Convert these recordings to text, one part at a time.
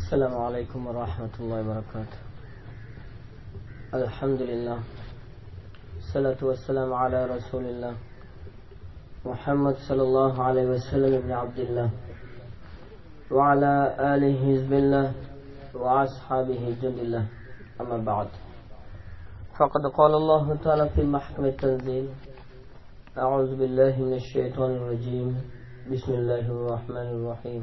السلام عليكم ورحمة الله وبركاته الحمد لله الصلاة والسلام على رسول الله محمد صلى الله عليه وسلم ابن عبد الله وعلى آله حزب الله وأصحابه جند الله أما بعد فقد قال الله تعالى في محكم التنزيل أعوذ بالله من الشيطان الرجيم بسم الله الرحمن الرحيم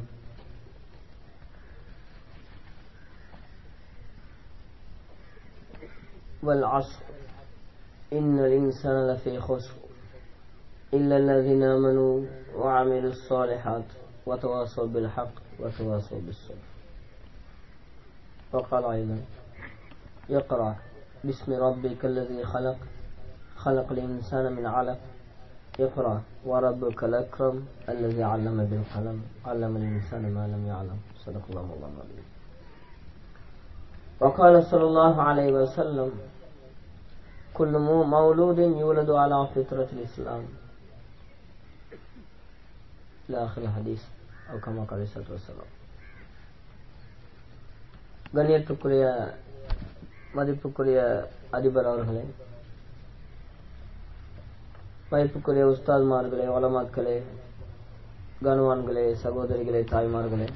والعصر إن الإنسان لفي خسر إلا الذين آمنوا وعملوا الصالحات وتواصوا بالحق وتواصوا بالصبر وقال أيضا يقرأ باسم ربك الذي خلق خلق الإنسان من علق اقرأ وربك الأكرم الذي علم بالقلم علم الإنسان ما لم يعلم صدق الله الله العظيم وقال صلى الله عليه وسلم كل مولود يولد على فطرة الإسلام إلى آخر الحديث أو كما قال الصلاة والسلام கண்ணியத்துக்குரிய மதிப்புக்குரிய அதிபர் அவர்களே மதிப்புக்குரிய உஸ்தாத்மார்களே வளமாக்களே கனவான்களே சகோதரிகளே தாய்மார்களே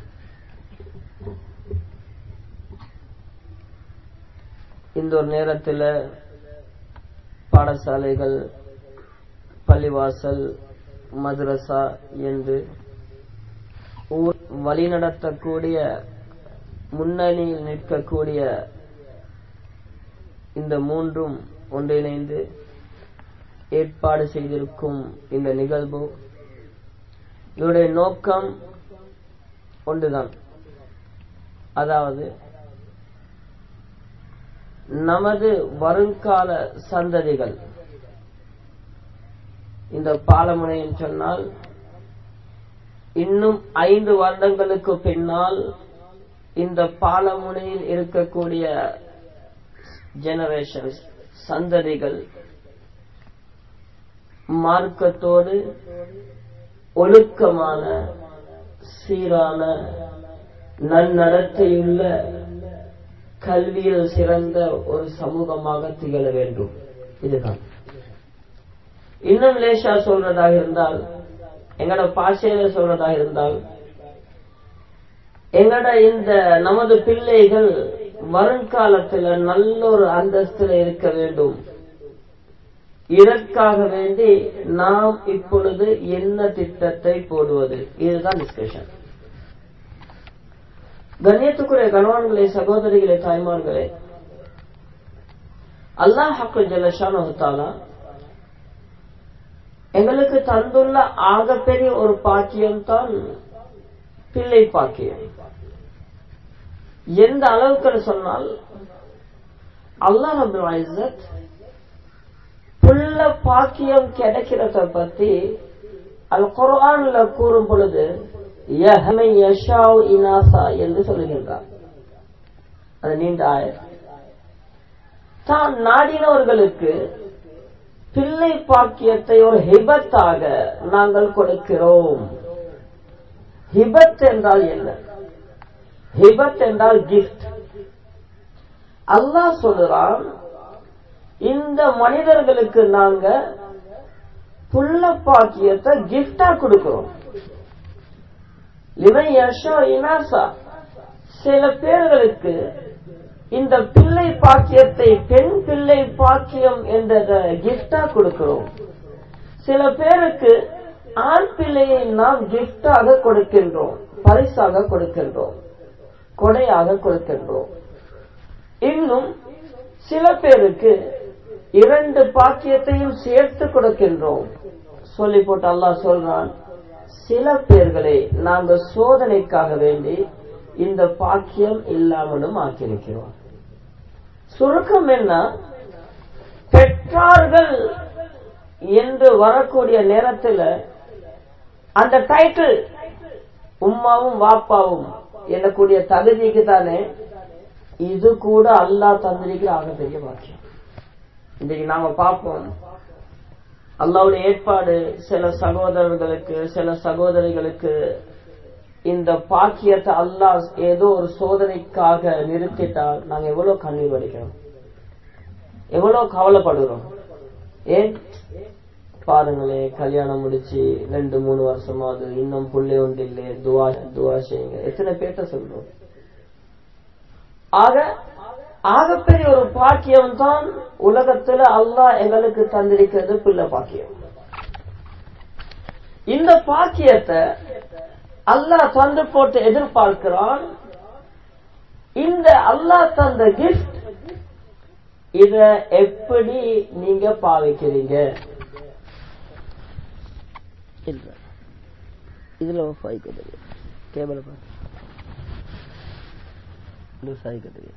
இந்த ஒரு நேரத்தில் பாடசாலைகள் பள்ளிவாசல் மദ്രസா என்று ஊர் வழிநடத்தக்கூடிய முன்னணியில் நிற்கக்கூடிய இந்த மூன்றும் ஒன்றிணைந்து ஏற்பாடு செய்திருக்கும் இந்த நிகழ்வு இதனுடைய நோக்கம் ஒன்றுதான் அதாவது நமது வருங்கால சந்ததிகள் இந்த பாலமுனையில் சொன்னால் இன்னும் ஐந்து வருடங்களுக்கு பின்னால் இந்த பாலமுனையில் இருக்கக்கூடிய ஜெனரேஷன்ஸ் சந்ததிகள் மார்க்கத்தோடு ஒழுக்கமான சீரான நன்னடத்தையுள்ள கல்வியில் சிறந்த ஒரு சமூகமாக திகழ வேண்டும் இதுதான் இன்னும் லேசா சொல்றதாக இருந்தால் எங்கட பாஷையில சொல்றதாக இருந்தால் எங்கட இந்த நமது பிள்ளைகள் வருங்காலத்தில் நல்ல ஒரு அந்தஸ்தில் இருக்க வேண்டும் இதற்காக வேண்டி நாம் இப்பொழுது என்ன திட்டத்தை போடுவது இதுதான் டிஸ்கஷன் கண்ணியத்துக்குரிய கணவான்களே சகோதரிகளே தாய்மார்களே அல்லாஹ் ஹக்கு ஜலஷானா எங்களுக்கு தந்துள்ள ஆகப்பெரிய ஒரு பாக்கியம் தான் பிள்ளை பாக்கியம் எந்த அளவுக்கு சொன்னால் அல்லாஹ் அப்துல் ஐசத் புள்ள பாக்கியம் கிடைக்கிறத பத்தி அல் குரான்ல கூறும் பொழுது இனாசா என்று சொல்லுகின்றார் அது நீண்ட ஆயர் தான் நாடினவர்களுக்கு பிள்ளை பாக்கியத்தை ஒரு ஹிபத்தாக நாங்கள் கொடுக்கிறோம் ஹிபத் என்றால் என்ன ஹிபத் என்றால் கிஃப்ட் அல்லாஹ் சொல்லுறான் இந்த மனிதர்களுக்கு நாங்க புள்ள பாக்கியத்தை கிஃப்டா கொடுக்கிறோம் இனாசா சில பேர்களுக்கு இந்த பிள்ளை பாக்கியத்தை பெண் பிள்ளை பாக்கியம் என்ற கிஃப்டா கொடுக்கிறோம் சில பேருக்கு ஆண் பிள்ளையை நாம் கிஃப்டாக கொடுக்கின்றோம் பரிசாக கொடுக்கின்றோம் கொடையாக கொடுக்கின்றோம் இன்னும் சில பேருக்கு இரண்டு பாக்கியத்தையும் சேர்த்து கொடுக்கின்றோம் சொல்லி போட்டு அல்லாஹ் சொல்றான் சில பேர்களை நாங்க சோதனைக்காக வேண்டி இந்த பாக்கியம் இல்லாமலும் ஆக்கியிருக்கிறோம் சுருக்கம் என்ன பெற்றார்கள் என்று வரக்கூடிய நேரத்தில் அந்த டைட்டில் உம்மாவும் வாப்பாவும் என்னக்கூடிய தகுதிக்கு தானே இது கூட அல்லா தந்திரிக்கிற ஆகப்பெரிய பாக்கியம் இன்றைக்கு நாம பார்ப்போம் அல்லாவுடைய ஏற்பாடு சில சகோதரர்களுக்கு சில சகோதரிகளுக்கு இந்த பாக்கியத்தை அல்லாஹ் ஏதோ ஒரு சோதனைக்காக நிறுத்திட்டால் நாங்க எவ்வளவு கண்ணீர் வடிக்கிறோம் எவ்வளவு கவலைப்படுறோம் ஏன் பாருங்களே கல்யாணம் முடிச்சு ரெண்டு மூணு வருஷமா அது இன்னும் புள்ளை ஒன்று இல்லை துவா துவா செய்யுங்க எத்தனை பேர்த்த சொல்றோம் ஆக ஆகப்பெரிய ஒரு பாக்கியம் தான் உலகத்துல அல்லாஹ் எங்களுக்கு தந்திருக்கிறது பிள்ளை பாக்கியம் இந்த பாக்கியத்தை அல்லாஹ் தந்து போட்டு எதிர்பார்க்கிறான் இந்த அல்லாஹ் தந்த கிஃப்ட் இத எப்படி நீங்க பாவிக்கிறீங்க இல்ல இதுல ஆஃப் ஆயிக்க தெரியும் கேபிள் பார்த்து லூஸ் ஆயிக்க தெரியும்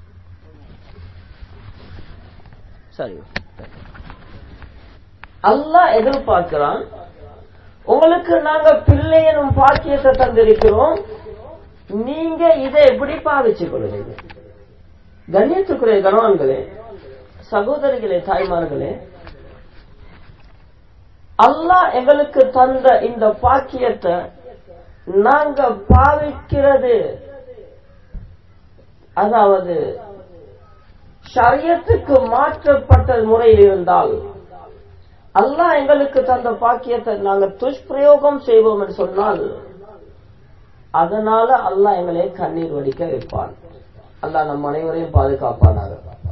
சரி அல்லாஹ் எதிர்பார்க்கிறான் உங்களுக்கு நாங்க பிள்ளை எனும் பாக்கியத்தை தந்திருக்கிறோம் நீங்க இதை எப்படி பாவிச்சு கொள்ளுறீங்க கண்ணியத்துக்குரிய கணவான்களே சகோதரிகளே தாய்மார்களே அல்லாஹ் எங்களுக்கு தந்த இந்த பாக்கியத்தை நாங்க பாவிக்கிறது அதாவது ஷரியத்துக்கு மாற்றப்பட்ட முறையில் இருந்தால் அல்லாஹ் எங்களுக்கு தந்த பாக்கியத்தை நாங்க துஷ்பிரயோகம் செய்வோம் என்று சொன்னால் அதனால அல்லாஹ் எங்களை கண்ணீர் வடிக்க வைப்பான் அல்லாஹ் நம் அனைவரையும் பாதுகாப்பானாக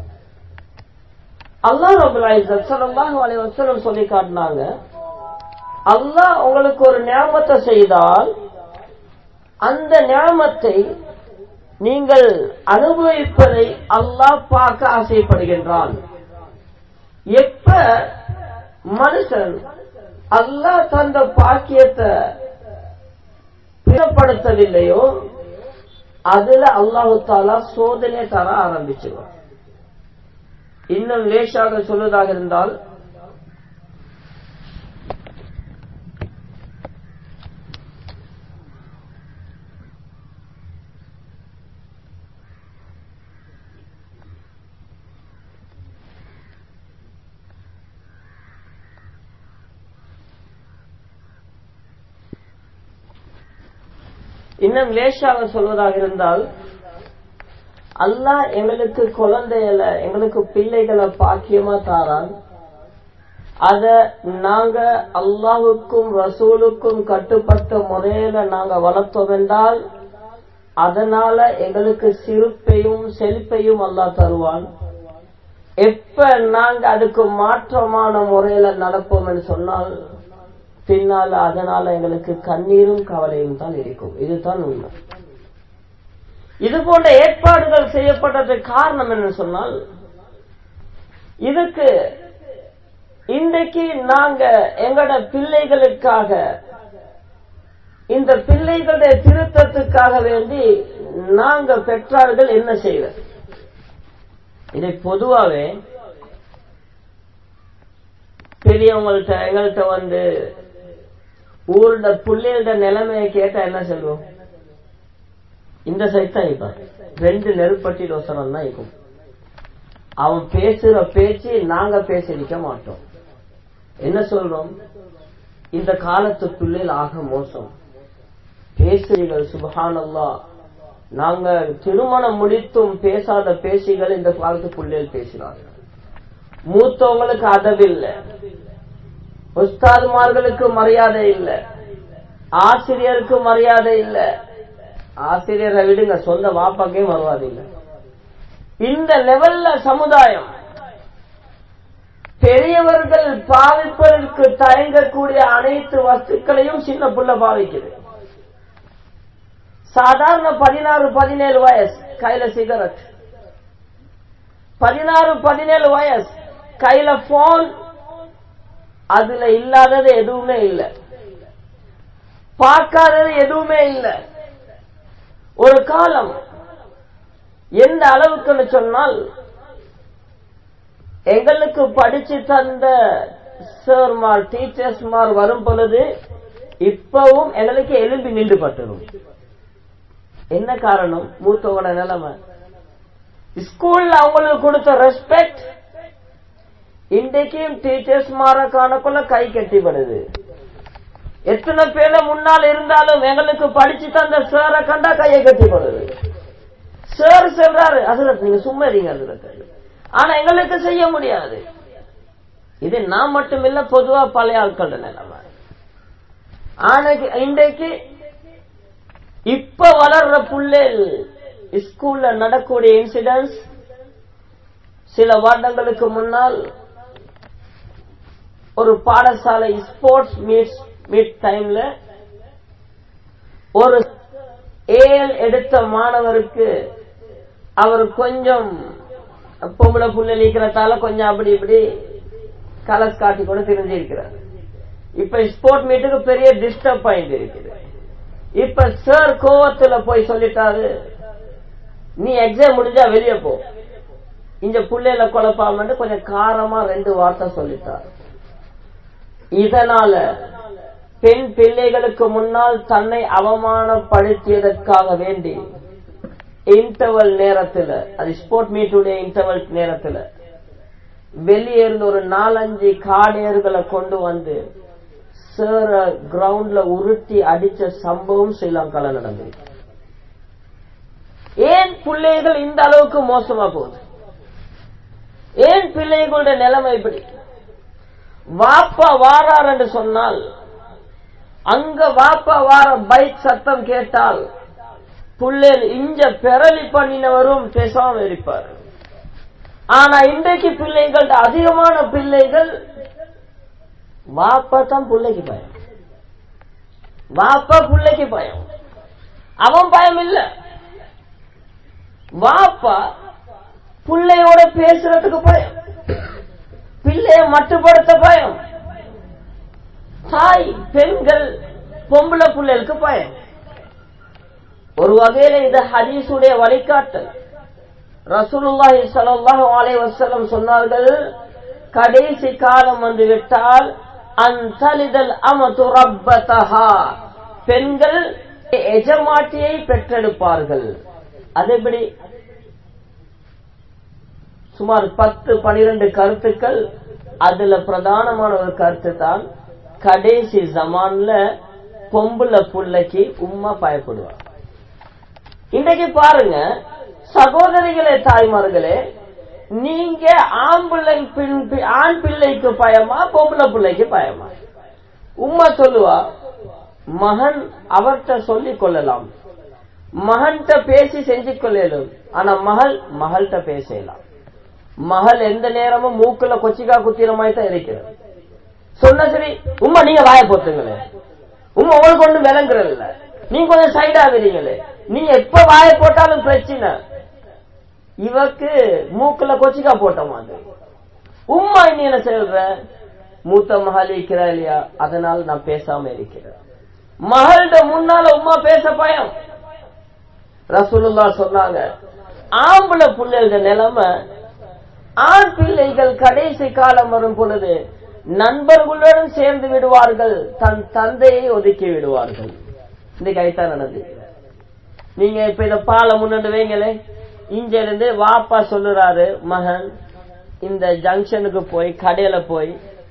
அல்லாஹ் ரபுல்லாஹு அலைஹி வஸல்லம் சொல்லி காட்டினாங்க அல்லாஹ் உங்களுக்கு ஒரு ஞாபகத்தை செய்தால் அந்த ஞாபகத்தை நீங்கள் அனுபவிப்பதை அல்லாஹ் பார்க்க ஆசைப்படுகின்றான் எப்ப மனுஷன் அல்லாஹ் தந்த பாக்கியத்தை பிறப்படுத்தவில்லையோ அதுல அல்லாஹு தாலா சோதனை தர ஆரம்பிச்சிருவான் இன்னும் லேசாக சொல்வதாக இருந்தால் இன்னும் லேசாக சொல்வதாக இருந்தால் அல்லாஹ் எங்களுக்கு குழந்தைகளை எங்களுக்கு பிள்ளைகளை பாக்கியமா தாரான் அத நாங்க அல்லாஹுக்கும் ரசூலுக்கும் கட்டுப்பட்ட முறையில நாங்க வளர்த்தோம் என்றால் அதனால எங்களுக்கு சிறுப்பையும் செழிப்பையும் அல்லாஹ் தருவான் எப்ப நாங்க அதுக்கு மாற்றமான முறையில நடப்போம் என்று சொன்னால் பின்னால அதனால எங்களுக்கு கண்ணீரும் கவலையும் தான் இருக்கும் இதுதான் உண்மை இது போன்ற ஏற்பாடுகள் செய்யப்பட்டதுக்கு காரணம் என்ன சொன்னால் இதுக்கு இன்றைக்கு நாங்க எங்கட பிள்ளைகளுக்காக இந்த பிள்ளைகளுடைய திருத்தத்துக்காக வேண்டி நாங்க பெற்றார்கள் என்ன செய்வது இதை பொதுவாவே பெரியவங்கள்ட்ட எங்கள்கிட்ட வந்து ஊரோட பிள்ளைகளோட நிலைமையை கேட்டா என்ன சொல்லுவோம் இந்த சைட் தான் இப்ப ரெண்டு நெருப்பட்டி ரோசனம் தான் இருக்கும் அவன் பேசுற பேச்சு நாங்க பேசிருக்க மாட்டோம் என்ன சொல்றோம் இந்த காலத்து பிள்ளைகள் ஆக மோசம் பேசுறீர்கள் சுபஹானல்லா நாங்க திருமணம் முடித்தும் பேசாத பேசிகள் இந்த காலத்து பிள்ளைகள் பேசினார்கள் மூத்தவங்களுக்கு அதவில்லை உஸ்தாதுமார்களுக்கு மரியாதை இல்லை ஆசிரியருக்கு மரியாதை இல்லை ஆசிரியரை விடுங்க சொந்த வாப்பாக்கே மரியாதை இல்லை இந்த லெவல்ல சமுதாயம் பெரியவர்கள் பாவிப்பதற்கு தயங்கக்கூடிய அனைத்து வஸ்துக்களையும் சின்ன புள்ள பாவிக்குது சாதாரண பதினாறு பதினேழு வயசு கையில சிகரெட் பதினாறு பதினேழு வயசு கையில போன் அதுல இல்லாதது எதுவுமே இல்லை பார்க்காதது எதுவுமே இல்லை ஒரு காலம் எந்த அளவுக்குன்னு சொன்னால் எங்களுக்கு படிச்சு தந்த சார்மார் டீச்சர்ஸ்மார் வரும் பொழுது இப்பவும் எங்களுக்கு எலும்பி நின்று பட்டுரும் என்ன காரணம் மூத்தவங்களோட நிலைமை ஸ்கூல்ல அவங்களுக்கு கொடுத்த ரெஸ்பெக்ட் இன்றைக்கும் டீச்சர்ஸ் மாற காணக்குள்ள கை கட்டிப்படுது எத்தனை பேர முன்னால் இருந்தாலும் எங்களுக்கு படிச்சு தந்த சேரை கண்டா கையை கட்டி போடுறது சேர் சொல்றாரு அதுல நீங்க சும்மா இருங்க அதுல ஆனா எங்களுக்கு செய்ய முடியாது இது நான் மட்டும் இல்ல பொதுவா பழைய ஆட்கள் நிலைமை ஆனைக்கு இன்றைக்கு இப்ப வளர்ற புள்ளேல் ஸ்கூல்ல நடக்கூடிய இன்சிடென்ட்ஸ் சில வருடங்களுக்கு முன்னால் ஒரு பாடசாலை ஸ்போர்ட்ஸ் மீட் மீட் டைம்ல ஒரு ஏல் எடுத்த மாணவருக்கு அவர் கொஞ்சம் பொம்பளை புள்ள இருக்கிறதால கொஞ்சம் அப்படி இப்படி கலஸ் காட்டி கூட தெரிஞ்சிருக்கிறார் இப்ப ஸ்போர்ட் மீட்டுக்கு பெரிய டிஸ்டர்ப் ஆயிட்டு இருக்குது இப்ப சார் கோவத்துல போய் சொல்லிட்டாரு நீ எக்ஸாம் முடிஞ்சா வெளியே போ இந்த புள்ளையில குழப்பாமட்டு கொஞ்சம் காரமா ரெண்டு வார்த்தை சொல்லிட்டார் இதனால பெண் பிள்ளைகளுக்கு முன்னால் தன்னை அவமானப்படுத்தியதற்காக வேண்டி இன்டர்வல் நேரத்துல அது ஸ்போர்ட் மீட்டுடைய இன்டர்வல் நேரத்துல வெளியே இருந்து ஒரு நாலஞ்சு காடையர்களை கொண்டு வந்து சேர கிரவுண்ட்ல உருட்டி அடிச்ச சம்பவம் ஸ்ரீலங்கால நடந்தது ஏன் பிள்ளைகள் இந்த அளவுக்கு மோசமா போகுது ஏன் பிள்ளைகளுடைய நிலைமை இப்படி வாப்பா வாரார் என்று சொன்னால் அங்க வாப்பா வார பைக் சத்தம் கேட்டால் புள்ளேல் இஞ்ச பெரளி பண்ணினவரும் பேசாம இருப்பார் ஆனா இன்றைக்கு பிள்ளைகள் அதிகமான பிள்ளைகள் வாப்பா தான் பிள்ளைக்கு பயம் வாப்பா பிள்ளைக்கு பயம் அவன் பயம் இல்ல வாப்பா பிள்ளையோட பேசுறதுக்கு பயம் பிள்ளைய மட்டுப்படுத்த பயம் தாய் பெண்கள் பொம்பளை பிள்ளைகளுக்கு பயம் ஒரு வகையில இது ஹதீஸுடைய வழிகாட்டல் ரசூலுல்லாஹி ஸல்லல்லாஹு அலைஹி வஸல்லம் சொன்னார்கள் கடைசி காலம் வந்து விட்டால் அந்தலிதல் அமது ரப்பதஹா பெண்கள் எஜமாட்டியை பெற்றெடுப்பார்கள் அது எப்படி சுமார் பத்து பனிரெண்டு கருத்துக்கள் அதுல பிரதானமான ஒரு கருத்து தான் கடைசி ஜமான்ல பொம்புல புள்ளைக்கு உம்மா பயப்படுவார் இன்றைக்கு பாருங்க சகோதரிகளே தாய்மார்களே நீங்க ஆம்பிள்ளை ஆண் பிள்ளைக்கு பயமா பொம்பளை பிள்ளைக்கு பயமா உம்மா சொல்லுவா மகன் அவர்கிட்ட சொல்லிக் கொள்ளலாம் மகன்கிட்ட பேசி செஞ்சு கொள்ளலும் ஆனா மகள் மகள்கிட்ட பேசலாம் மகள் எந்த நேரமும் மூக்குல கொச்சிக்கா குத்திர மாதிரி தான் இருக்கிறது சொன்ன சரி உம்மா நீங்க வாய போத்துங்களே உம்மா உங்களுக்கு ஒண்ணு விளங்குறது இல்ல நீங்க கொஞ்சம் சைடா வரீங்களே நீங்க எப்ப வாய போட்டாலும் பிரச்சனை இவக்கு மூக்குல கொச்சிக்கா போட்ட மாதிரி உம்மா இன்னும் என்ன சொல்ற மூத்த மகள் இருக்கிறா இல்லையா அதனால நான் பேசாம இருக்கிறேன் மகள்கிட்ட முன்னால உம்மா பேச பயம் ரசூலுல்லா சொன்னாங்க ஆம்பளை பிள்ளைகள நிலைமை ஆண் பிள்ளைகள் கடைசி காலம் வரும் பொழுது நண்பர்களுடன் சேர்ந்து விடுவார்கள் தன் தந்தையை ஒதுக்கி விடுவார்கள் இன்னைக்கு ஐத்தான் நடந்து நீங்க இப்ப இத பாலை முன்னாடி வைங்களே இங்க இருந்து வாப்பா சொல்லுறாரு மகன் இந்த ஜங்ஷனுக்கு போய் கடையில போய்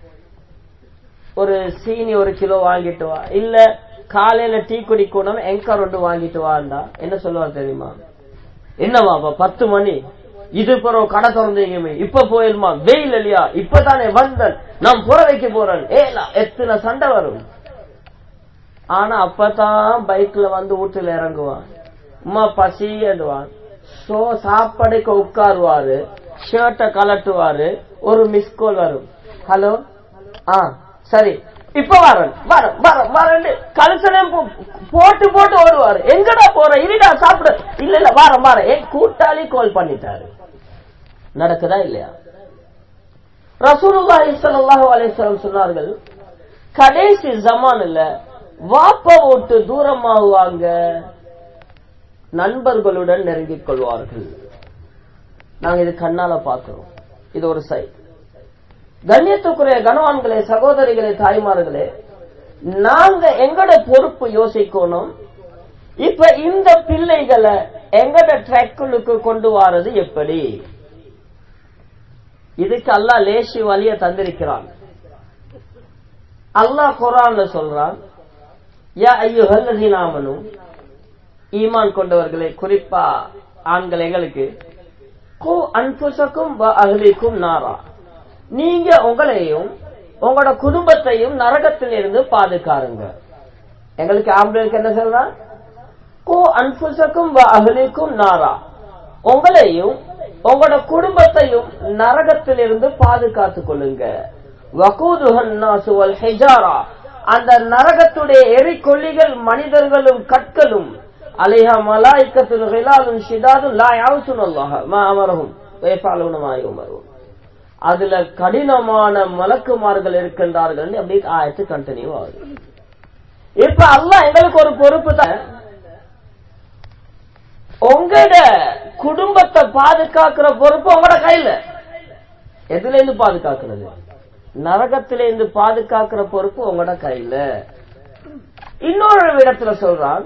ஒரு சீனி ஒரு கிலோ வாங்கிட்டு வா இல்ல காலையில டீ குடிக்கணும் எங்கர் ஒன்று வாங்கிட்டு வாண்டா என்ன சொல்லுவார் தெரியுமா என்னவாப்பா பத்து மணி இது பிறகு கடை திறந்தீங்கமே இப்ப போயிருமா வெயில் இல்லையா இப்பதானே வந்தன் நான் புற வைக்க போறேன் ஏலா எத்தனை சண்டை வரும் ஆனா அப்பதான் பைக்ல வந்து வீட்டுல இறங்குவான் உமா பசி என்றுவான் சோ சாப்பாடுக்கு உட்காருவாரு ஷர்ட்ட கலட்டுவாரு ஒரு மிஸ் கால் வரும் ஹலோ ஆ சரி இப்ப வரேன் வரேன் வரேன் வரேன் கலசனம் போட்டு போட்டு ஓடுவாரு எங்கடா போற இருடா சாப்பிட இல்ல இல்ல வாரம் வாரம் என் கூட்டாளி கால் பண்ணிட்டாரு நடக்குதா இல்லையா ரசூலுல்லாஹி ஸல்லல்லாஹு அலைஹி வஸல்லம் சொன்னார்கள் கடைசி ஜமான்ல வாப்ப ஓட்டு தூரமாகுவாங்க நண்பர்களுடன் நெருங்கிக் கொள்வார்கள் நாங்க இது கண்ணால பாக்குறோம் இது ஒரு சைட் கண்ணியத்துக்குரிய கனவான்களே சகோதரிகளே தாய்மார்களே நாங்க எங்கட பொறுப்பு யோசிக்கணும் இப்ப இந்த பிள்ளைகளை எங்கட ட்ரெக்குளுக்கு கொண்டு வாரது எப்படி இதுக்கு அல்லாஹ் லேசி வழிய தந்திருக்கிறான் அல்லாஹ் குரான்ல சொல்றான் யா ஐயுஹல்லதீனாமனு ஈமான் கொண்டவர்களே குறிப்பா ஆண்கள் எங்களுக்கு கோ அன்புசக்கும் அகலிக்கும் நாரா நீங்க உங்களையும் உங்களோட குடும்பத்தையும் நரகத்தில் இருந்து பாதுகாருங்க எங்களுக்கு ஆம்பளைக்கு என்ன சொல்றா கோ அன்புசக்கும் அகலிக்கும் நாரா உங்களையும் உங்களோட குடும்பத்தையும் நரகத்தில் இருந்து பாதுகாத்துக் கொள்ளுங்க வகூதுஹன்னாசுவல் ஹெஜாரா அந்த நரகத்துடைய எரிக்கொல்லிகள் மனிதர்களும் கற்களும் அலைஹா மலாய்க்கத்துல் ஹிலாலும் ஷிதாதும் லா யாவுசுன் அல்லாஹ் மா அமரஹும் வயஃபாலுன மா யுமரும் அதுல கடினமான மலக்குமார்கள் இருக்கின்றார்கள் அப்படி ஆயத்து கண்டினியூ ஆகுது இப்ப அல்லாஹ் எங்களுக்கு ஒரு பொறுப்பு தான் உங்களோட குடும்பத்தை பாதுகாக்கிற பொறுப்பு உங்களோட கையில எதுல இருந்து பாதுகாக்கிறது நரகத்தில இருந்து பாதுகாக்கிற பொறுப்பு உங்களோட கையில இன்னொரு இடத்துல சொல்றான்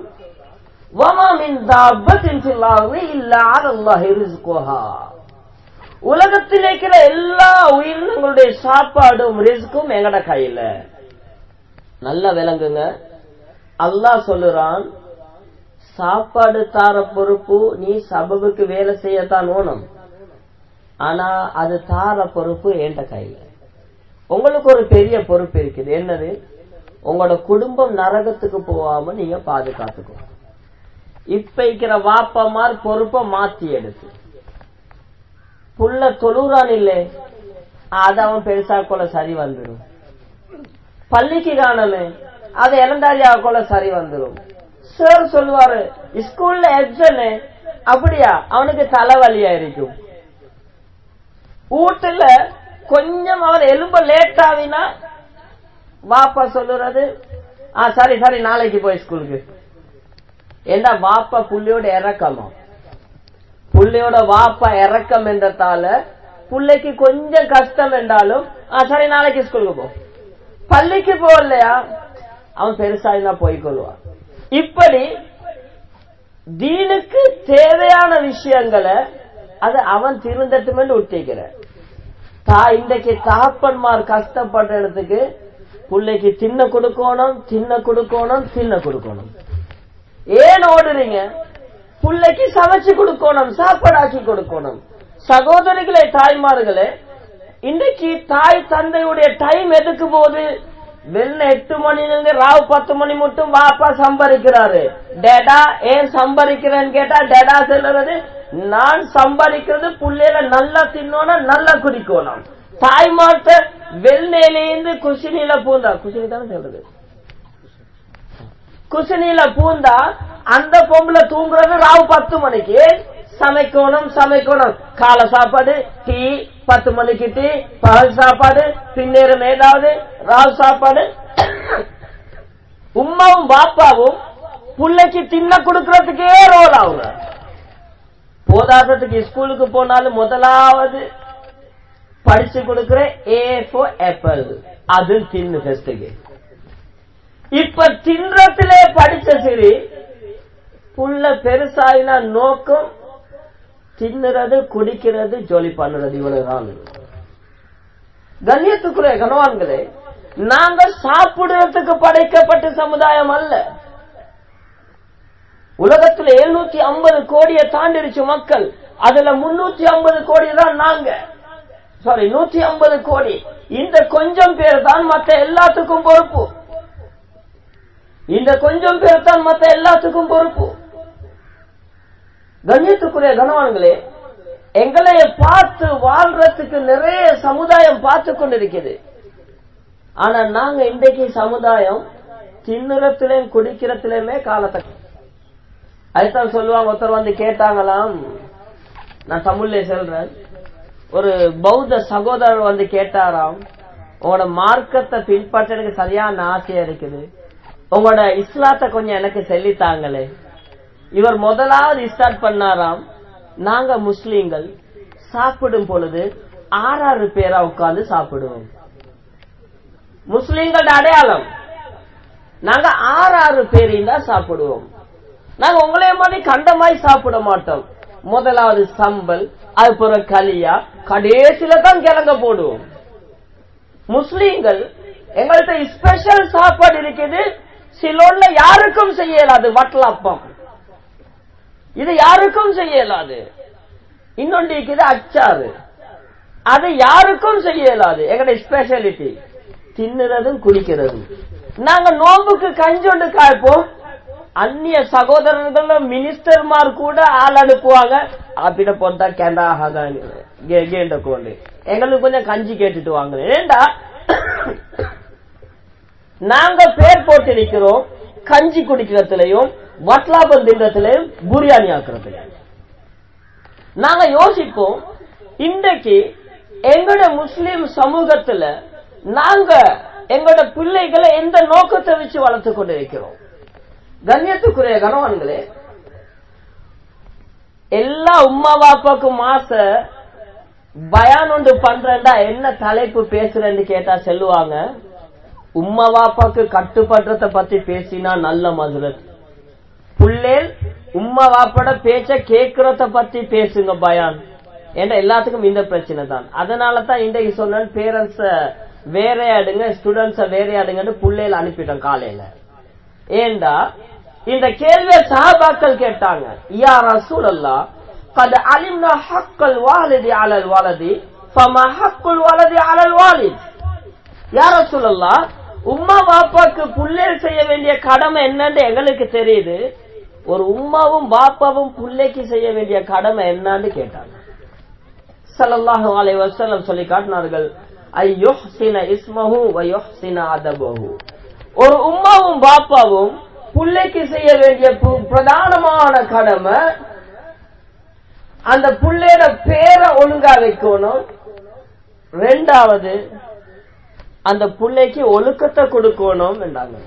உலகத்தில் இருக்கிற எல்லா உயிரினங்களுடைய சாப்பாடும் ரிஸ்க்கும் எங்கட கையில நல்லா விளங்குங்க அல்லாஹ் சொல்லுறான் சாப்பாடு தார பொறுப்பு நீ சபபுக்கு வேலை செய்யத்தான் ஓணும் ஆனா அது தார பொறுப்பு என்ற கையில உங்களுக்கு ஒரு பெரிய பொறுப்பு இருக்குது என்னது உங்களோட குடும்பம் நரகத்துக்கு போகாம நீங்க பாதுகாத்துக்கோ இப்ப இருக்கிற வாப்பமார் பொறுப்பை மாத்தி எடுத்து புள்ள தொழுறான் இல்லே அது அவன் பெருசா கொள்ள சரி வந்துடும் பள்ளிக்கு காணமே அது இளந்தாரியா கொள்ள சரி வந்துடும் சார் சொல்லுவாரு ஸ்கூல்ல எக்ஸனு அப்படியா அவனுக்கு தலைவலியா இருக்கும் வீட்டுல கொஞ்சம் அவன் எலும்ப லேட் ஆவினா வாப்பா சொல்லுறது ஆ சரி சரி நாளைக்கு போய் ஸ்கூலுக்கு ஏண்டா வாப்பா புள்ளையோட இறக்கமா புள்ளையோட வாப்பா இறக்கம் என்றதால புள்ளைக்கு கொஞ்சம் கஷ்டம் என்றாலும் ஆ சரி நாளைக்கு ஸ்கூலுக்கு போ பள்ளிக்கு போகலையா அவன் பெருசாயினா போய்கொள்வான் இப்படி தீனுக்கு தேவையான விஷயங்களை அது அவன் திருந்தட்டுமே விட்டிக்கிற தா இன்றைக்கு தகப்பன்மார் கஷ்டப்படுற இடத்துக்கு பிள்ளைக்கு தின்ன கொடுக்கணும் தின்ன கொடுக்கணும் தின்ன கொடுக்கணும் ஏன் ஓடுறீங்க பிள்ளைக்கு சமைச்சு கொடுக்கணும் சாப்பாடாக்கி கொடுக்கணும் சகோதரிகளே தாய்மார்களே இன்றைக்கு தாய் தந்தையுடைய டைம் எதுக்கு போகுது வெள்ள எட்டு மணில இருந்து ராவு பத்து மணி மட்டும் வாப்பா சம்பாதிக்கிறாரு டேடா ஏன் சம்பாதிக்கிறேன்னு கேட்டா டேடா சொல்லுறது நான் சம்பாதிக்கிறது புள்ளையில நல்லா தின்னோணும் நல்லா குடிக்கணும் தாய்மார்ட்ட வெள்ளேலேந்து குசினில பூந்தா குசினி தானே சொல்றது குசினில பூந்தா அந்த பொம்பளை தூங்குறது ராவு பத்து மணிக்கு சமைக்கணும் சமைக்கணும் காலை சாப்பாடு டீ பத்து மணிக்கு டீ பகல் சாப்பாடு பின்னேறும் ஏதாவது ராவு சாப்பாடு உமாவும் பாப்பாவும் புள்ளைக்கு தின்ன கொடுக்கறதுக்கே ரோல் ஆகுங்க போதாததுக்கு ஸ்கூலுக்கு போனாலும் முதலாவது படிச்சு கொடுக்கிற ஏ ஃபோர் ஆப்பிள் அது தின்னு ஃபெஸ்டுக்கு இப்ப தின்றத்திலே படிச்ச சரி புள்ள பெருசாயினா நோக்கம் தின்னுறது குடிக்கிறது ஜோலி பண்ணுறது இவ்வளவுதான் கண்ணியத்துக்குரிய கனவான்களே நாங்க சாப்பிடுறதுக்கு படைக்கப்பட்ட சமுதாயம் அல்ல உலகத்துல எழுநூத்தி ஐம்பது கோடியை தாண்டிருச்சு மக்கள் அதுல முன்னூத்தி ஐம்பது கோடி தான் நாங்க சாரி நூத்தி ஐம்பது கோடி இந்த கொஞ்சம் பேர் தான் மத்த எல்லாத்துக்கும் பொறுப்பு இந்த கொஞ்சம் பேர் தான் மத்த எல்லாத்துக்கும் பொறுப்பு கண்ணியத்துக்குரிய கனவான்களே எங்களைய பார்த்து வாழ்றதுக்கு நிறைய சமுதாயம் பார்த்து கொண்டிருக்குது ஆனா நாங்க இன்றைக்கு சமுதாயம் தின்னுறத்திலும் குடிக்கிறத்திலுமே காலத்தை அதுதான் சொல்லுவாங்க ஒருத்தர் வந்து கேட்டாங்களாம் நான் தமிழ்ல சொல்றேன் ஒரு பௌத்த சகோதரர் வந்து கேட்டாராம் உங்களோட மார்க்கத்தை பின்பற்ற எனக்கு சரியான ஆசையா இருக்குது உங்களோட இஸ்லாத்தை கொஞ்சம் எனக்கு சொல்லித்தாங்களே இவர் முதலாவது ஸ்டார்ட் பண்ணாராம் நாங்க முஸ்லீம்கள் சாப்பிடும் பொழுது ஆறாறு பேரா உட்கார்ந்து சாப்பிடுவோம் முஸ்லீம்களோட அடையாளம் நாங்க ஆறாறு பேரையும் தான் சாப்பிடுவோம் நாங்க உங்களே மாதிரி கண்டமாய் சாப்பிட மாட்டோம் முதலாவது சம்பல் அது பிறகு களியா கடைசியில தான் கிழங்க போடுவோம் முஸ்லீம்கள் எங்கள்கிட்ட ஸ்பெஷல் சாப்பாடு இருக்குது சிலோன்ல யாருக்கும் செய்ய இயலாது வட்டலாப்பம் இது யாருக்கும் செய்ய இயலாது இன்னொன்று இருக்குது அச்சாறு அது யாருக்கும் செய்ய இயலாது எங்கட ஸ்பெஷாலிட்டி தின்னுறதும் குடிக்கிறதும் நாங்க நோம்புக்கு கஞ்சொண்டு காய்ப்போம் அந்நிய சகோதரர்கள் மினிஸ்டர்மார் கூட ஆள் அனுப்புவாங்க அப்படிட போட்டா கேண்டா கேண்ட கொண்டு எங்களுக்கு கொஞ்சம் கஞ்சி கேட்டுட்டு வாங்க ஏண்டா நாங்க பேர் போட்டு நிக்கிறோம் கஞ்சி குடிக்கிறதுலயும் வட்லாபம் தின்றதுலயும் புரியாணி ஆக்குறதுலயும் நாங்க யோசிப்போம் இன்றைக்கு எங்கட முஸ்லிம் சமூகத்துல நாங்க எங்களோட பிள்ளைகளை எந்த நோக்கத்தை வச்சு வளர்த்து கொண்டு இருக்கிறோம் கண்ணியத்துக்குரிய கணவன்களே எல்லா உம்மா பாப்பாக்கும் மாச பயான் ஒன்று பண்றேன்டா என்ன தலைப்பு பேசுறேன்னு கேட்டா சொல்லுவாங்க உம்மா பாப்பாக்கு கட்டுப்படுறத பத்தி பேசினா நல்ல மதுரத் புள்ளேல் உம்மா வாப்பட பேச்ச கேக்குறத பத்தி பேசுங்க பயான் ஏன்னா எல்லாத்துக்கும் இந்த பிரச்சனை தான் அதனால தான் இன்றைக்கு சொன்னேன் பேரண்ட்ஸ வேறையாடுங்க ஸ்டூடெண்ட்ஸ வேறையாடுங்கன்னு புள்ளையில அனுப்பிட்டோம் காலையில ஏண்டா இந்த கேள்வியை சஹாபாக்கள் கேட்டாங்க யா ரசூல் அல்லா قد علمنا حق الوالد على الولد فما حق الولد على الوالد யா ரசூல் அல்லா உம்மா பாப்பாக்கு புள்ளேல் செய்ய வேண்டிய கடமை என்னன்னு எங்களுக்கு தெரியுது ஒரு உம்மாவும் பாப்பாவும் புள்ளைக்கு செய்ய வேண்டிய கடமை என்னன்னு கேட்டாங்க சல்லல்லாஹு அலைஹி வஸல்லம் சொல்லி காட்டினார்கள் ஐயுஹ்சின இஸ்மஹு வ யுஹ்சின அதபஹு ஒரு உம்மாவும் பாப்பாவும் புள்ளைக்கு செய்ய வேண்டிய பிரதானமான கடமை அந்த புள்ளையோட பேரை ஒழுங்கா வைக்கணும் ரெண்டாவது அந்த புள்ளைக்கு ஒழுக்கத்தை கொடுக்கணும் என்றாங்க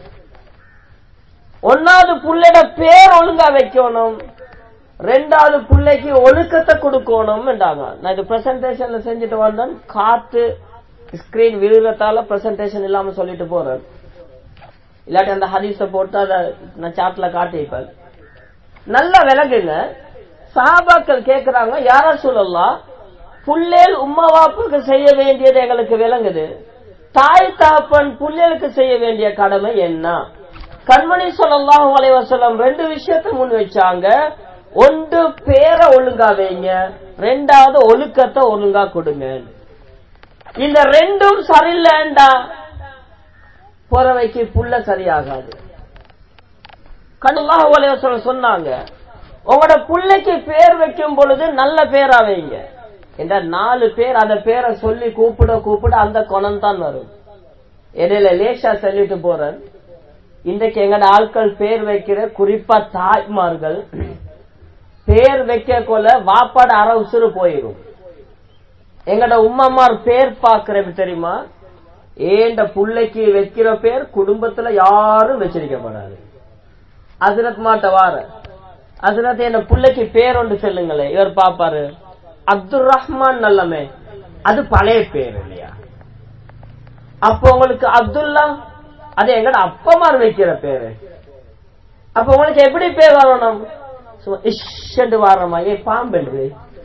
ஒன்னாவது புள்ளையோட பேர் ஒழுங்கா வைக்கணும் ரெண்டாவது பிள்ளைக்கு ஒழுக்கத்தை கொடுக்கணும் என்றாங்க நான் இது பிரசன்டேஷன்ல செஞ்சுட்டு வந்தேன் காத்து ஸ்கிரீன் விழுகிறதால பிரசன்டேஷன் இல்லாம சொல்லிட்டு போறேன் இல்லாட்டி அந்த ஹதீஸ போட்டு அதை நான் சாட்ல காட்டிப்பேன் நல்லா விலகுங்க சாபாக்கள் கேக்குறாங்க யாரா சொல்லலாம் புள்ளேல் உம்மா வாப்புக்கு செய்ய வேண்டியது எங்களுக்கு விளங்குது தாய் தாப்பன் புள்ளேலுக்கு செய்ய வேண்டிய கடமை என்ன கண்மணி சொல்லலாம் வலைவசலம் ரெண்டு விஷயத்தை முன் வச்சாங்க ஒன்று பேரை ஒழுங்கா வைங்க ரெண்டாவது ஒழுக்கத்தை ஒழுங்கா கொடுங்க இந்த ரெண்டும் சரியில்லைண்டா போறவைக்கு புள்ள சரியாகாது கண்ணுல்லாஹ் வலைவசலம் சொன்னாங்க உங்களோட புள்ளைக்கு பேர் வைக்கும் பொழுது நல்ல பேரா வைங்க என்ற நாலு பேர் அந்த பேரை சொல்லி கூப்பிட கூப்பிட அந்த குணம் தான் வரும் இடையில லேசா சொல்லிட்டு போறேன் இன்றைக்கு எங்கட ஆட்கள் பேர் வைக்கிற குறிப்பா தாய்மார்கள் பேர் வைக்க கொள்ள வாப்பாட அற உசுறு போயிரும் எங்கட உம்மம்மார் பேர் பாக்குறது தெரியுமா ஏண்ட புள்ளைக்கு வைக்கிற பேர் குடும்பத்துல யாரும் வச்சிருக்கப்படாது அசரத் மாட்ட வார அசரத் என்ன புள்ளைக்கு பேர் ஒன்று சொல்லுங்களே இவர் பாப்பாரு அப்துல் ரஹ்மான் நல்லமே அது பழைய பேர் இல்லையா அப்ப உங்களுக்கு அப்துல்லா அது எங்கட அப்பமார் வைக்கிற பேரு அப்ப உங்களுக்கு எப்படி பேர் வரணும் சும்மா இஷ்டு வாரமா ஏ பாம்பென்று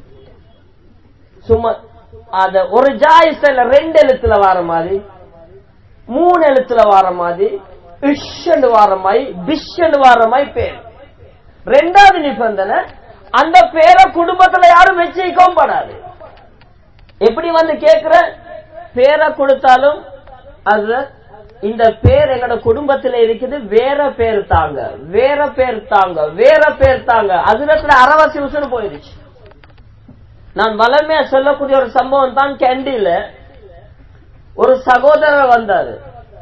சும்மா அத ஒரு ஜாயிஸ்ல ரெண்டு எழுத்துல வார மாதிரி மூணு எழுத்துல வார மாதிரி இஷ்டு வார மாதிரி பிஷ்டு வார மாதிரி பேர் ரெண்டாவது நிபந்தனை அந்த பேரை குடும்பத்துல யாரும் வச்சுக்கவும் படாது எப்படி வந்து கேக்குற பேரை கொடுத்தாலும் அது இந்த பேர் எங்களோட குடும்பத்துல இருக்குது வேற பேர் தாங்க வேற பேர் தாங்க வேற பேர் தாங்க அதுல அறவாசி உசுறு போயிருச்சு நான் வளமையா சொல்லக்கூடிய ஒரு சம்பவம் தான் கேண்டில ஒரு சகோதரர் வந்தாரு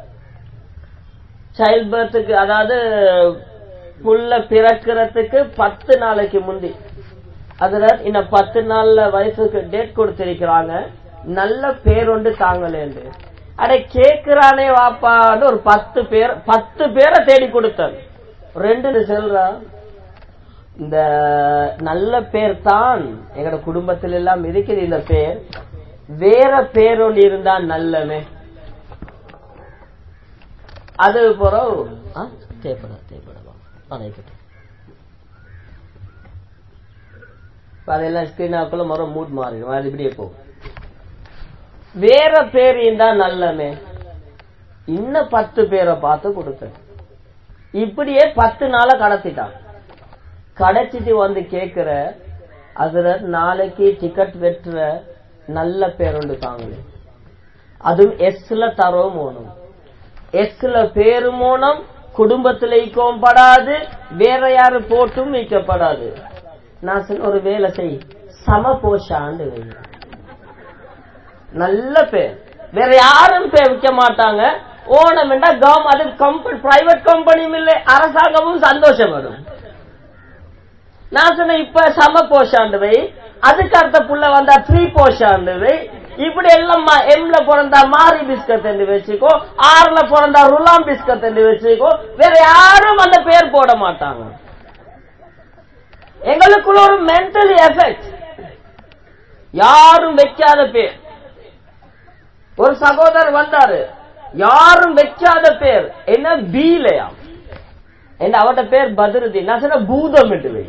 சைல்ட் பர்த்துக்கு அதாவது புள்ள பிறக்கிறதுக்கு பத்து நாளைக்கு முந்தி அதுல இன்னும் பத்து நாள்ல வயசுக்கு டேட் கொடுத்திருக்கிறாங்க நல்ல பேரொண்டு தாங்களேன்னு அடே கேக்குறானே வாப்பான்னு ஒரு பத்து பேர் பத்து பேரை தேடி கொடுத்தார் ரெண்டு செல்றா இந்த நல்ல பேர் தான் எங்கட குடும்பத்தில் எல்லாம் இருக்குது இந்த பேர் வேற பேரொண்டு இருந்தா நல்லமே அது போறோம் தேவைப்பட தேவைப்படலாம் அதைக்கிட்ட அதெல்லாம் ஸ்கிரீனாக்குள்ள மரம் மூட் மாறிடும் அது இப்படியே போகும் வேற பேர் இருந்தா நல்லமே இன்னும் பத்து பேரை பார்த்து கொடுத்தேன் இப்படியே பத்து நாளை கடத்திட்டான் கடைச்சிட்டு வந்து கேக்குற அதுல நாளைக்கு டிக்கெட் வெட்டுற நல்ல பேருண்டு தாங்களே அதுவும் எஸ்ல தரவும் போகணும் எஸ்ல பேரும் போனோம் குடும்பத்துல ஈக்கவும் படாது வேற யாரு போட்டும் ஈக்கப்படாது நான் சொன்ன ஒரு வேலை செய் சம போஷாண்டு வை நல்ல பேர் வேற யாரும் பேர் விற்க மாட்டாங்க ஓணம் என்றா கவர்மெண்ட் அது கம்பெனி பிரைவேட் கம்பெனியும் இல்லை அரசாங்கமும் சந்தோஷப்படும் நான் சொன்ன இப்ப சம போஷாண்டு வை அதுக்கு அடுத்த புள்ள வந்தா த்ரீ போஷாண்டு வை இப்படி எல்லாம் எம்ல பிறந்தா மாரி பிஸ்கட் என்று வச்சுக்கோ ஆறுல பிறந்தா ருலாம் பிஸ்கட் என்று வச்சுக்கோ வேற யாரும் அந்த பேர் போட மாட்டாங்க எங்களுக்குள்ள ஒரு மென்டலி எஃபெக்ட் யாரும் வைக்காத பேர் ஒரு சகோதரர் வந்தாரு யாரும் வைக்காத பேர் என்ன பீலையா என்ன அவட்ட பேர் பத்ருதி நான் சொன்ன பூதம் என்று வை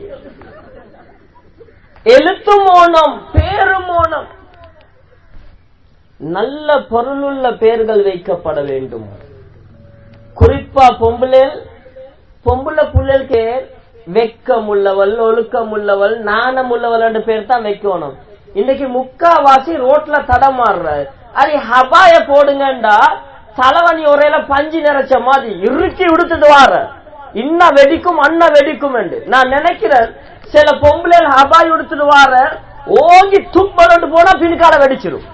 எழுத்து மோனம் பேரு மோனம் நல்ல பொருளுள்ள பெயர்கள் வைக்கப்பட வேண்டும் குறிப்பா பொம்புலேல் பொம்புல புள்ளலுக்கு வெக்கம் உள்ளவள் ஒழுக்கம் உள்ளவள் நாணம் உள்ளவள் என்று பேர் தான் வைக்கணும் இன்னைக்கு முக்காவாசி ரோட்ல தடமாறுற அது ஹபாய போடுங்கண்டா தலைவனி ஒரேல பஞ்சு நிறைச்ச மாதிரி இறுக்கி உடுத்துட்டு வார இன்ன வெடிக்கும் அண்ண வெடிக்கும் என்று நான் நினைக்கிறேன் சில பொம்பளைகள் ஹபாய் உடுத்துட்டு வார ஓங்கி துப்பலண்டு போனா பின்கால வெடிச்சிடும்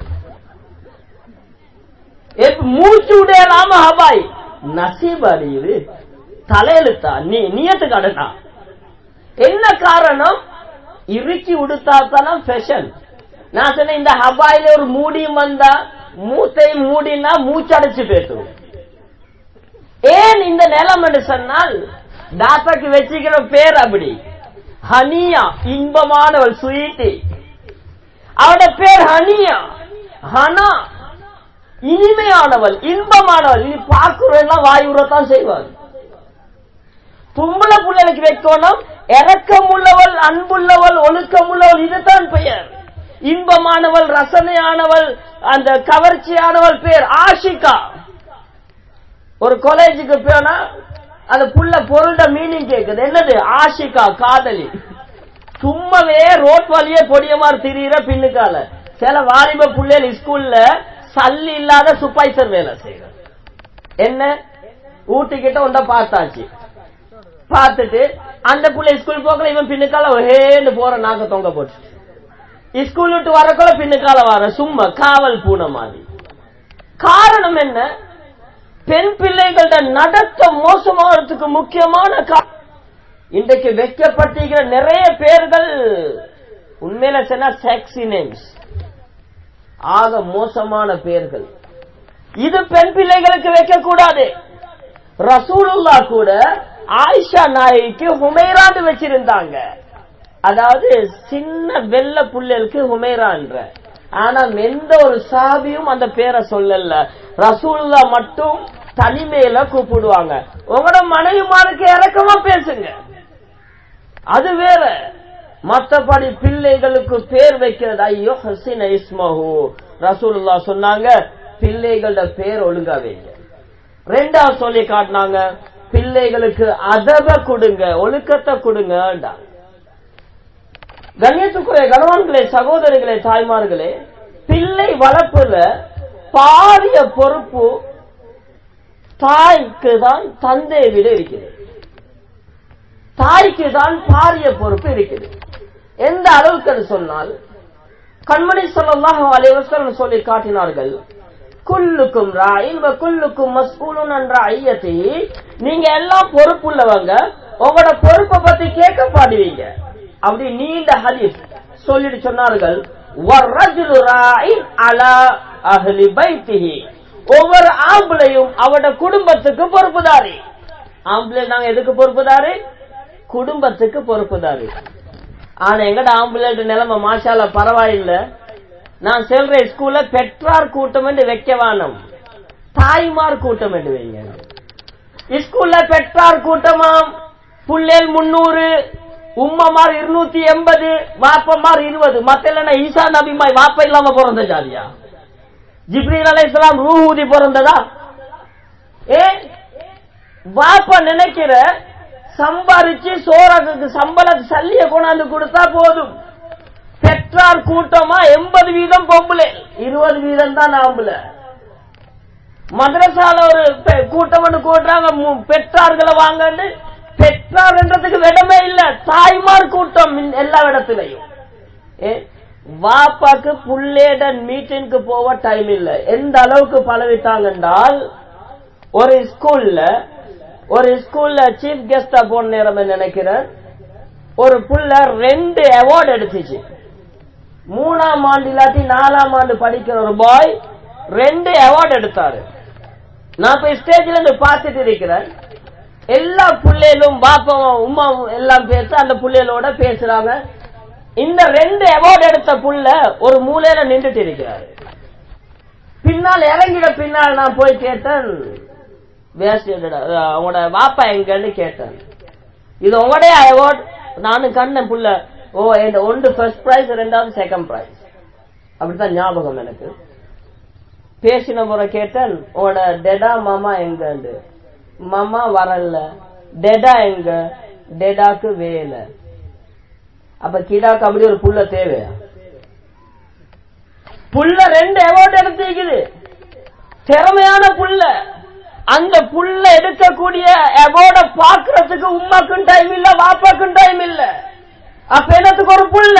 மூச்சு உடையலாம ஹபாய் நசீப் அடியுது தலையெழுத்தா நீ நியத்துக்கு அடுத்தா என்ன காரணம் இறுக்கி உடுத்தாத்தான ஃபேஷன் நான் சொன்ன இந்த ஹபாயில ஒரு மூடியும் வந்தா மூத்தை மூடினா மூச்சடைச்சு பேசும் ஏன் இந்த நிலம் என்று சொன்னால் டாக்டருக்கு வச்சுக்கிற பேர் அப்படி ஹனியா இன்பமானவள் சுயீட்டி அவட பேர் ஹனியா ஹனா இனிமையானவள் இன்பமானவள் இனி பார்க்கிறவெல்லாம் வாயுறத்தான் செய்வார் பொம்பளை பிள்ளைகளுக்கு வைக்கணும் இறக்கம் உள்ளவள் அன்புள்ளவள் ஒழுக்கம் உள்ளவள் இதுதான் பெயர் இன்பமானவள் ரசனையானவள் அந்த கவர்ச்சியானவள் பேர் ஆஷிகா ஒரு காலேஜுக்கு போனா அந்த புள்ள பொருள மீனிங் கேக்குது என்னது ஆஷிகா காதலி சும்மாவே ரோட் வழியே பொடிய மாதிரி திரியிற பின்னுக்கால சில வாலிப புள்ளைகள் ஸ்கூல்ல சல்லி இல்லாத சுப்பாய்சர் வேலை செய்யற என்ன ஊட்டிக்கிட்ட உண்ட பார்த்தாச்சு பார்த்துட்டு அந்த புள்ளை ஸ்கூல் போக்கல இவன் பின்னுக்கால ஒரேன்னு போற நாக்க தொங்க போட்டு ஸ்கூல் விட்டு வரக்குள்ள பின்னுக்கால வர சும்மா காவல் பூனை மாதிரி காரணம் என்ன பெண் பிள்ளைகளோட நடத்த மோசமாகிறதுக்கு முக்கியமான இன்றைக்கு வைக்கப்பட்டிருக்கிற நிறைய பேர்கள் உண்மையில சொன்னா செக்ஸி நேம்ஸ் ஆக மோசமான பெயர்கள் இது பெண் பிள்ளைகளுக்கு வைக்க கூடாது ரசூலுல்லா கூட ஆயிஷா நாய்க்கு ஹுமைரான்னு வச்சிருந்தாங்க அதாவது சின்ன வெள்ள புள்ளைகளுக்கு ஹுமைரான்ற ஆனா எந்த ஒரு சாபியும் அந்த பேரை சொல்லல ரசூல்லா மட்டும் தனிமையில கூப்பிடுவாங்க உங்களோட மனைவிமாருக்கு இறக்கமா பேசுங்க அது வேற மத்தபடி பிள்ளைகளுக்கு பேர் வைக்கிறது ஐயோ ஹசின இஸ்மஹு ரசூலுல்லா சொன்னாங்க பிள்ளைகளோட பேர் ஒழுங்கா வைங்க ரெண்டாவது சொல்லி காட்டினாங்க பிள்ளைகளுக்கு அதவ கொடுங்க ஒழுக்கத்தை கொடுங்க கண்ணியத்துக்குரிய கணவான்களே சகோதரிகளே தாய்மார்களே பிள்ளை வளர்ப்புல பாரிய பொறுப்பு தாய்க்கு தான் தந்தையை விட இருக்குது தாய்க்கு தான் பாரிய பொறுப்பு இருக்குது எந்த அளவுக்கு அது சொன்னால் கண்மணி சொல்லலாம் அலைவசம் சொல்லி காட்டினார்கள் குல்லுக்கும் ராயின் குல்லுக்கும் மஸ்கூலும் என்ற ஐயத்தை நீங்க எல்லாம் பொறுப்புள்ளவங்க உங்களோட பொறுப்பை பத்தி கேட்க பாடுவீங்க அப்படி நீண்ட ஹதீஸ் சொல்லிட்டு சொன்னார்கள் ஒவ்வொரு ஆம்பளையும் அவட குடும்பத்துக்கு பொறுப்புதாரி ஆம்பளை நாங்க எதுக்கு பொறுப்புதாரி குடும்பத்துக்கு பொறுப்புதாரி ஆனா எங்கட ஆம்பளை நிலைமை மாஷால பரவாயில்ல நான் செல்ற ஸ்கூல்ல பெற்றார் கூட்டம் என்று வைக்க வேணும் தாய்மார் கூட்டம் என்று வைங்க ஸ்கூல்ல பெற்றார் கூட்டமாம் புள்ளேல் முன்னூறு உம்மமார் இருநூத்தி எண்பது வாப்பமார் இருபது மத்த இல்லைன்னா ஈசா நபிமாய் வாப்ப இல்லாம பிறந்த ஜாதியா ஜிப்ரீல் அலை இஸ்லாம் ரூஹூதி பிறந்ததா ஏ வாப்பா நினைக்கிற சம்பாரிச்சு சோறாக்கு சம்பள சல்லிய கொண்டாந்து கொடுத்தா போதும் பெற்றார் கூட்டமா எண்பது வீதம் பொம்பளை இருபது வீதம் தான் ஆம்பளை மதரசால ஒரு பெ- கூட்டம் ஒன்று கூட்டுறாங்க மு- பெற்றார்களை வாங்கன்னு பெற்றார்ன்றதுக்கு இடமே இல்ல தாய்மார் கூட்டம் இந்த எல்லா இடத்துலயும் ஏ, வாப்பாக்கு புள்ளேட மீட்டிங்க்கு போக டைம் இல்ல எந்த அளவுக்கு பழவிட்டாங்க என்றால் ஒரு ஸ்கூல்ல ஒரு ஸ்கூல்ல சீஃப் கெஸ்டா போன நேரம் நினைக்கிறேன் ஒரு புள்ள ரெண்டு அவார்டு எடுத்துச்சு மூணாம் ஆண்டு இல்லாட்டி நாலாம் ஆண்டு படிக்கிற ஒரு பாய் ரெண்டு அவார்டு எடுத்தாரு நான் இப்ப ஸ்டேஜ்ல இருந்து பார்த்துட்டு இருக்கிறேன் எல்லா புள்ளைகளும் பாப்பாவும் உமாவும் எல்லாம் பேச அந்த புள்ளைகளோட பேசுறாங்க இந்த ரெண்டு அவார்டு எடுத்த புள்ள ஒரு மூலையில நின்றுட்டு இருக்கிறாரு பின்னால் இறங்கிட பின்னால் நான் போய் கேட்டேன் வேஸ்ட் அவங்களோட பாப்பா எங்கன்னு கேட்டேன் இது உங்களுடைய அவார்ட் நானும் கண்ணன் புள்ள ஓ இந்த ஒன்று ஃபர்ஸ்ட் பிரைஸ் ரெண்டாவது செகண்ட் பிரைஸ் அப்படித்தான் ஞாபகம் எனக்கு பேசின முறை கேட்டேன் உங்களோட டெடா மாமா எங்கண்டு மாமா வரல டெடா எங்க டெடாக்கு வேலை அப்ப கிடாக்கு அப்படி ஒரு புள்ள தேவையா புள்ள ரெண்டு அவார்ட் எடுத்திருக்குது திறமையான புள்ள அந்த புள்ள எடுக்கக்கூடிய அவார்ட பாக்குறதுக்கு உமாக்கும் டைம் இல்ல வாப்பாக்கும் டைம் இல்ல அப்ப என்னத்துக்கு ஒரு புள்ள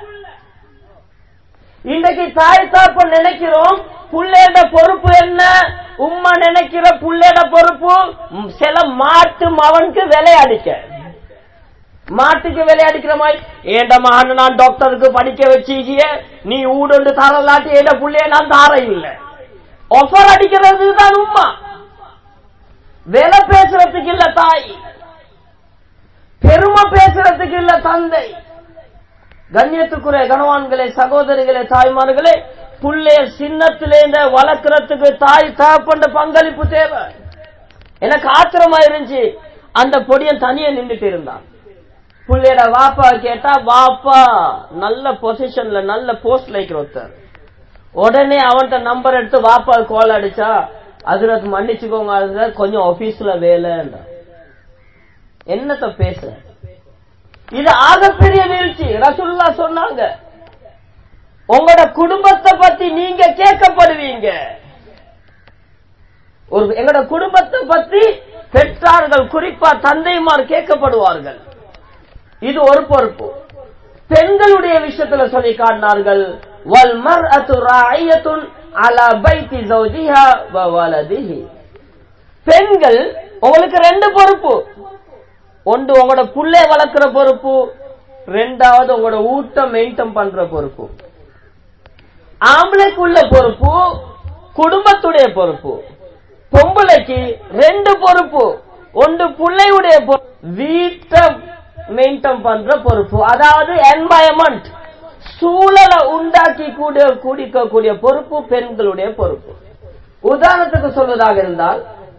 இன்றைக்கு தாய் தாப்ப நினைக்கிறோம் புள்ளையோட பொறுப்பு என்ன உம்மா நினைக்கிற புள்ளையோட பொறுப்பு ம், சில மாட்டு மவனுக்கு விளையாடிக்க மாட்டுக்கு விளையாடிக்கிற மாதிரி ஏண்ட மகன் நான் டாக்டருக்கு படிக்க வச்சிக்கிய நீ ஊடுண்டு தரலாட்டி ஏண்ட புள்ளைய நான் தார இல்ல ஆஃபர் அடிக்கிறது தான் உம்மா விலை பேசுறதுக்கு இல்ல தாய் பெருமை பேசுறதுக்கு இல்ல தந்தை கண்ணியத்துக்குரிய கணவான்களே சகோதரிகளே தாய்மார்களே புள்ளைய சின்னத்திலே இந்த வளர்க்கறதுக்கு தாய் தகப்பண்ட பங்களிப்பு தேவை எனக்கு ஆத்திரமா இருந்துச்சு அந்த பொடியன் தனியா நின்றுட்டு இருந்தான் புள்ளையோட வாப்பா கேட்டா வாப்பா நல்ல பொசிஷன்ல நல்ல போஸ்ட்ல இருக்கிற ஒருத்தர் உடனே அவன்கிட்ட நம்பர் எடுத்து வாப்பா கால் அடிச்சா அதுரத் மன்னிச்சுக்கோங்க அதுரத் கொஞ்சம் ஆபீஸ்ல வேலைன்ற என்னத்த பேச இது ஆகப்பெரிய வீழ்ச்சி ரசுல்லா சொன்னாங்க உங்களோட குடும்பத்தை பத்தி நீங்க கேட்கப்படுவீங்க ஒரு எங்களோட குடும்பத்தை பத்தி பெற்றார்கள் குறிப்பா தந்தைமார் கேட்கப்படுவார்கள் இது ஒரு பொறுப்பு பெண்களுடைய விஷயத்துல சொல்லி காட்டினார்கள் வல் மர்அத்து ராயியத்துன் அலா பைத்தி ஜௌஜிஹா வ வலதிஹி பெண்கள் உங்களுக்கு ரெண்டு பொறுப்பு ஒன்று உங்களோட புள்ளை வளர்க்கிற பொறுப்பு ரெண்டாவது உங்களோட ஊட்டம் மெயின்டைன் பண்ற பொறுப்பு ஆம்பளைக்கு உள்ள பொறுப்பு குடும்பத்துடைய பொறுப்பு பொம்பளைக்கு ரெண்டு பொறுப்பு ஒன்று பிள்ளையுடைய பொறுப்பு வீட்டை மெயின்டைன் பண்ற பொறுப்பு அதாவது என்வாயன்மெண்ட் சூழலை உண்டாக்கி கூட கூடிக்கக்கூடிய பொறுப்பு பெண்களுடைய பொறுப்பு உதாரணத்துக்கு சொல்வதாக இருந்தால்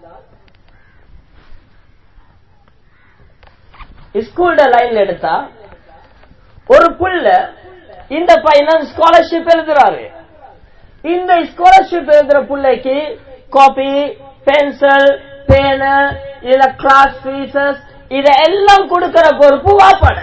ஸ்கூல்ல லைன்ல எடுத்தா ஒரு புள்ள இந்த பையன் ஸ்காலர்ஷிப் எழுதுறாரு இந்த ஸ்காலர்ஷிப் எழுதுற பிள்ளைக்கு காப்பி பென்சில் பேனு இல்ல கிளாஸ் ஃபீசஸ் இதெல்லாம் கொடுக்கிற பொறுப்பு வாப்பட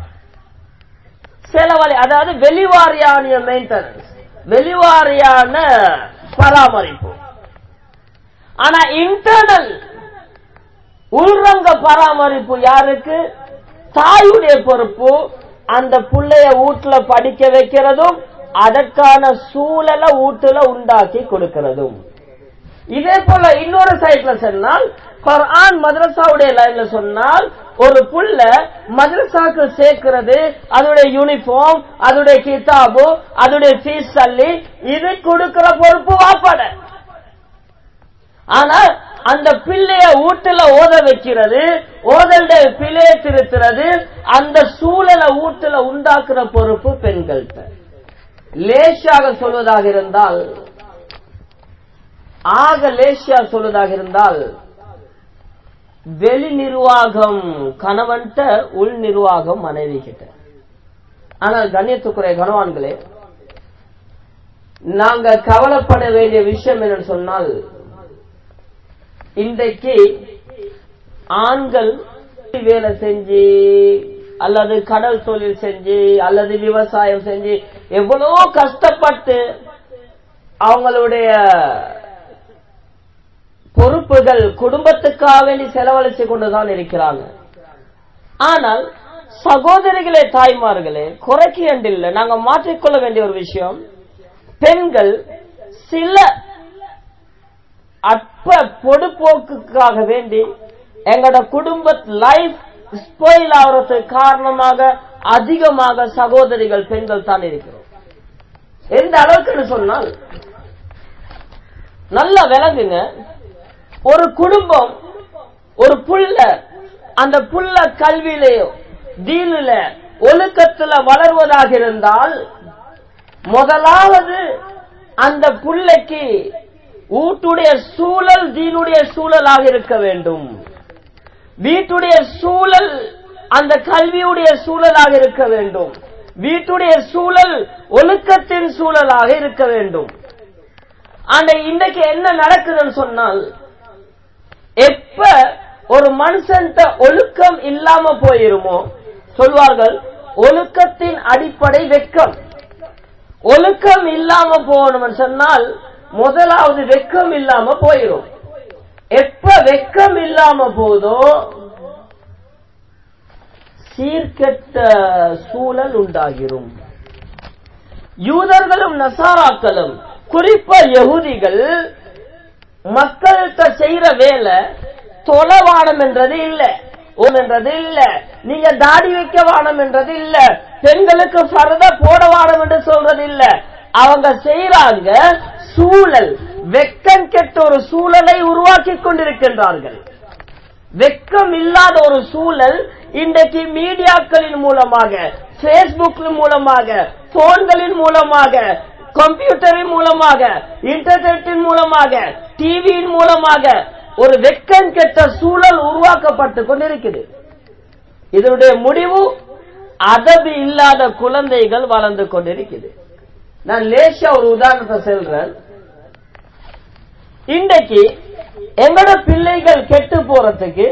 செலவழி அதாவது வெளிவாரியான மெயின்டெனன்ஸ் வெளிவாரியான பராமரிப்பு ஆனா இன்டர்னல் உள்ரங்க பராமரிப்பு யாருக்கு தாயுடைய பொறுப்பு அந்த புள்ளைய வீட்டுல படிக்க வைக்கிறதும் அதற்கான சூழலை வீட்டுல உண்டாக்கி கொடுக்கிறதும் இதே போல இன்னொரு சைட்ல சொன்னால் குர்ஆன் மദ്രസാவுடைய லைன்ல சொன்னால் ஒரு புள்ள மദ്രസാக்கு சேர்க்கிறது அதோடைய யூனிஃபார்ம் அதோடைய கிதாபு அதோடைய ஃபீஸ் தள்ளி இது கொடுக்கிற பொறுப்பு வாப்பட ஆனா அந்த பிள்ளைய வீட்டுல ஓத வைக்கிறது ஓதல்ட பிள்ளைய திருத்துறது அந்த சூழலை வீட்டுல உண்டாக்குற பொறுப்பு பெண்கள்கிட்ட லேசாக சொல்வதாக இருந்தால் ஆக லேசியா சொல்வதாக இருந்தால் வெளி நிர்வாகம் கணவன்கிட்ட உள் நிர்வாகம் மனைவி கிட்ட ஆனால் கண்ணியத்துக்குரிய கணவான்களே நாங்க கவலைப்பட வேண்டிய விஷயம் என்னன்னு சொன்னால் இன்றைக்கு ஆண்கள் வேலை செஞ்சு அல்லது கடல் தொழில் செஞ்சு அல்லது விவசாயம் செஞ்சு எவ்வளவோ கஷ்டப்பட்டு அவங்களுடைய பொறுப்புகள் குடும்பத்துக்காக வேண்டி செலவழிச்சு கொண்டுதான் இருக்கிறாங்க ஆனால் சகோதரிகளே தாய்மார்களே குறைக்கு இல்லை நாங்க மாற்றிக்கொள்ள வேண்டிய ஒரு விஷயம் பெண்கள் சில அற்ப பொடுப்போக்குக்காக வேண்டி எங்களோட குடும்ப லைஃப் ஸ்பாயில் ஆகிறதுக்கு காரணமாக அதிகமாக சகோதரிகள் பெண்கள் தான் இருக்கிறோம் எந்த அளவுக்கு சொன்னால் நல்லா விளங்குங்க ஒரு குடும்பம் ஒரு புள்ள அந்த புள்ள கல்வியிலேயோ தீனில ஒழுக்கத்துல வளர்வதாக இருந்தால் முதலாவது அந்த புள்ளைக்கு வீட்டுடைய சூழல் தீனுடைய சூழலாக இருக்க வேண்டும் வீட்டுடைய சூழல் அந்த கல்வியுடைய சூழலாக இருக்க வேண்டும் வீட்டுடைய சூழல் ஒழுக்கத்தின் சூழலாக இருக்க வேண்டும் ஆனா இன்றைக்கு என்ன நடக்குதுன்னு சொன்னால் எப்ப ஒரு மனுஷன் ஒழுக்கம் இல்லாம போயிருமோ சொல்வார்கள் ஒழுக்கத்தின் அடிப்படை வெக்கம் ஒழுக்கம் இல்லாம போகணும்னு சொன்னால் முதலாவது வெக்கம் இல்லாம போயிடும் எப்ப வெக்கம் இல்லாம போதோ சீர்கெட்ட சூழல் உண்டாகிரும் யூதர்களும் நசாராக்களும் குறிப்பா யகுதிகள் மக்கள்கிட்ட செய்யற வேலை தொலைவானம் என்றது இல்ல என்றது இல்ல நீங்க தாடி வைக்க வானம் என்றது இல்ல பெண்களுக்கு பரத போட வானம் என்று சொல்றது இல்ல அவங்க செய்யறாங்க சூழல் வெக்கம் கெட்ட ஒரு சூழலை உருவாக்கி கொண்டிருக்கின்றார்கள் வெக்கம் இல்லாத ஒரு சூழல் இன்றைக்கு மீடியாக்களின் மூலமாக பேஸ்புக்கின் மூலமாக போன்களின் மூலமாக கம்ப்யூட்டரின் மூலமாக இன்டர்நெட்டின் மூலமாக டிவியின் மூலமாக ஒரு வெக்கம் கெட்ட சூழல் உருவாக்கப்பட்டு கொண்டிருக்குது இதனுடைய முடிவு அதபி இல்லாத குழந்தைகள் வளர்ந்து கொண்டிருக்குது நான் லேசா ஒரு உதாரணத்தை சொல்றேன் இன்றைக்கு எங்களோட பிள்ளைகள் கெட்டு போறதுக்கு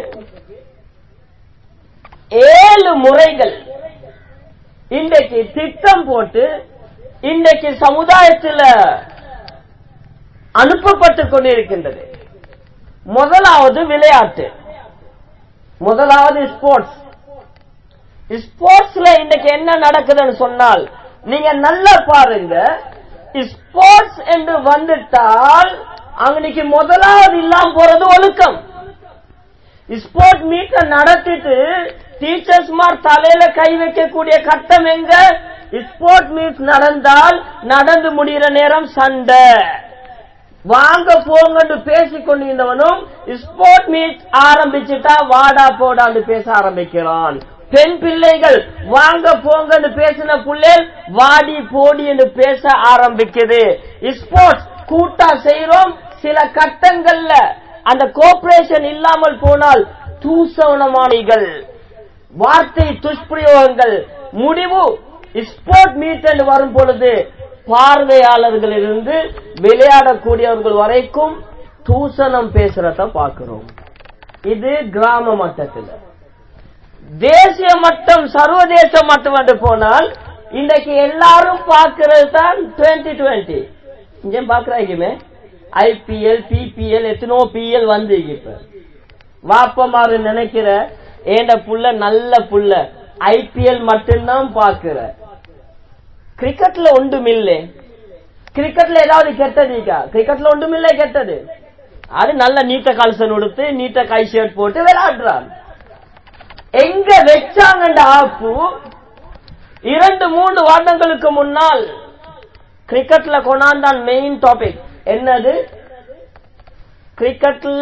ஏழு முறைகள் இன்றைக்கு திட்டம் போட்டு இன்றைக்கு சமுதாயத்தில் அனுப்பப்பட்டு கொண்டிருக்கின்றது முதலாவது விளையாட்டு முதலாவது ஸ்போர்ட்ஸ் ஸ்போர்ட்ஸ்ல இன்னைக்கு என்ன நடக்குதுன்னு சொன்னால் நீங்க நல்லா பாருங்க ஸ்போர்ட்ஸ் என்று வந்துட்டால் அன்னைக்கு முதலாவது இல்லாம போறது ஒழுக்கம் ஸ்போர்ட் மீட்ட நடத்திட்டு டீச்சர்ஸ் மார் தலையில கை வைக்கக்கூடிய கட்டம் எங்க ஸ்போர்ட் மீட் நடந்தால் நடந்து முடிகிற நேரம் சண்டை வாங்க போங்கன்னு பேசிக் கொண்டிருந்தவனும் ஸ்போர்ட் மீட் ஆரம்பிச்சுட்டா வாடா போடான்னு பேச ஆரம்பிக்கிறான் பெண் பிள்ளைகள் வாங்க போங்கன்னு பேசின பிள்ளைகள் வாடி போடி என்று பேச ஆரம்பிக்குது ஸ்போர்ட்ஸ் கூட்டா செய்யறோம் சில கட்டங்கள்ல அந்த கோஆபரேஷன் இல்லாமல் போனால் தூசவனமானிகள் வார்த்தை துஷ்பிரயோகங்கள் முடிவு ஸ்போர்ட் மீட் என்று வரும் பொழுது பார்வையாளர்களிலிருந்து விளையாடக்கூடியவர்கள் வரைக்கும் தூசணம் பேசுறத பார்க்கிறோம் இது கிராம மட்டத்தில் தேசிய மட்டம் சர்வதேச மட்டம் என்று போனால் இன்றைக்கு எல்லாரும் பார்க்கிறது தான் டுவெண்ட்டி டுவெண்ட்டி இங்கே பாக்குறாங்க ஐபிஎல் பிபிஎல் எத்தனோ பிஎல் வந்து இப்ப வாப்பமாறு நினைக்கிற ஏண்ட புள்ள நல்ல புள்ள ஐபிஎல் மட்டும்தான் பாக்குற கிரிக்கெட்ல ஒன்றும் இல்லை கிரிக்கெட்ல ஏதாவது கெட்டதுக்கா கிரிக்கெட்ல ஒன்றும் இல்லை கெட்டது அது நல்ல நீட்ட கல்சன் உடுத்து நீட்ட கை ஷர்ட் போட்டு விளையாடுறான் எங்க வச்சாங்கன்ற ஆப்பு இரண்டு மூன்று வருடங்களுக்கு முன்னால் கிரிக்கெட்ல கொண்டாந்தான் மெயின் டாபிக் என்னது கிரிக்கெட்ல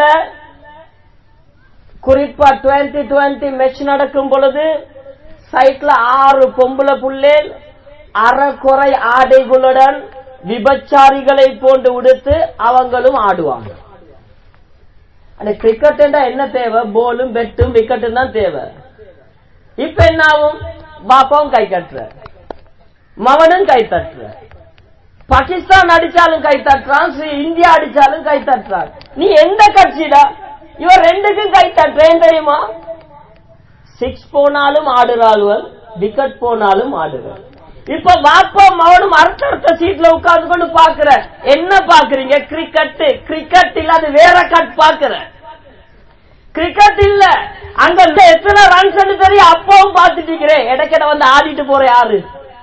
குறிப்பா டுவெண்ட்டி டுவெண்ட்டி மேட்ச் நடக்கும் பொழுது சைட்ல ஆறு பொம்பளை புள்ளேல் அறக்குறை ஆடைகளுடன் விபச்சாரிகளை போன்று உடுத்து அவங்களும் ஆடுவாங்க அந்த கிரிக்கெட் என்ன தேவை போலும் பெட்டும் விக்கெட்டும் தான் தேவை இப்ப என்ன ஆகும் பாப்பாவும் கை கட்டுற மவனும் கை தட்டுற பாகிஸ்தான் அடிச்சாலும் கை தட்டுறான் இந்தியா அடிச்சாலும் கை தட்டுறான் நீ எந்த கட்சிடா இவன் ரெண்டுக்கும் கைத்தா ட்ரெயின் தெரியுமா சிக்ஸ் போனாலும் ஆடுறாளுவல் விக்கெட் போனாலும் ஆடுறாள் இப்ப பாப்பா மகனும் அடுத்த அடுத்த சீட்ல உட்கார்ந்து கொண்டு பாக்குற என்ன பாக்குறீங்க கிரிக்கெட் கிரிக்கெட் இல்ல அது வேற கட் பாக்குற கிரிக்கெட் இல்ல அங்க எத்தனை ரன்ஸ் தெரியும் அப்பவும் பாத்துட்டு இருக்கிறேன் இடைக்கிட வந்து ஆடிட்டு போற யாரு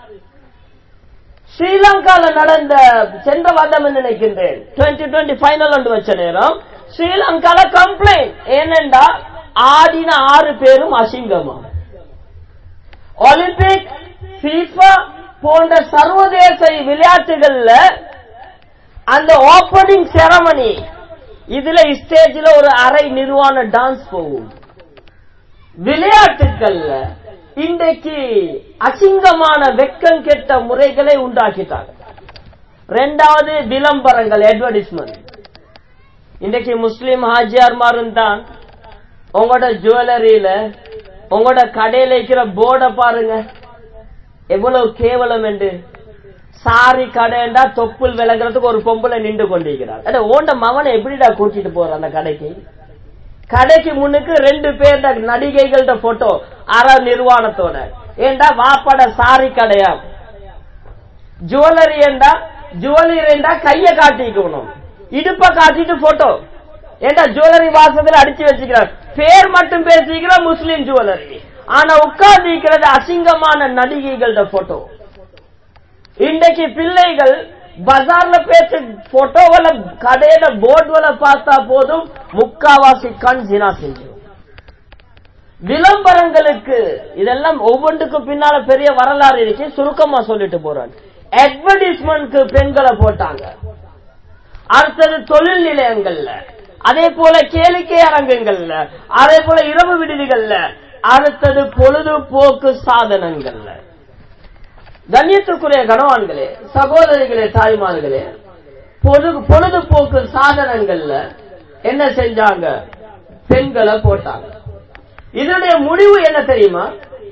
ஸ்ரீலங்கால நடந்த சென்ற வருடம் நினைக்கின்றேன் டுவெண்ட்டி டுவெண்ட்டி ஃபைனல் ஒன்று வச்ச நேரம் ஸ்ரீலங்கால கம்ப்ளைண்ட் ஏனென்றா ஆடின ஆறு பேரும் அசிங்கமா ஒலிம்பிக் FIFA போன்ற சர்வதேச விளையாட்டுகள்ல அந்த ஓபனிங் செரமனி இதுல ஸ்டேஜ்ல ஒரு அரை நிர்வாண டான்ஸ் போகும் விளையாட்டுகள்ல இன்றைக்கு அசிங்கமான வெக்கம் கெட்ட முறைகளை உண்டாக்கிட்டாங்க ரெண்டாவது விளம்பரங்கள் அட்வர்டைஸ்மெண்ட் இன்றைக்கு முஸ்லிம் ஹாஜியார்மாரும் தான் உங்களோட ஜுவல்லரியில உங்களோட கடையில இருக்கிற போர்டை பாருங்க எவ்வளவு கேவலம் என்று சாரி கடைண்டா தொப்புள் விளங்குறதுக்கு ஒரு பொம்பளை நின்று கொண்டிருக்கிறார் அட ஓண்ட மவனை எப்படிடா கூட்டிட்டு போற அந்த கடைக்கு கடைக்கு முன்னுக்கு ரெண்டு பேர் நடிகைகளோட போட்டோ அற நிர்வாணத்தோட ஏண்டா வாப்பட சாரி கடையா ஜுவல்லரி ஏண்டா ஜுவல்லரி ஏண்டா கைய காட்டிக்கணும் இடுப்ப காட்டிட்டு போட்டோ ஏண்டா ஜுவல்லரி வாசத்துல அடிச்சு வச்சுக்கிறார் பேர் மட்டும் பேசிக்கிற முஸ்லிம் ஜுவல்லரி ஆனா உட்கார்ந்து இருக்கிறது அசிங்கமான நடிகைகளோட போட்டோ இன்றைக்கு பிள்ளைகள் பஜார்ல பேச போட்டோவல கடையில போர்டுவல பார்த்தா போதும் முக்காவாசி கண் ஜினா செஞ்சு விளம்பரங்களுக்கு இதெல்லாம் ஒவ்வொன்றுக்கும் பின்னால பெரிய வரலாறு இருக்கு சுருக்கமா சொல்லிட்டு போறாங்க அட்வர்டைஸ்மெண்ட்க்கு பெண்களை போட்டாங்க அடுத்தது தொழில் நிலையங்கள்ல அதே போல கேளிக்கை அரங்குகள்ல அதே போல இரவு விடுதிகள்ல அடுத்தது பொழுதுபோக்கு சாதனங்கள்ல கண்ணியத்துக்குரிய கணவான்களே சகோதரிகளே தாய்மார்களே பொது பொழுதுபோக்கு சாதனங்கள்ல என்ன செஞ்சாங்க பெண்களை போட்டாங்க இதனுடைய முடிவு என்ன தெரியுமா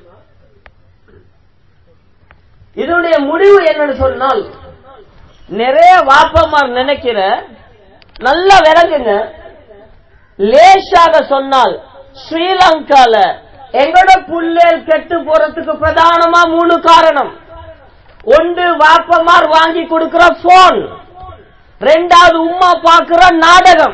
இதனுடைய முடிவு என்னன்னு சொன்னால் நிறைய வாப்பமார் நினைக்கிற நல்லா விளங்குங்க லேசாக சொன்னால் ஸ்ரீலங்கால எங்கட புள்ளேல் கெட்டு போறதுக்கு பிரதானமா மூணு காரணம் ஒன்று வாப்பமார் வாங்கி கொடுக்கிற போன் ரெண்டாவது உமா பாக்குற நாடகம்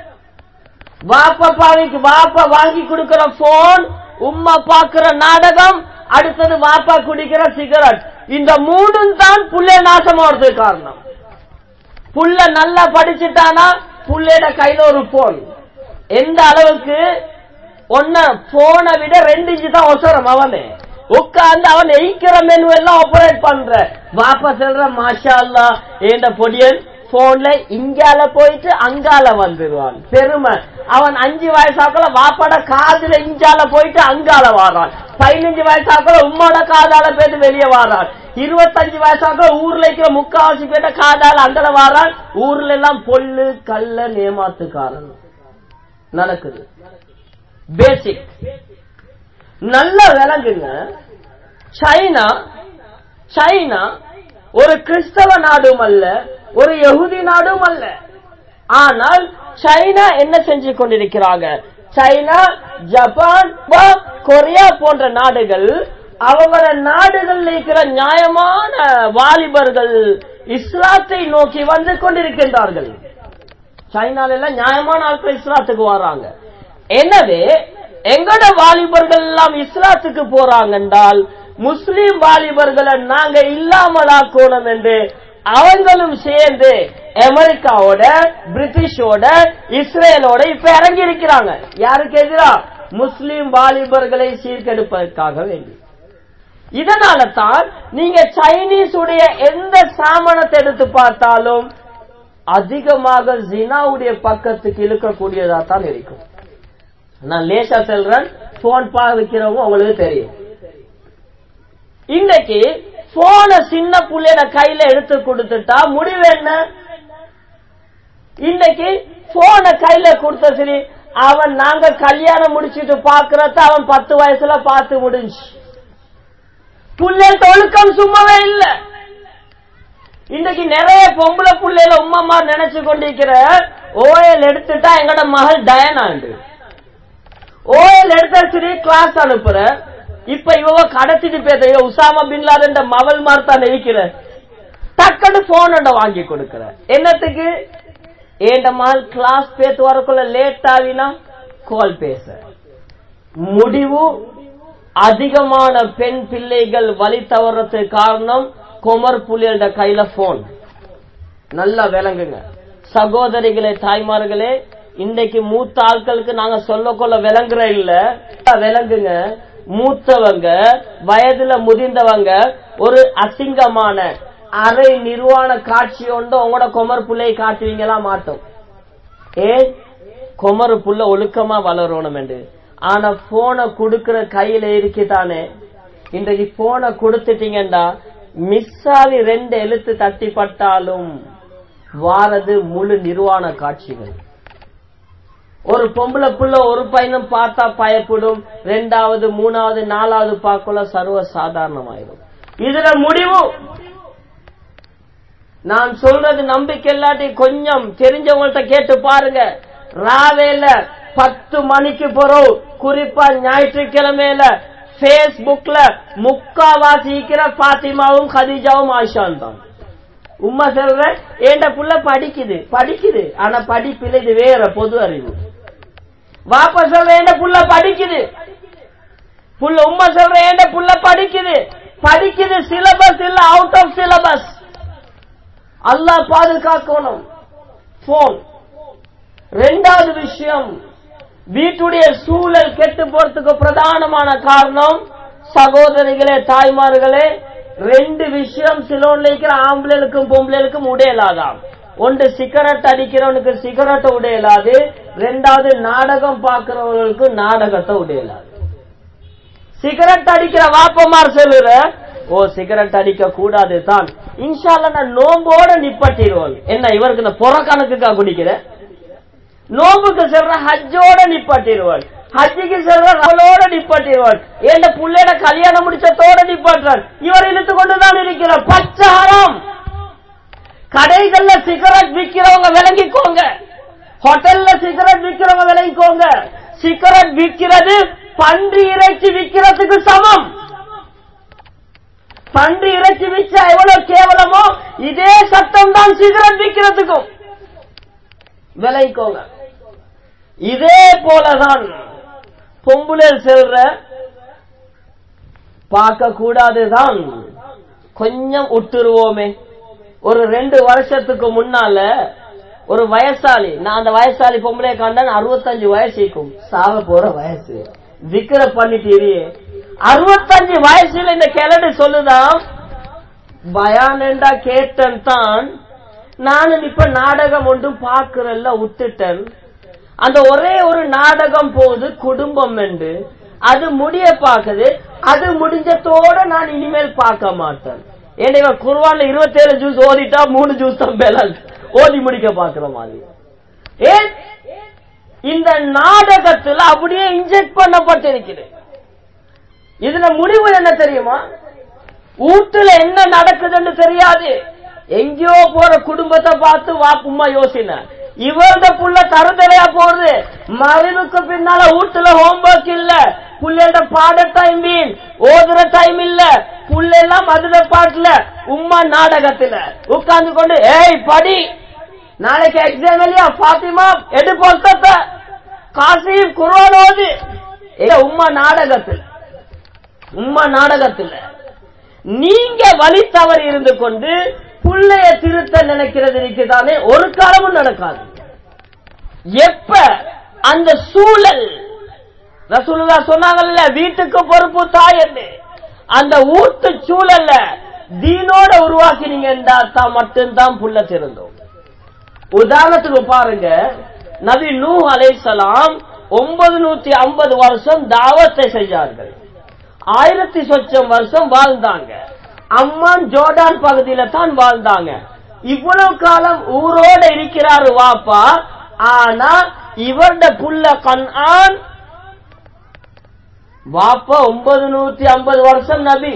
வாப்பாவிக்கு வாப்பா வாங்கி கொடுக்கிற போன் உம்மா பாக்குற நாடகம் அடுத்தது வாப்பா குடிக்கிற சிகரெட் இந்த மூணும் தான் புள்ள நாசமாறதுக்கு காரணம் புள்ள நல்லா படிச்சுட்டானா புள்ளையோட கையில ஒரு போன் எந்த அளவுக்கு ஒன்ன போனை விட ரெண்டு இன்ச்சு தான் ஒசரம் அவனே உட்கார்ந்து அவன் எய்க்கிற மெனு எல்லாம் ஆபரேட் பண்ற வாப்பா சொல்ற மாஷா அல்லா ஏண்ட பொடியன் போன்ல இங்கால போயிட்டு அங்கால வந்துருவான் பெருமை அவன் அஞ்சு வயசாக்குள்ள வாப்பாட காதுல இஞ்சால போயிட்டு அங்கால வாரான் பதினஞ்சு வயசாக்குள்ள உம்மோட காதால போயிட்டு வெளியே வாரான் இருபத்தஞ்சு வயசாக்குள்ள ஊர்ல இருக்கிற முக்காவாசி பேட்ட காதால அங்கல வாரான் ஊர்ல எல்லாம் பொல்லு கல்ல நேமாத்துக்காரன் நடக்குது பேசிக் நல்ல விலங்குங்க சைனா சைனா ஒரு கிறிஸ்தவ நாடும் அல்ல ஒரு யகுதி நாடும் அல்ல ஆனால் சைனா என்ன செஞ்சு கொண்டிருக்கிறாங்க சைனா ஜப்பான் கொரியா போன்ற நாடுகள் அவங்கள நாடுகள் இருக்கிற நியாயமான வாலிபர்கள் இஸ்லாத்தை நோக்கி வந்து கொண்டிருக்கின்றார்கள் சைனால எல்லாம் நியாயமான ஆட்கள் இஸ்லாத்துக்கு வராங்க எனவே எங்கட வாலிபர்கள் எல்லாம் இஸ்லாத்துக்கு போறாங்க என்றால் முஸ்லீம் வாலிபர்களை நாங்க இல்லாமலாக்கணும் என்று அவங்களும் சேர்ந்து அமெரிக்காவோட பிரிட்டிஷோட இஸ்ரேலோட இப்ப இறங்கி இருக்கிறாங்க யாருக்கு எதிரா முஸ்லீம் வாலிபர்களை சீர்கெடுப்பதற்காக வேண்டி இதனால தான் நீங்க சைனீஸ் உடைய எந்த சாமனத்தை எடுத்து பார்த்தாலும் அதிகமாக ஜினாவுடைய பக்கத்துக்கு இழுக்கக்கூடியதா தான் இருக்கும் நான் லேசா செல்றேன் போன் பாவிக்கிறவங்க உங்களுக்கு தெரியும் இன்னைக்கு போன சின்ன புள்ளையோட கையில எடுத்து கொடுத்துட்டா முடிவு என்ன இன்னைக்கு போன கையில கொடுத்த சரி அவன் நாங்க கல்யாணம் முடிச்சிட்டு பாக்குறத அவன் பத்து வயசுல பார்த்து முடிஞ்சு புள்ளைய ஒழுக்கம் சும்மாவே இல்ல இன்னைக்கு நிறைய பொம்பளை புள்ளையில உம்மம்மா நினைச்சு கொண்டிருக்கிற ஓஎல் எடுத்துட்டா எங்கட மகள் டயனாண்டு ஓஎல் எடுத்து கிளாஸ் அனுப்புற இப்ப இவ கடத்திட்டு பேச இவ உசாமா பின் லாதன் மவல் மாதிரி தான் இருக்கிற டக்குன்னு போன் வாங்கி கொடுக்கிற என்னத்துக்கு ஏண்ட மகள் கிளாஸ் பேத்து வரக்குள்ள லேட் ஆவினா கால் பேச முடிவு அதிகமான பெண் பிள்ளைகள் வழி தவறதுக்கு காரணம் குமர் புலியோட கையில போன் நல்லா விளங்குங்க சகோதரிகளே தாய்மார்களே இன்றைக்கு மூத்த ஆட்களுக்கு நாங்க சொல்ல கொள்ள விளங்குற இல்ல விளங்குங்க மூத்தவங்க வயதுல முதிர்ந்தவங்க ஒரு அசிங்கமான அரை நிர்வாண காட்சி ஒன்று உங்களோட குமர் புள்ளையை காட்டுவீங்களா மாட்டோம் ஏன் குமரு புள்ள ஒழுக்கமா வளரணும் என்று ஆனா போனை கொடுக்கிற கையில இருக்குதானே இன்றைக்கு போனை கொடுத்துட்டீங்கடா மிஸ் ஆகி ரெண்டு எழுத்து தட்டி பட்டாலும் வாரது முழு நிர்வாண காட்சிகள் ஒரு பொம்பளை புள்ள ஒரு பையனும் பார்த்தா பயப்படும் ரெண்டாவது மூணாவது நாலாவது பார்க்கல சர்வ சாதாரணமாயிடும் இதுல முடிவு நான் சொல்றது நம்பிக்கை இல்லாட்டி கொஞ்சம் தெரிஞ்சவங்கள்ட்ட கேட்டு பாருங்க ராவேல பத்து மணிக்கு போறோம் குறிப்பா ஞாயிற்றுக்கிழமையில பேஸ்புக்ல முக்காவாசிக்கிற பாத்திமாவும் கதிஜாவும் ஆயிஷான் தான் உமா சொல்ற ஏண்ட புள்ள படிக்குது படிக்குது ஆனா படிப்பில் இது வேற பொது அறிவு வாப்ப சொல்ற ஏண்ட புள்ள படிக்குது புள்ள உமா சொல்ற ஏண்ட புள்ள படிக்குது படிக்குது சிலபஸ் இல்ல அவுட் ஆஃப் சிலபஸ் அல்லாஹ் பாதுகாக்கணும் போன் ரெண்டாவது விஷயம் வீட்டுடைய சூழல் கெட்டு போறதுக்கு பிரதானமான காரணம் சகோதரிகளே தாய்மார்களே ரெண்டு விஷயம் சிலோன்ல இருக்கிற ஆம்பளைகளுக்கும் பொம்பளைகளுக்கும் உடையலாதாம் ஒன்று சிகரெட் அடிக்கிறவனுக்கு சிகரெட்டை உடையலாது ரெண்டாவது நாடகம் பார்க்கிறவர்களுக்கு நாடகத்தை உடையலாது சிகரெட் அடிக்கிற வாப்பமார் சொல்லுற ஓ சிகரெட் அடிக்க கூடாது தான் இன்ஷால்ல நான் நோம்போட நிப்பட்டிடுவோம் என்ன இவருக்கு இந்த புற கணக்குக்கா குடிக்கிற நோம்புக்கு செல்ற ஹஜ்ஜோட நிப்பாட்டிடுவாள் ஹஜ்ஜிக்கு செல்ற அவளோட நிப்பாட்டிடுவாள் ஏண்ட புள்ளையோட கல்யாணம் முடிச்சதோட நிப்பாட்டுறார் இவர் இழுத்து கொண்டுதான் இருக்கிறார் பச்சாரம் கடைகள்ல சிகரெட் விக்கிறவங்க விளங்கிக்கோங்க ஹோட்டல்ல சிகரெட் விக்கிறவங்க விளங்கிக்கோங்க சிகரெட் விக்கிறது பன்றி இறைச்சி விக்கிறதுக்கு சமம் பன்றி இறைச்சி விச்சா எவ்வளவு கேவலமோ இதே சட்டம் தான் சிகரெட் விக்கிறதுக்கும் விளைக்கோங்க இதே போலதான் பொம்புலர் செல்ற பார்க்க கூடாதுதான் கொஞ்சம் விட்டுருவோமே ஒரு ரெண்டு வருஷத்துக்கு முன்னால ஒரு வயசாளி நான் அந்த வயசாளி பொம்பளை காண்டான் அறுபத்தஞ்சு வயசுக்கும் சாக போற வயசு விக்கிர பண்ணிட்டு அறுபத்தஞ்சு வயசுல இந்த கிளடு சொல்லுதான் பயானண்டா கேட்டன் தான் நானும் இப்ப நாடகம் ஒன்றும் பார்க்கிறல்ல விட்டுட்டேன் அந்த ஒரே ஒரு நாடகம் போகுது குடும்பம் என்று அது முடிய பார்க்குது அது முடிஞ்சதோட நான் இனிமேல் பார்க்க மாட்டேன் ஏன்னா இவன் குருவான்ல இருபத்தேழு ஜூஸ் ஓதிட்டா மூணு ஜூஸ் தான் பேலன்ஸ் ஓதி முடிக்க பாக்குற மாதிரி ஏன் இந்த நாடகத்துல அப்படியே இன்ஜெக்ட் பண்ணப்பட்டிருக்கிறது இதுல முடிவு என்ன தெரியுமா வீட்டுல என்ன நடக்குதுன்னு தெரியாது எங்கேயோ போற குடும்பத்தை பார்த்து வாப்புமா யோசின இவரத புள்ள தரதலையா போறது மறைவுக்கு பின்னால வீட்டுல ஹோம்ஒர்க் இல்ல புள்ளையோட பாட டைம் மீன் ஓதுற டைம் இல்ல புள்ள எல்லாம் மதுர பாட்டுல உம்மா நாடகத்துல உட்கார்ந்து கொண்டு ஏய் படி நாளைக்கு எக்ஸாம் இல்லையா பாத்திமா எடு பொருத்தத்தை காசிம் குர்ஆன் ஓது ஏ உம்மா நாடகத்துல உம்மா நாடகத்துல நீங்க வழி தவறி இருந்து கொண்டு புள்ளைய திருத்த நினைக்கிறது இருக்குதானே ஒரு காலமும் நடக்காது எப்ப அந்த சூழல் ரசூலுல்லா சொன்னாங்கல்ல வீட்டுக்கு பொறுப்பு தாய் என்று அந்த ஊட்டு சூழல்ல தீனோட உருவாக்கினீங்கன்னா தான் மட்டும்தான் புள்ள திருந்தோம் உதாரணத்துக்கு பாருங்க நபி நூ அலைசலாம் ஒன்பது நூத்தி ஐம்பது வருஷம் தாவத்தை செஞ்சார்கள் ஆயிரத்தி சொச்சம் வருஷம் வாழ்ந்தாங்க அம்மான் ஜோர்டான் பகுதியில தான் வாழ்ந்தாங்க இவ்வளவு காலம் ஊரோட இருக்கிறாரு வாப்பா ஆனா இவருட புள்ள கண்ஆன் வாப்பா ஒன்பது நூத்தி ஐம்பது வருஷம் நபி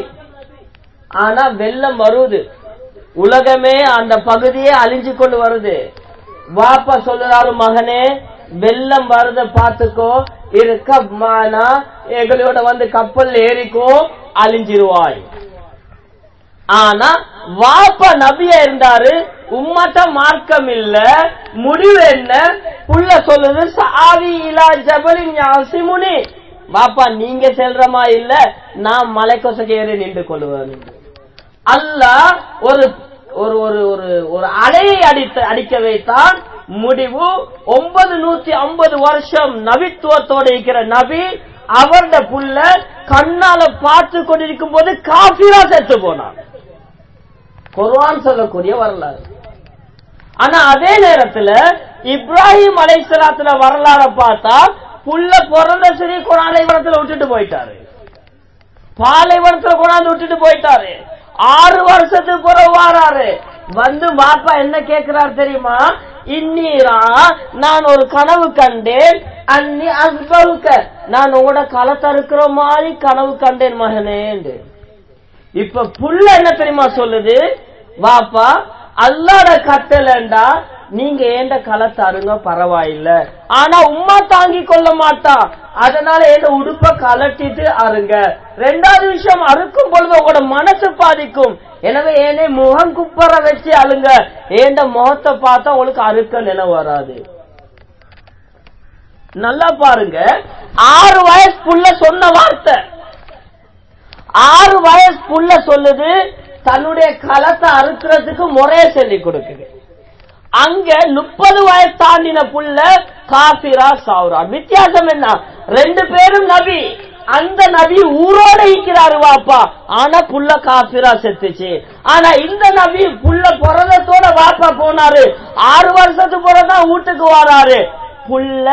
ஆனா வெள்ளம் வருது உலகமே அந்த பகுதியே அழிஞ்சு கொண்டு வருது வாப்பா சொல்லுறாரு மகனே வெள்ளம் வருத பாத்துக்கோ இருக்க மானா எங்களோட வந்து கப்பல் ஏறிக்கோ அழிஞ்சிருவாய் ஆனா வாப்பா நபியா இருந்தாரு உம்மட்ட மார்க்கம் இல்ல முடிவு என்ன புள்ள சொல்லுது சாவி இலா ஜபலின் யாசிமுனி வாப்பா நீங்க செல்றமா இல்ல நான் மலை கொசகேறி நின்று கொள்வேன் அல்லாஹ் ஒரு ஒரு ஒரு ஒரு ஒரு அலையை அடித்து அடிக்க வைத்தான் முடிவு ஒன்பது நூத்தி ஐம்பது வருஷம் நபித்துவத்தோட இருக்கிற நபி அவருடைய புள்ள கண்ணால பார்த்து கொண்டிருக்கும் போது காபிரா செத்து போனான் குர்ஆன் சொல்லக்கூடிய வரலாறு ஆனா அதே நேரத்துல இப்ராஹிம் அலைசலாத்துல வரலாற பார்த்தா புள்ள பிறந்த சரி பாலைவனத்துல விட்டுட்டு போயிட்டாரு பாலைவனத்துல கொண்டாந்து விட்டுட்டு போயிட்டாரு ஆறு வருஷத்துக்கு பிறகு வாராரு வந்து பாப்பா என்ன கேக்குறாரு தெரியுமா இன்னீரா நான் ஒரு கனவு கண்டேன் அன்னி அஸ்பருக்க நான் உங்களோட களத்தை இருக்கிற மாதிரி கனவு கண்டேன் மகனேண்டு இப்ப புள்ள என்ன தெரியுமா சொல்லுது வாப்பா அல்லாட கட்டலண்டா நீங்க ஏண்ட களத்தை அருங்க பரவாயில்ல ஆனா உம்மா தாங்கி கொள்ள மாட்டா அதனால என்ன உடுப்ப கலட்டிட்டு அருங்க ரெண்டாவது விஷயம் அறுக்கும் பொழுது உங்களோட மனசு பாதிக்கும் எனவே ஏனே முகம் குப்பர வச்சு அழுங்க ஏண்ட முகத்தை பார்த்தா உங்களுக்கு அறுக்க நினைவு வராது நல்லா பாருங்க ஆறு வயசு புள்ள சொன்ன வார்த்தை ஆறு வயசு புள்ள சொல்லுது தன்னுடைய களத்தை அறுக்கிறதுக்கு முறைய சொல்லி கொடுக்குது அங்க முப்பது வயசு தாண்டின புள்ள காபிரா சாவுரா வித்தியாசம் என்ன ரெண்டு பேரும் நபி அந்த நபி ஊரோட இருக்கிறாரு வாப்பா ஆனா புள்ள காபிரா செத்துச்சு ஆனா இந்த நபி புள்ள பிறந்தத்தோட வாப்பா போனாரு ஆறு வருஷத்துக்கு பிறகுதான் வீட்டுக்கு வராரு புள்ள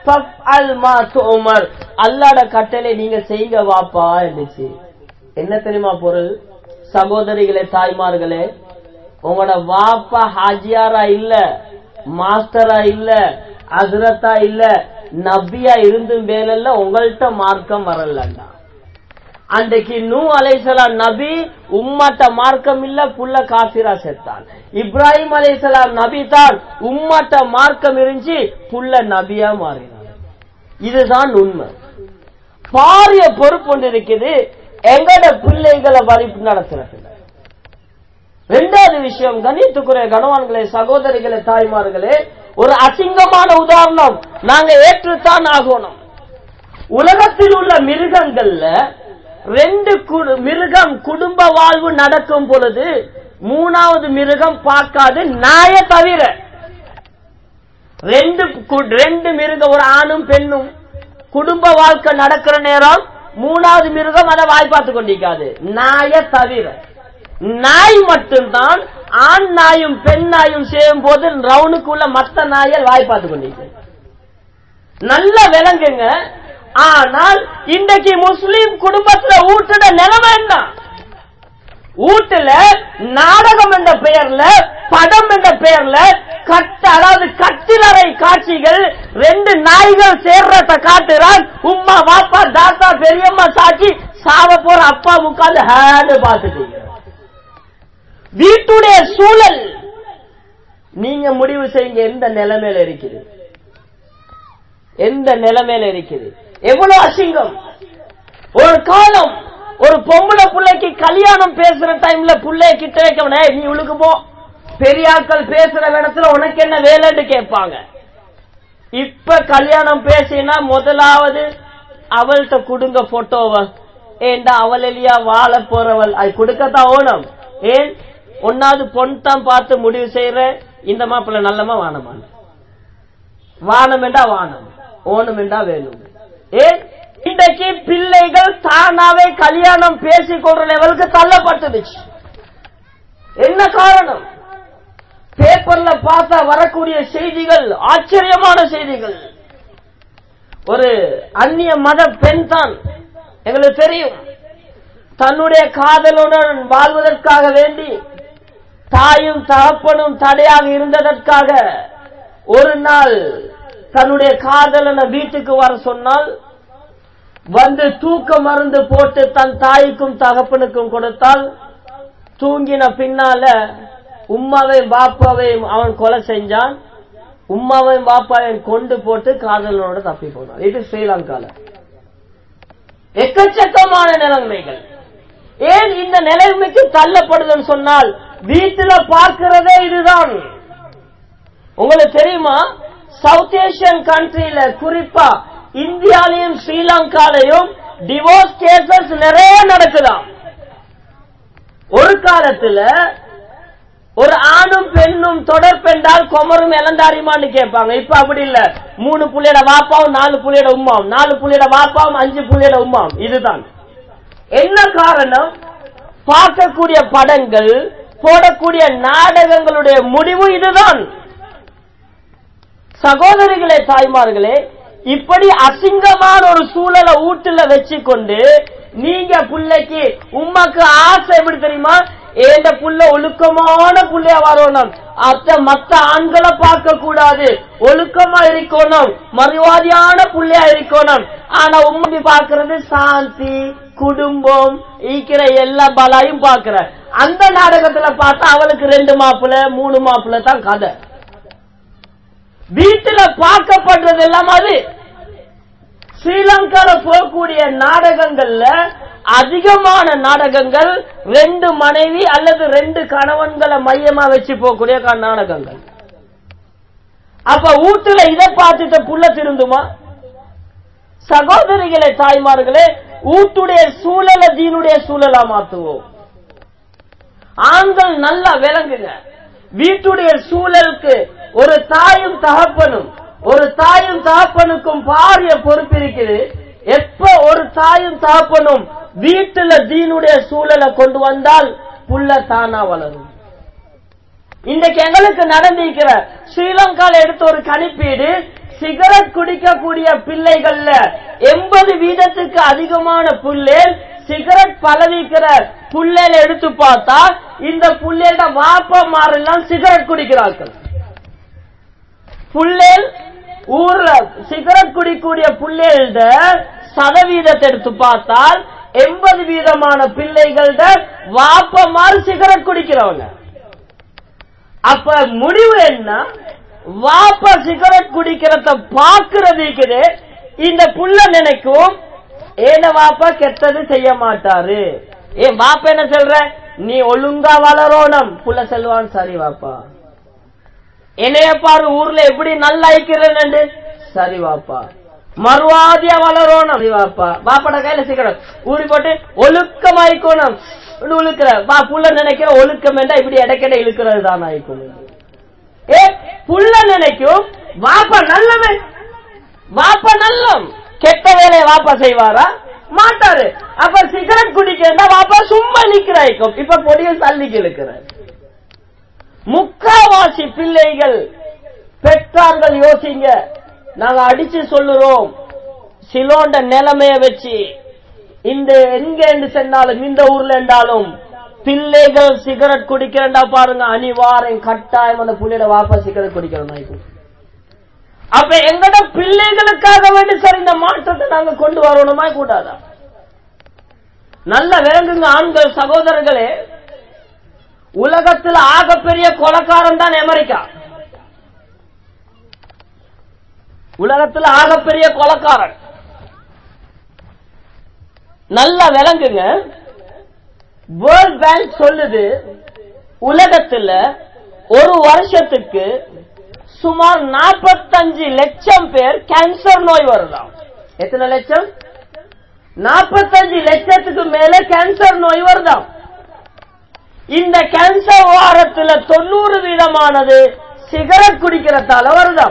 உமர் அல்லாட கட்டளை நீங்க செய்யுங்க வாப்பா இருந்துச்சு என்ன தெரியுமா பொருள் சகோதரிகளே தாய்மார்களே உங்களோட வாப்பா ஹாஜியாரா இல்ல மாஸ்டரா இல்ல அசரத்தா இல்ல நபியா இருந்தும் வேலைல்ல உங்கள்கிட்ட மார்க்கம் வரலண்டா அன்றைக்கு நூ அலைசலாம் நபி உம்மட்ட மார்க்கம் இல்ல புள்ள காசிரா செத்தான் இப்ராஹிம் அலைசலாம் நபி தான் உம்மட்ட மார்க்கம் இருந்துச்சு புள்ள நபியா மாறினார் இதுதான் உண்மை பாரிய பொறுப்பு ஒன்று இருக்குது எங்கட பிள்ளைகளை வலிப்பு நடத்துறது ரெண்டாவது விஷயம் கணித்துக்குரிய கணவான்களே சகோதரிகளே தாய்மார்களே ஒரு அசிங்கமான உதாரணம் நாங்க ஏற்றுத்தான் ஆகணும் உலகத்தில் உள்ள மிருகங்கள்ல ரெண்டு மிருகம் குடும்ப வாழ்வு நடக்கும் பொழுது மூணாவது மிருகம் பார்க்காது நாய தவிர ரெண்டு ரெண்டு மிருகம் ஒரு ஆணும் பெண்ணும் குடும்ப வாழ்க்கை நடக்கிற நேரம் மூணாவது மிருகம் அதை வாய் பார்த்து கொண்டிருக்காது நாய தவிர நாய் மட்டும்தான் ஆண் நாயும் பெண் நாயும் செய்யும் போது ரவுனுக்குள்ள மத்த நாயல் வாய் பார்த்து கொண்டிருக்க நல்ல விலங்குங்க ஆனால் இன்றைக்கு முஸ்லீம் குடும்பத்துல ஊட்டுட நிலைமை என்ன வீட்டுல நாடகம் என்ற பெயர்ல படம் என்ற பெயர்ல கட்ட அதாவது கட்டிலறை காட்சிகள் ரெண்டு நாய்கள் சேர்றத காட்டுறான் உம்மா வாப்பா தாத்தா பெரியம்மா சாட்சி சாவ போற அப்பா உட்கார்ந்து ஹேன்னு பார்த்துட்டீங்க வீட்டுடைய சூழல் நீங்க முடிவு செய்யுங்க எந்த நிலைமையில இருக்குது எந்த நிலைமையில இருக்குது எவ்வளவு அசிங்கம் ஒரு காலம் ஒரு பொம்பளை பிள்ளைக்கு கல்யாணம் பேசுற டைம்ல பிள்ளைய கிட்ட வைக்கவனே நீ உழுக்கு போ பெரியாக்கள் பேசுற இடத்துல உனக்கு என்ன வேலைன்னு கேட்பாங்க இப்ப கல்யாணம் பேசினா முதலாவது அவள்கிட்ட கொடுங்க போட்டோவ ஏண்டா அவள் இல்லையா வாழ போறவள் அது கொடுக்கத்தான் ஓணும் ஏன் ஒன்னாவது பொன் தான் பார்த்து முடிவு செய்யற இந்த மாப்பிள்ள நல்லமா வானமான வானம் என்றா வானம் ஓணும் என்றா வேணும் ஏன் இன்றைக்கு பிள்ளைகள் தானாவே கல்யாணம் பேசிக் கொள்ற லெவலுக்கு தள்ளப்பட்டுடுச்சு என்ன காரணம் பேப்பர்ல பார்த்தா வரக்கூடிய செய்திகள் ஆச்சரியமான செய்திகள் ஒரு அந்நிய மத பெண் தான் எங்களுக்கு தெரியும் தன்னுடைய காதலுடன் வாழ்வதற்காக வேண்டி தாயும் தகப்பனும் தடையாக இருந்ததற்காக ஒரு நாள் தன்னுடைய காதலனை வீட்டுக்கு வர சொன்னால் வந்து தூக்க மருந்து போட்டு தன் தாய்க்கும் தகப்பனுக்கும் கொடுத்தால் தூங்கின பின்னால உம்மாவையும் பாப்பாவையும் அவன் கொலை செஞ்சான் உம்மாவையும் பாப்பாவையும் கொண்டு போட்டு காதலனோட தப்பி போனார் இது ஸ்ரீலங்கால எக்கச்சக்கமான நிலைமைகள் ஏன் இந்த நிலைமைக்கு தள்ளப்படுதுன்னு சொன்னால் வீட்டுல பார்க்கிறதே இதுதான் உங்களுக்கு தெரியுமா சவுத் ஏசியன் கண்ட்ரியில குறிப்பா இந்தியாலையும் ஸ்ரீலங்காலையும் டிவோர்ஸ் கேசஸ் நிறைய நடக்குதாம் ஒரு காலத்துல ஒரு ஆணும் பெண்ணும் தொடர்பெண்டால் கொமரும் இளந்தாரிமான்னு கேட்பாங்க இப்ப அப்படி இல்ல மூணு புள்ளியோட வாப்பாவும் நாலு புள்ளியோட உமாவும் நாலு புள்ளியோட வாப்பாவும் அஞ்சு புள்ளியோட உமாவும் இதுதான் என்ன காரணம் பார்க்கக்கூடிய படங்கள் போடக்கூடிய நாடகங்களுடைய முடிவு இதுதான் சகோதரிகளே தாய்மார்களே இப்படி அசிங்கமான ஒரு சூழலை வீட்டுல வச்சுக்கொண்டு நீங்க புள்ளைக்கு உமாக்கு ஆசை எப்படி தெரியுமா ஏண்ட புள்ள ஒழுக்கமான புள்ளைய வரணும் அத்த மத்த ஆண்களை பார்க்க கூடாது ஒழுக்கமா இருக்கணும் மறுவாதியான புள்ளையா இருக்கணும் ஆனா உண்மை பார்க்கறது சாந்தி குடும்பம் ஈக்கிற எல்லா பலாயும் பாக்குற அந்த நாடகத்துல பார்த்தா அவளுக்கு ரெண்டு மாப்பிள்ள மூணு மாப்பிள்ள தான் கதை வீட்டுல பார்க்கப்படுறது எல்லாம் அது ஸ்ரீலங்கால போகக்கூடிய நாடகங்கள்ல அதிகமான நாடகங்கள் ரெண்டு மனைவி அல்லது ரெண்டு கணவன்களை மையமா வச்சு போகக்கூடிய கா- நாடகங்கள் அப்ப வீட்டுல இதை பார்த்துட்ட புள்ள திருந்துமா சகோதரிகளே தாய்மார்களே வீட்டுடைய சூழலை தீனுடைய சூழலா மாத்துவோம் ஆண்கள் நல்லா விளங்குங்க வீட்டுடைய சூழலுக்கு ஒரு தாயும் தகப்பனும் ஒரு தாயும் தகப்பனுக்கும் பாரிய பொறுப்பு இருக்குது எப்ப ஒரு தாயும் தகப்பனும் வீட்டுல தீனுடைய சூழலை கொண்டு வந்தால் புள்ள தானா வளரும் இன்றைக்கு எங்களுக்கு நடந்திருக்கிற ஸ்ரீலங்கால எடுத்த ஒரு கணிப்பீடு சிகரெட் குடிக்கக்கூடிய பிள்ளைகள்ல எண்பது வீதத்துக்கு அதிகமான புள்ளேல் சிகரெட் பழவிக்கிற புள்ளேல எடுத்து பார்த்தா இந்த புள்ளேட வாப்பமாரெல்லாம் சிகரெட் குடிக்கிறார்கள் புள்ளேல் ஊர்ல சிகரெட் குடிக்கூடிய புள்ளேல்ட சதவீதத்தை எடுத்து பார்த்தால் எண்பது வீதமான பிள்ளைகள்ட வாப்பமாறு சிகரெட் குடிக்கிறவங்க அப்ப முடிவு என்ன வாப்ப சிகரெட் குடிக்கிறத பாக்குறதுக்குது இந்த புள்ள நினைக்கும் ஏன வாப்பா கெட்டது செய்ய மாட்டாரு ஏன் வாப்பா என்ன சொல்ற நீ ஒழுங்கா வளரணும் புள்ள செல்வான் சரி வாப்பா என்னைய பாரு ஊர்ல எப்படி நல்லா ஐக்கிறேன்னு சரி வாப்பா மறுவாதியா வளரணும் சரி வாப்பா வாப்பாட கையில சிகரெட் ஊறி போட்டு ஒழுக்கம் ஆயிக்கணும் உழுக்கிற வா புள்ள நினைக்கிற ஒழுக்கம் என்றா இப்படி இடைக்கிட இழுக்கிறது தான் ஆயிக்கணும் ஏ புள்ள நினைக்கும் வாப்பா நல்லவன் வாப்பா நல்லம் கெட்ட வேலையை வாப்பா செய்வாரா மாட்டாரு அப்ப சிகரெட் குடிக்கிறா வாப்பா சும்மா நிக்கிறாய்க்கும் இப்ப பொடிய தள்ளிக்கு இழுக்கிற முக்காவாசி பிள்ளைகள் பெற்றார்கள் யோசிங்க நாங்க அடிச்சு சொல்லுறோம் சிலோண்ட நிலைமைய வச்சு இந்த எங்க என்று சென்றாலும் இந்த ஊர்ல இருந்தாலும் பிள்ளைகள் சிகரெட் குடிக்கிறேன்டா பாருங்க அனிவாரம் கட்டாயம் அந்த புள்ளையோட வாப்பா சிகரெட் குடிக்கிறேன் அப்ப எங்கட பிள்ளைகளுக்காக வேண்டி சார் இந்த மாற்றத்தை நாங்க கொண்டு வரணுமா கூடாதா நல்ல விளங்குங்க ஆண்கள் சகோதரர்களே உலகத்தில் ஆகப்பெரிய கொலக்காரன் தான் அமெரிக்கா உலகத்தில் ஆகப்பெரிய கொலக்காரன் நல்லா விளங்குங்க வேர்ல்ட் பேங்க் சொல்லுது உலகத்துல ஒரு வருஷத்துக்கு சுமார் நாற்பத்தஞ்சு லட்சம் பேர் கேன்சர் நோய் வருதாம் எத்தனை லட்சம் நாற்பத்தஞ்சு லட்சத்துக்கு மேல கேன்சர் நோய் வருதாம் இந்த கேன்சர் வாரத்துல தொண்ணூறு வீதமானது சிகரெட் குடிக்கிறதால வருதாம்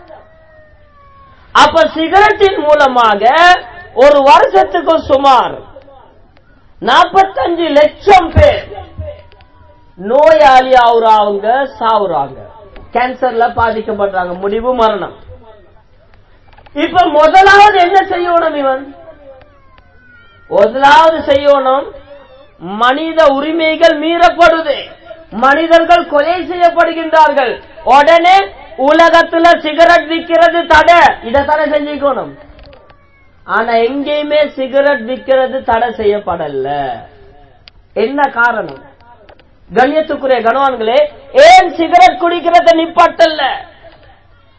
அப்ப சிகரெட்டின் மூலமாக ஒரு வருஷத்துக்கு சுமார் நாற்பத்தஞ்சு லட்சம் பேர் நோயாளி ஆகுறாங்க சாவுறாங்க கேன்சர்ல பாதிக்கப்படுறாங்க முடிவு மரணம் இப்ப முதலாவது என்ன செய்யணும் இவன் முதலாவது செய்யணும் மனித உரிமைகள் மீறப்படுது மனிதர்கள் கொலை செய்யப்படுகின்றார்கள் உடனே உலகத்துல சிகரெட் விற்கிறது தடை இதை தடை செஞ்சுக்கணும் ஆனா எங்கேயுமே சிகரெட் விற்கிறது தடை செய்யப்படல என்ன காரணம் கண்ணியத்துக்குரிய கணவான்களே ஏன் சிகரெட் குடிக்கிறத நிப்பாட்டல்ல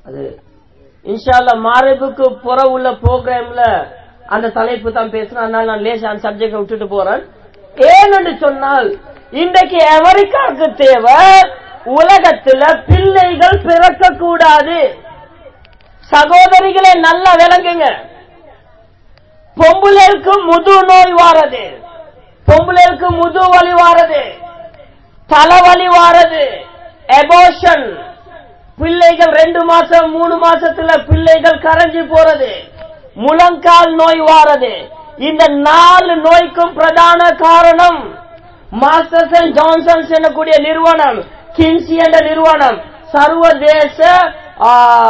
அது இன்ஷால்ல மாரிபுக்கு புற உள்ள ப்ரோக்ராம்ல அந்த தலைப்பு தான் பேசுறேன் அதனால நான் லேசா அந்த சப்ஜெக்ட் விட்டுட்டு போறேன் ஏன்னு சொன்னால் இன்றைக்கு அமெரிக்காவுக்கு தேவை உலகத்துல பிள்ளைகள் பிறக்க கூடாது சகோதரிகளை நல்லா விளங்குங்க பொம்புலேருக்கு முது நோய் வாரது பொம்புலேருக்கு முது வலி வாரது தலைவலி வாரது எபோஷன் பிள்ளைகள் ரெண்டு மாசம் மூணு மாசத்துல பிள்ளைகள் கரைஞ்சி போறது முழங்கால் நோய் வாரது இந்த நாலு நோய்க்கும் பிரதான காரணம் மாஸ்டர்ஸ் அண்ட் ஜான்சன்ஸ் என்னக்கூடிய நிறுவனம் கின்சி என்ற நிறுவனம் சர்வதேச ஆ,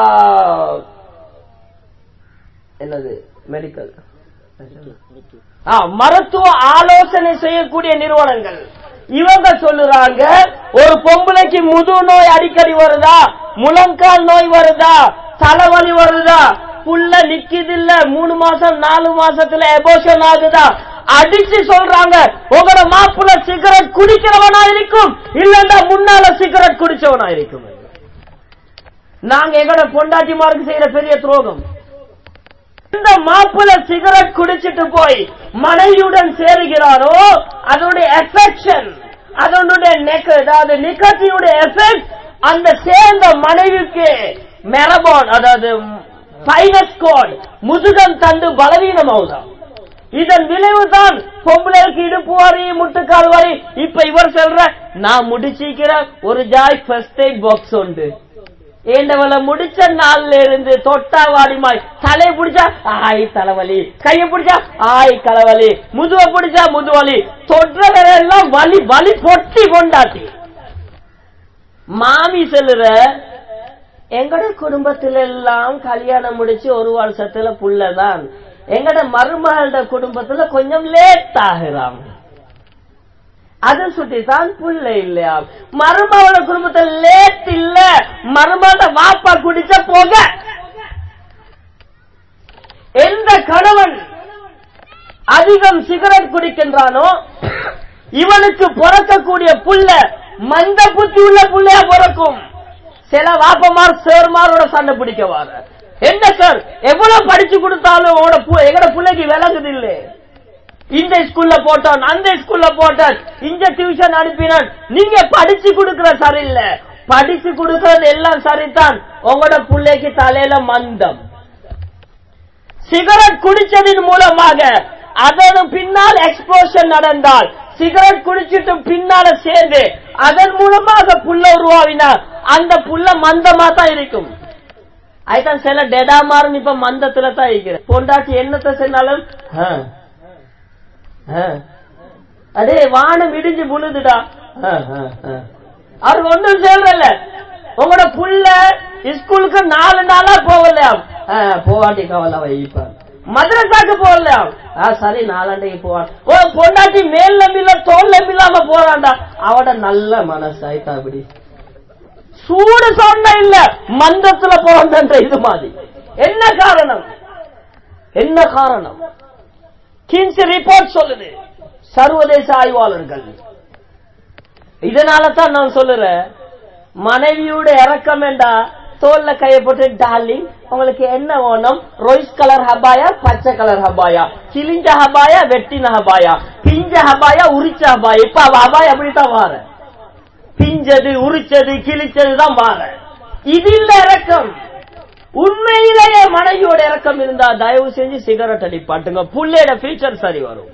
என்னது மெடிக்கல் ஆ, மருத்துவ ஆலோசனை செய்யக்கூடிய நிறுவனங்கள் இவங்க சொல்லுறாங்க ஒரு பொம்பளைக்கு முது நோய் அடிக்கடி வருதா முழங்கால் நோய் வருதா தலைவலி வருதா புள்ள நிக்குதில்ல மூணு மாசம் நாலு மாசத்துல எபோஷன் ஆகுதா அடிச்சு சொல்றாங்க உங்களோட மாப்புல சிகரெட் குடிக்கிறவனா இருக்கும் இல்லன்னா முன்னால சிகரெட் குடிச்சவனா இருக்கும் நாங்க எங்களோட பொண்டாட்டிமாருக்கு செய்யற பெரிய துரோகம் இந்த மாப்பிள சிகரெட் குடிச்சிட்டு போய் மனைவியுடன் சேருகிறாரோ அதனுடைய எஃபெக்ஷன் அதனுடைய நெக் அதாவது நிகழ்ச்சியுடைய எஃபெக்ட் அந்த சேர்ந்த மனைவிக்கு மெரபான் அதாவது பைனஸ் கோட் முதுகம் தண்டு பலவீனமாகுதான் இதன் விளைவுதான் பொம்பளைக்கு இடுப்பு வரி முட்டுக்கால் வரி இப்ப இவர் சொல்ற நான் முடிச்சிக்கிறேன் ஒரு ஜாய் ஃபர்ஸ்ட் எய்ட் பாக்ஸ் உண்டு ஏண்டவளை முடிச்ச நாள்ல இருந்து தொட்டா வாடிமாய் தலையை பிடிச்சா ஆய் தலைவலி கைய பிடிச்சா ஆய் தலைவலி முதுவ பிடிச்சா முதுவலி தொற்றவரெல்லாம் வலி வலி பொட்டி கொண்டாட்டி மாமி சொல்லுற எங்கட குடும்பத்துல எல்லாம் கல்யாணம் முடிச்சு ஒரு வருஷத்துல புள்ளதான் எங்கட மருமகளோட குடும்பத்துல கொஞ்சம் லேட் ஆகுறான் அதை சுட்டி தான் புள்ள இல்லையா மருமகள குடும்பத்துல லேட் இல்ல மருமகள வாப்பா குடிச்ச போக எந்த கணவன் அதிகம் சிகரெட் குடிக்கின்றானோ இவனுக்கு பிறக்கக்கூடிய புள்ள மந்த புத்தி உள்ள புள்ளையா பிறக்கும் சில வாப்பமார் சேர்மாரோட சண்டை பிடிக்க வார என்ன சார் எவ்வளவு படிச்சு கொடுத்தாலும் உங்களோட பு- எங்கட பிள்ளைக்கு விளங்குது இல்லை இந்த ஸ்கூல்ல போட்டான் அந்த ஸ்கூல்ல போட்டான் இந்த டியூஷன் அனுப்பினான் நீங்க படிச்சு கொடுக்கிற சரியில்லை படிச்சு கொடுக்கறது எல்லாம் சரிதான் உங்களோட பிள்ளைக்கு தலையில மந்தம் சிகரெட் குடிச்சதின் மூலமாக அதன் பின்னால் எக்ஸ்ப்ளோஷன் நடந்தால் சிகரெட் குடிச்சிட்டு பின்னால சேர்ந்து அதன் மூலமாக புல்ல உருவாவினா அந்த புல்ல மந்தமா தான் இருக்கும் அதுதான் சில டெடா மாறும் இப்ப மந்தத்துல தான் இருக்கிறேன் பொண்டாட்டி என்னத்தை சொன்னாலும் ஆ, ஆ. அடே வானம் இடிஞ்சு புழுதுடா ஆ, ஆ, ஆ. அது ஒண்ணும் சொல்றல உங்களோட புள்ள ஸ்கூலுக்கு நாலு நாளா போகலையாம் ஆ, போவாட்டி கவலை வைப்பான் மദ്രസാக்கு போகலையாம் ஆ சரி நாலாண்டைக்கு போவான் ஓ பொண்டாட்டி மேல் நம்பில தோல் நம்பில்லாம போறான்டா அவட நல்ல மனசாயிட்டா அப்படி சூடு சொன்ன இல்ல மந்தத்துல பிறந்த இது மாதிரி என்ன காரணம் என்ன காரணம் கின்ஸ் ரிப்போர்ட் சொல்லுது சர்வதேச ஆய்வாளர்கள் இதனால தான் நான் சொல்லுறேன் மனைவியோட இறக்கம் வேண்டா தோல்ல கைய போட்டு டார்லிங் உங்களுக்கு என்ன வேணும் ரோஸ் கலர் ஹபாயா பச்சை கலர் ஹபாயா கிழிஞ்ச ஹபாயா வெட்டின ஹபாயா பிஞ்ச ஹபாயா உரிச்ச ஹபாயா இப்ப அவ ஹபாயா அப்படித்தான் வார பிஞ்சது உரிச்சது கிழிச்சது தான் வார இது இல்ல இறக்கம் உண்மையிலேயே மனைவியோட இறக்கம் இருந்தா தயவு செஞ்சு சிகரெட் அடிப்பாட்டுங்க புள்ளையோட ஃபியூச்சர் சரி வரும்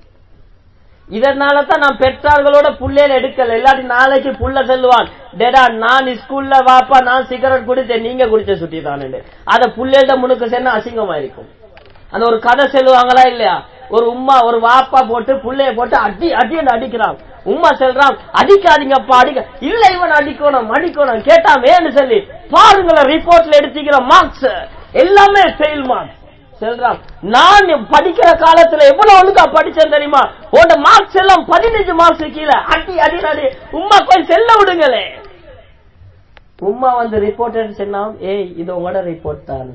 இதனால தான் நான் பெற்றார்களோட புள்ளையில எடுக்கல இல்லாட்டி நாளைக்கு புள்ள செல்லுவான் டேடா நான் ஸ்கூல்ல வாப்பா நான் சிகரெட் குடித்தேன் நீங்க குடிச்ச சுட்டி தானே அத புள்ளையிட முனுக்கு சென்ன அசிங்கமா இருக்கும் அந்த ஒரு கதை சொல்லுவாங்களா இல்லையா ஒரு உம்மா ஒரு வாப்பா போட்டு புள்ளைய போட்டு அடி அடின்னு அடிக்கிறான் உம்மா சொல்றான் அடிக்காதீங்கப்பா அடிக்க இல்ல இவன் அடிக்கணும் அடிக்கணும் கேட்டாமேன்னு சொல்லி பாருங்களேன் ரிப்போர்ட்ல எடுத்துக்கிற மார்க்ஸ் எல்லாமே ஃபெயில் மார்க்ஸ் சொல்றான் நான் படிக்கிற காலத்துல எவ்வளவு ஒழுங்கா படிச்சேன் தெரியுமா உன்னோட மார்க்ஸ் எல்லாம் பதினஞ்சு மார்க்ஸ் கீழே அடி அடி அடி உம்மா கொஞ்சம் செல்ல விடுங்களே உம்மா வந்து ரிப்போர்ட் சொன்னா ஏய் இது உங்களோட ரிப்போர்ட் தான்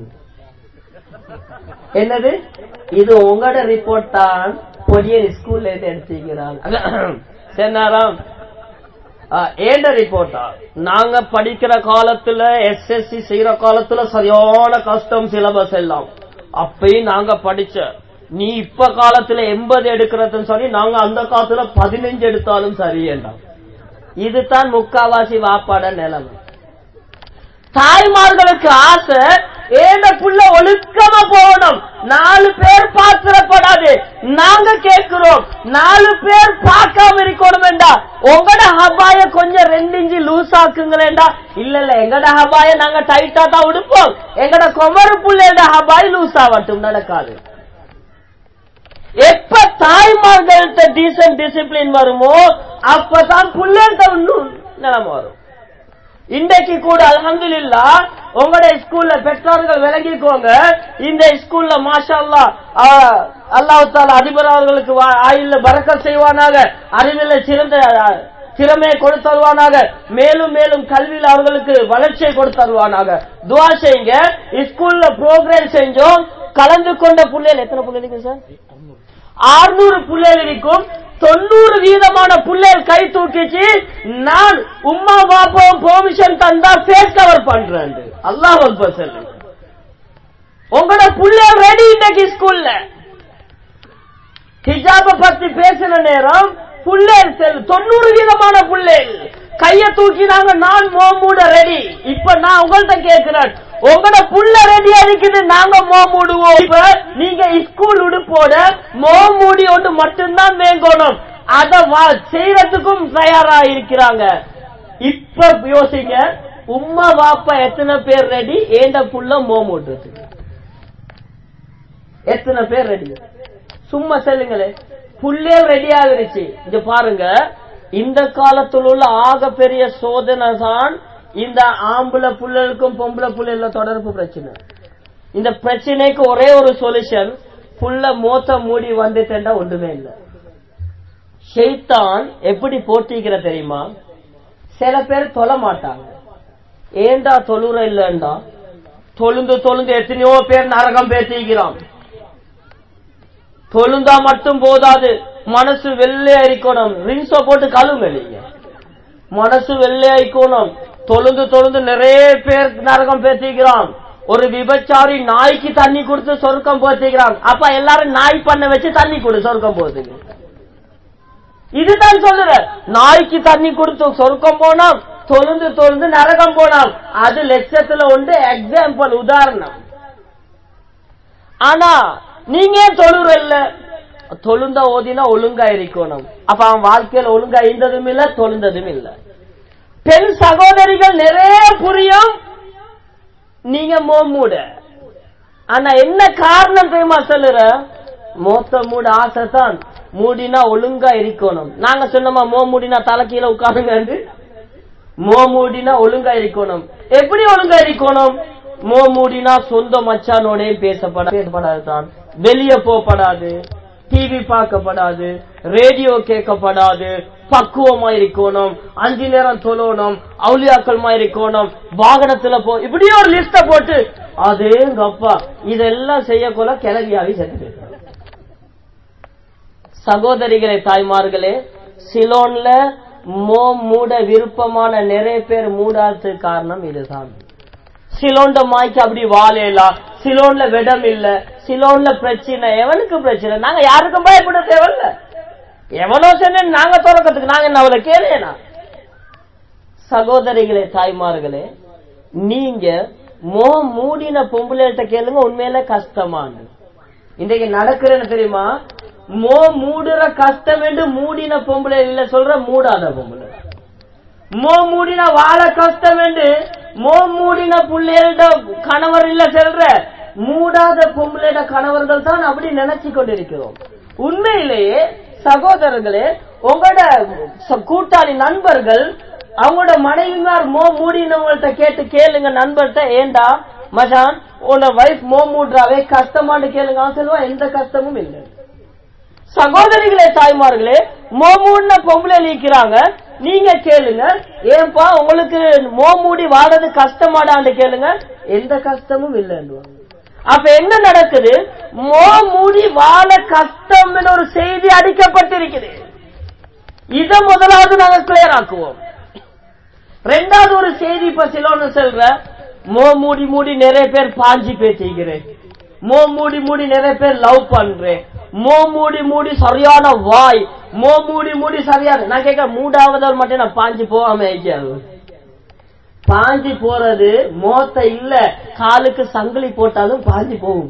என்னது இது உங்களோட ரிப்போர்ட் தான் பொடியன் ஸ்கூல்ல இருந்து எடுத்துக்கிறான் சொன்னாராம் ஏண்ட ரிப்போர்ட்டா நாங்க படிக்கிற காலத்துல எஸ்எஸ்சி செய்யற காலத்துல சரியான கஷ்டம் சிலபஸ் எல்லாம் அப்பயும் நாங்க படிச்ச நீ இப்ப காலத்துல எண்பது எடுக்கிறதுன்னு சொல்லி நாங்க அந்த காலத்துல பதினஞ்சு எடுத்தாலும் சரி என்றான் இதுதான் முக்காவாசி வாப்பாட நிலைமை தாய்மார்களுக்கு ஆசை ஏண்ட புள்ள ஒழுக்கமா போகணும் நாலு பேர் பாத்திரப்படாது நாங்க கேட்கிறோம் நாலு பேர் பார்க்காம இருக்கணும் வேண்டா உங்களோட ஹபாய கொஞ்சம் ரெண்டு இஞ்சி லூஸ் ஆக்குங்களேண்டா இல்ல இல்ல எங்கட ஹபாய நாங்க டைட்டா தான் உடுப்போம் எங்கட குமரு புள்ளையோட ஹபாய் லூஸ் ஆகட்டும் நடக்காது எப்ப தாய்மார்கள்ட்ட டீசன்ட் டிசிப்ளின் வருமோ அப்பதான் புள்ளைகிட்ட இன்னும் நிலைமை வரும் இன்றைக்கு கூட அலமதுல்லா உங்களுடைய ஸ்கூல்ல பெற்றோர்கள் விளங்கிக்கோங்க இந்த ஸ்கூல்ல மாஷா அல்லாஹு தாலா அதிபர் அவர்களுக்கு ஆயுள்ல பறக்க செய்வானாக அறிவில சிறந்த திறமையை கொடுத்தருவானாக மேலும் மேலும் கல்வியில் அவர்களுக்கு வளர்ச்சியை கொடுத்தருவானாக துவா செய்யுங்க ஸ்கூல்ல ப்ரோக்ராம் செஞ்சோம் கலந்து கொண்ட புள்ளைகள் எத்தனை புள்ளைகள் சார் ஆறுநூறு புள்ளைகள் இருக்கும் தொண்ணூறு வீதமான புள்ளைகள் கை தூக்கிச்சு நான் உம்மா பாப்பாவும் பெர்மிஷன் தந்தா ஃபேஸ் கவர் பண்றேன் அல்லாஹ் அக்பர் சொல்லு உங்களோட புள்ளைகள் ரெடி இன்னைக்கு ஸ்கூல்ல ஹிஜாப பத்தி பேசின நேரம் புள்ளைகள் செல் தொண்ணூறு வீதமான புள்ளைகள் கைய தூக்கினாங்க நான் மோமூட ரெடி இப்ப நான் உங்கள்ட்ட கேட்கிறேன் உங்களோட புள்ள ரெடியா இருக்குது நாங்க மோமூடுவோம் இப்ப நீங்க ஸ்கூல் உடுப்போட மோமூடி ஒன்று மட்டும்தான் வேங்கணும் அத செய்யறதுக்கும் தயாரா இருக்கிறாங்க இப்ப யோசிங்க உம்மா பாப்பா எத்தனை பேர் ரெடி ஏண்ட புள்ள மோமூடுறதுக்கு எத்தனை பேர் ரெடி சும்மா சொல்லுங்களே புள்ளே ரெடி ஆகிருச்சு இங்க பாருங்க இந்த காலத்தில் உள்ள ஆக பெரிய சோதனை தான் இந்த ஆம்பளை புள்ளலுக்கும் பொம்பளை புள்ள தொடர்பு பிரச்சனை இந்த பிரச்சனைக்கு ஒரே ஒரு சொல்யூஷன் புள்ள மோத்த மூடி வந்துட்டா ஒன்றுமே இல்லை ஷெய்தான் எப்படி போட்டிக்கிற தெரியுமா சில பேர் தொலை மாட்டாங்க ஏண்டா தொழுற இல்லண்டா தொழுந்து தொழுந்து எத்தனையோ பேர் நரகம் பேசிக்கிறான் தொழுந்தா மட்டும் போதாது மனசு வெள்ளை அரிக்கணும் ரிங்ஸ போட்டு கழுவுங்க நீங்க மனசு வெள்ளை அரிக்கணும் தொழுந்து தொழுந்து நிறைய பேர் நரகம் பேசிக்கிறான் ஒரு விபச்சாரி நாய்க்கு தண்ணி கொடுத்து சொர்க்கம் போத்திக்கிறான் அப்ப எல்லாரும் நாய் பண்ண வச்சு தண்ணி கொடு சொர்க்கம் போத்துங்க இதுதான் சொல்லுற நாய்க்கு தண்ணி கொடுத்து சொர்க்கம் போனோம் தொழுந்து தொழுந்து நரகம் போனோம் அது லட்சத்துல உண்டு எக்ஸாம்பிள் உதாரணம் ஆனா நீங்க தொழுற இல்ல தொழுந்த ஓதினா ஒழுங்கா இருக்கணும் அப்ப அவன் வாழ்க்கையில ஒழுங்கா இருந்ததும் இல்ல தொழுந்ததும் இல்ல பெண் சகோதரிகள் நிறைய புரியும் நீங்க மோமூட ஆனா என்ன காரணம் தெரியுமா சொல்லுற மோத்த மூட ஆசை தான் மூடினா ஒழுங்கா இருக்கணும் நாங்க சொன்னோமா மோ மூடினா தலை கீழே உட்காருங்க மோ மூடினா ஒழுங்கா இருக்கணும் எப்படி ஒழுங்கா இருக்கணும் மோ மூடினா சொந்த மச்சானோடையும் பேசப்பட பேசப்படாதுதான் வெளியே போகப்படாது டிவி பார்க்கப்படாது ரேடியோ கேட்கப்படாது பக்குவமா இருக்கணும் அஞ்சு நேரம் தொழணும் அவுளியாக்கள்மா இருக்கணும் வாகனத்துல போ இப்படியே ஒரு லிஸ்ட போட்டு அதேங்க அப்பா இதெல்லாம் செய்யக்குள்ள கிளவியாகி செத்து சகோதரிகளே தாய்மார்களே சிலோன்ல மோ மூட விருப்பமான நிறைய பேர் மூடாததுக்கு காரணம் இதுதான் சிலோண்ட மாய்க்கு அப்படி வாழையலாம் சிலோன்ல விடம் இல்ல சிலோன்ல பிரச்சனை எவனுக்கு பிரச்சனை நாங்க யாருக்கும் பயப்பட தேவையில்ல எவனோ சொன்ன நாங்க திறக்கிறதுக்கு நாங்க என்ன அவளை கேளையனா சகோதரிகளே தாய்மார்களே நீங்க மோ மூடின பொம்பளைகிட்ட கேளுங்க உண்மையில கஷ்டமானு இன்றைக்கு நடக்கிறேன்னு தெரியுமா மோ மூடுற கஷ்டம் என்று மூடின பொம்பளை இல்ல சொல்ற மூடாத பொம்பளை மோ மூடின வாழ கஷ்டம் என்று மோ மூடின புள்ளையோட கணவர் இல்ல சொல்ற மூடாத பொம்பளையோட கணவர்கள் தான் அப்படி நினைச்சு கொண்டிருக்கிறோம் உண்மையிலேயே சகோதரர்களே உங்களோட கூட்டாளி நண்பர்கள் அவங்களோட மனைவிமார் மோ மூடினவங்கள்ட்ட கேட்டு கேளுங்க நண்பர்கிட்ட ஏண்டா மஜான் உன வைஃப் மோ மூடுறாவே கஷ்டமானு கேளுங்க அவன் சொல்லுவான் எந்த கஷ்டமும் இல்லை சகோதரிகளே தாய்மார்களே மோமூடின பொம்பளை நீக்கிறாங்க நீங்க கேளுங்க ஏன்பா உங்களுக்கு மோமூடி வாழறது கஷ்டமாடான்னு கேளுங்க எந்த கஷ்டமும் இல்லைன்னு அப்ப என்ன நடக்குது மோமூடி வாழ கஷ்டம் ஒரு செய்தி அடிக்கப்பட்டிருக்குது இத முதலாவது நாங்க கிளியர் ஆக்குவோம் ரெண்டாவது ஒரு செய்தி இப்ப சிலோன்னு சொல்ற மோ மூடி மூடி நிறைய பேர் பாஞ்சி பேசிக்கிறேன் மோ மூடி மூடி நிறைய பேர் லவ் பண்றேன் மோ மூடி மூடி சரியான வாய் மோ மூடி மூடி சரியான நான் கேட்க மூடாவது மட்டும் நான் பாஞ்சு போகாம ஐக்கியாது பாஞ்சி போறது மோத்த இல்ல காலுக்கு சங்கிலி போட்டாலும் பாஞ்சி போகும்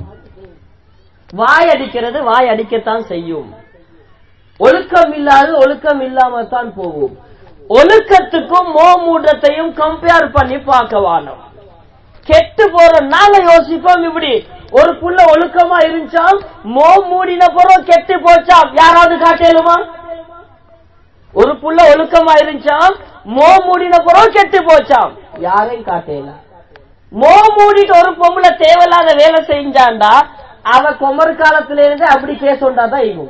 வாய் அடிக்கிறது வாய் அடிக்கத்தான் செய்யும் ஒழுக்கம் இல்லாது ஒழுக்கம் இல்லாம தான் போகும் ஒழுக்கத்துக்கும் மோமூட்டத்தையும் கம்பேர் பண்ணி பார்க்க வானம் கெட்டு போற நாங்க யோசிப்போம் இப்படி ஒரு புள்ள ஒழுக்கமா இருந்துச்சாம் மோ மூடின பிறகு கெட்டு போச்சாம் யாராவது காட்டேலுமா ஒரு புள்ள ஒழுக்கமா இருந்துச்சாம் மோ மூடின பிறகு கெட்டு போச்சாம் யாரையும் காட்டேல மோ மூடிட்டு ஒரு பொம்பளை தேவையில்லாத வேலை செஞ்சாண்டா அவ குமர் காலத்துல இருந்து அப்படி கேஸ் உண்டாதான் இருக்கும்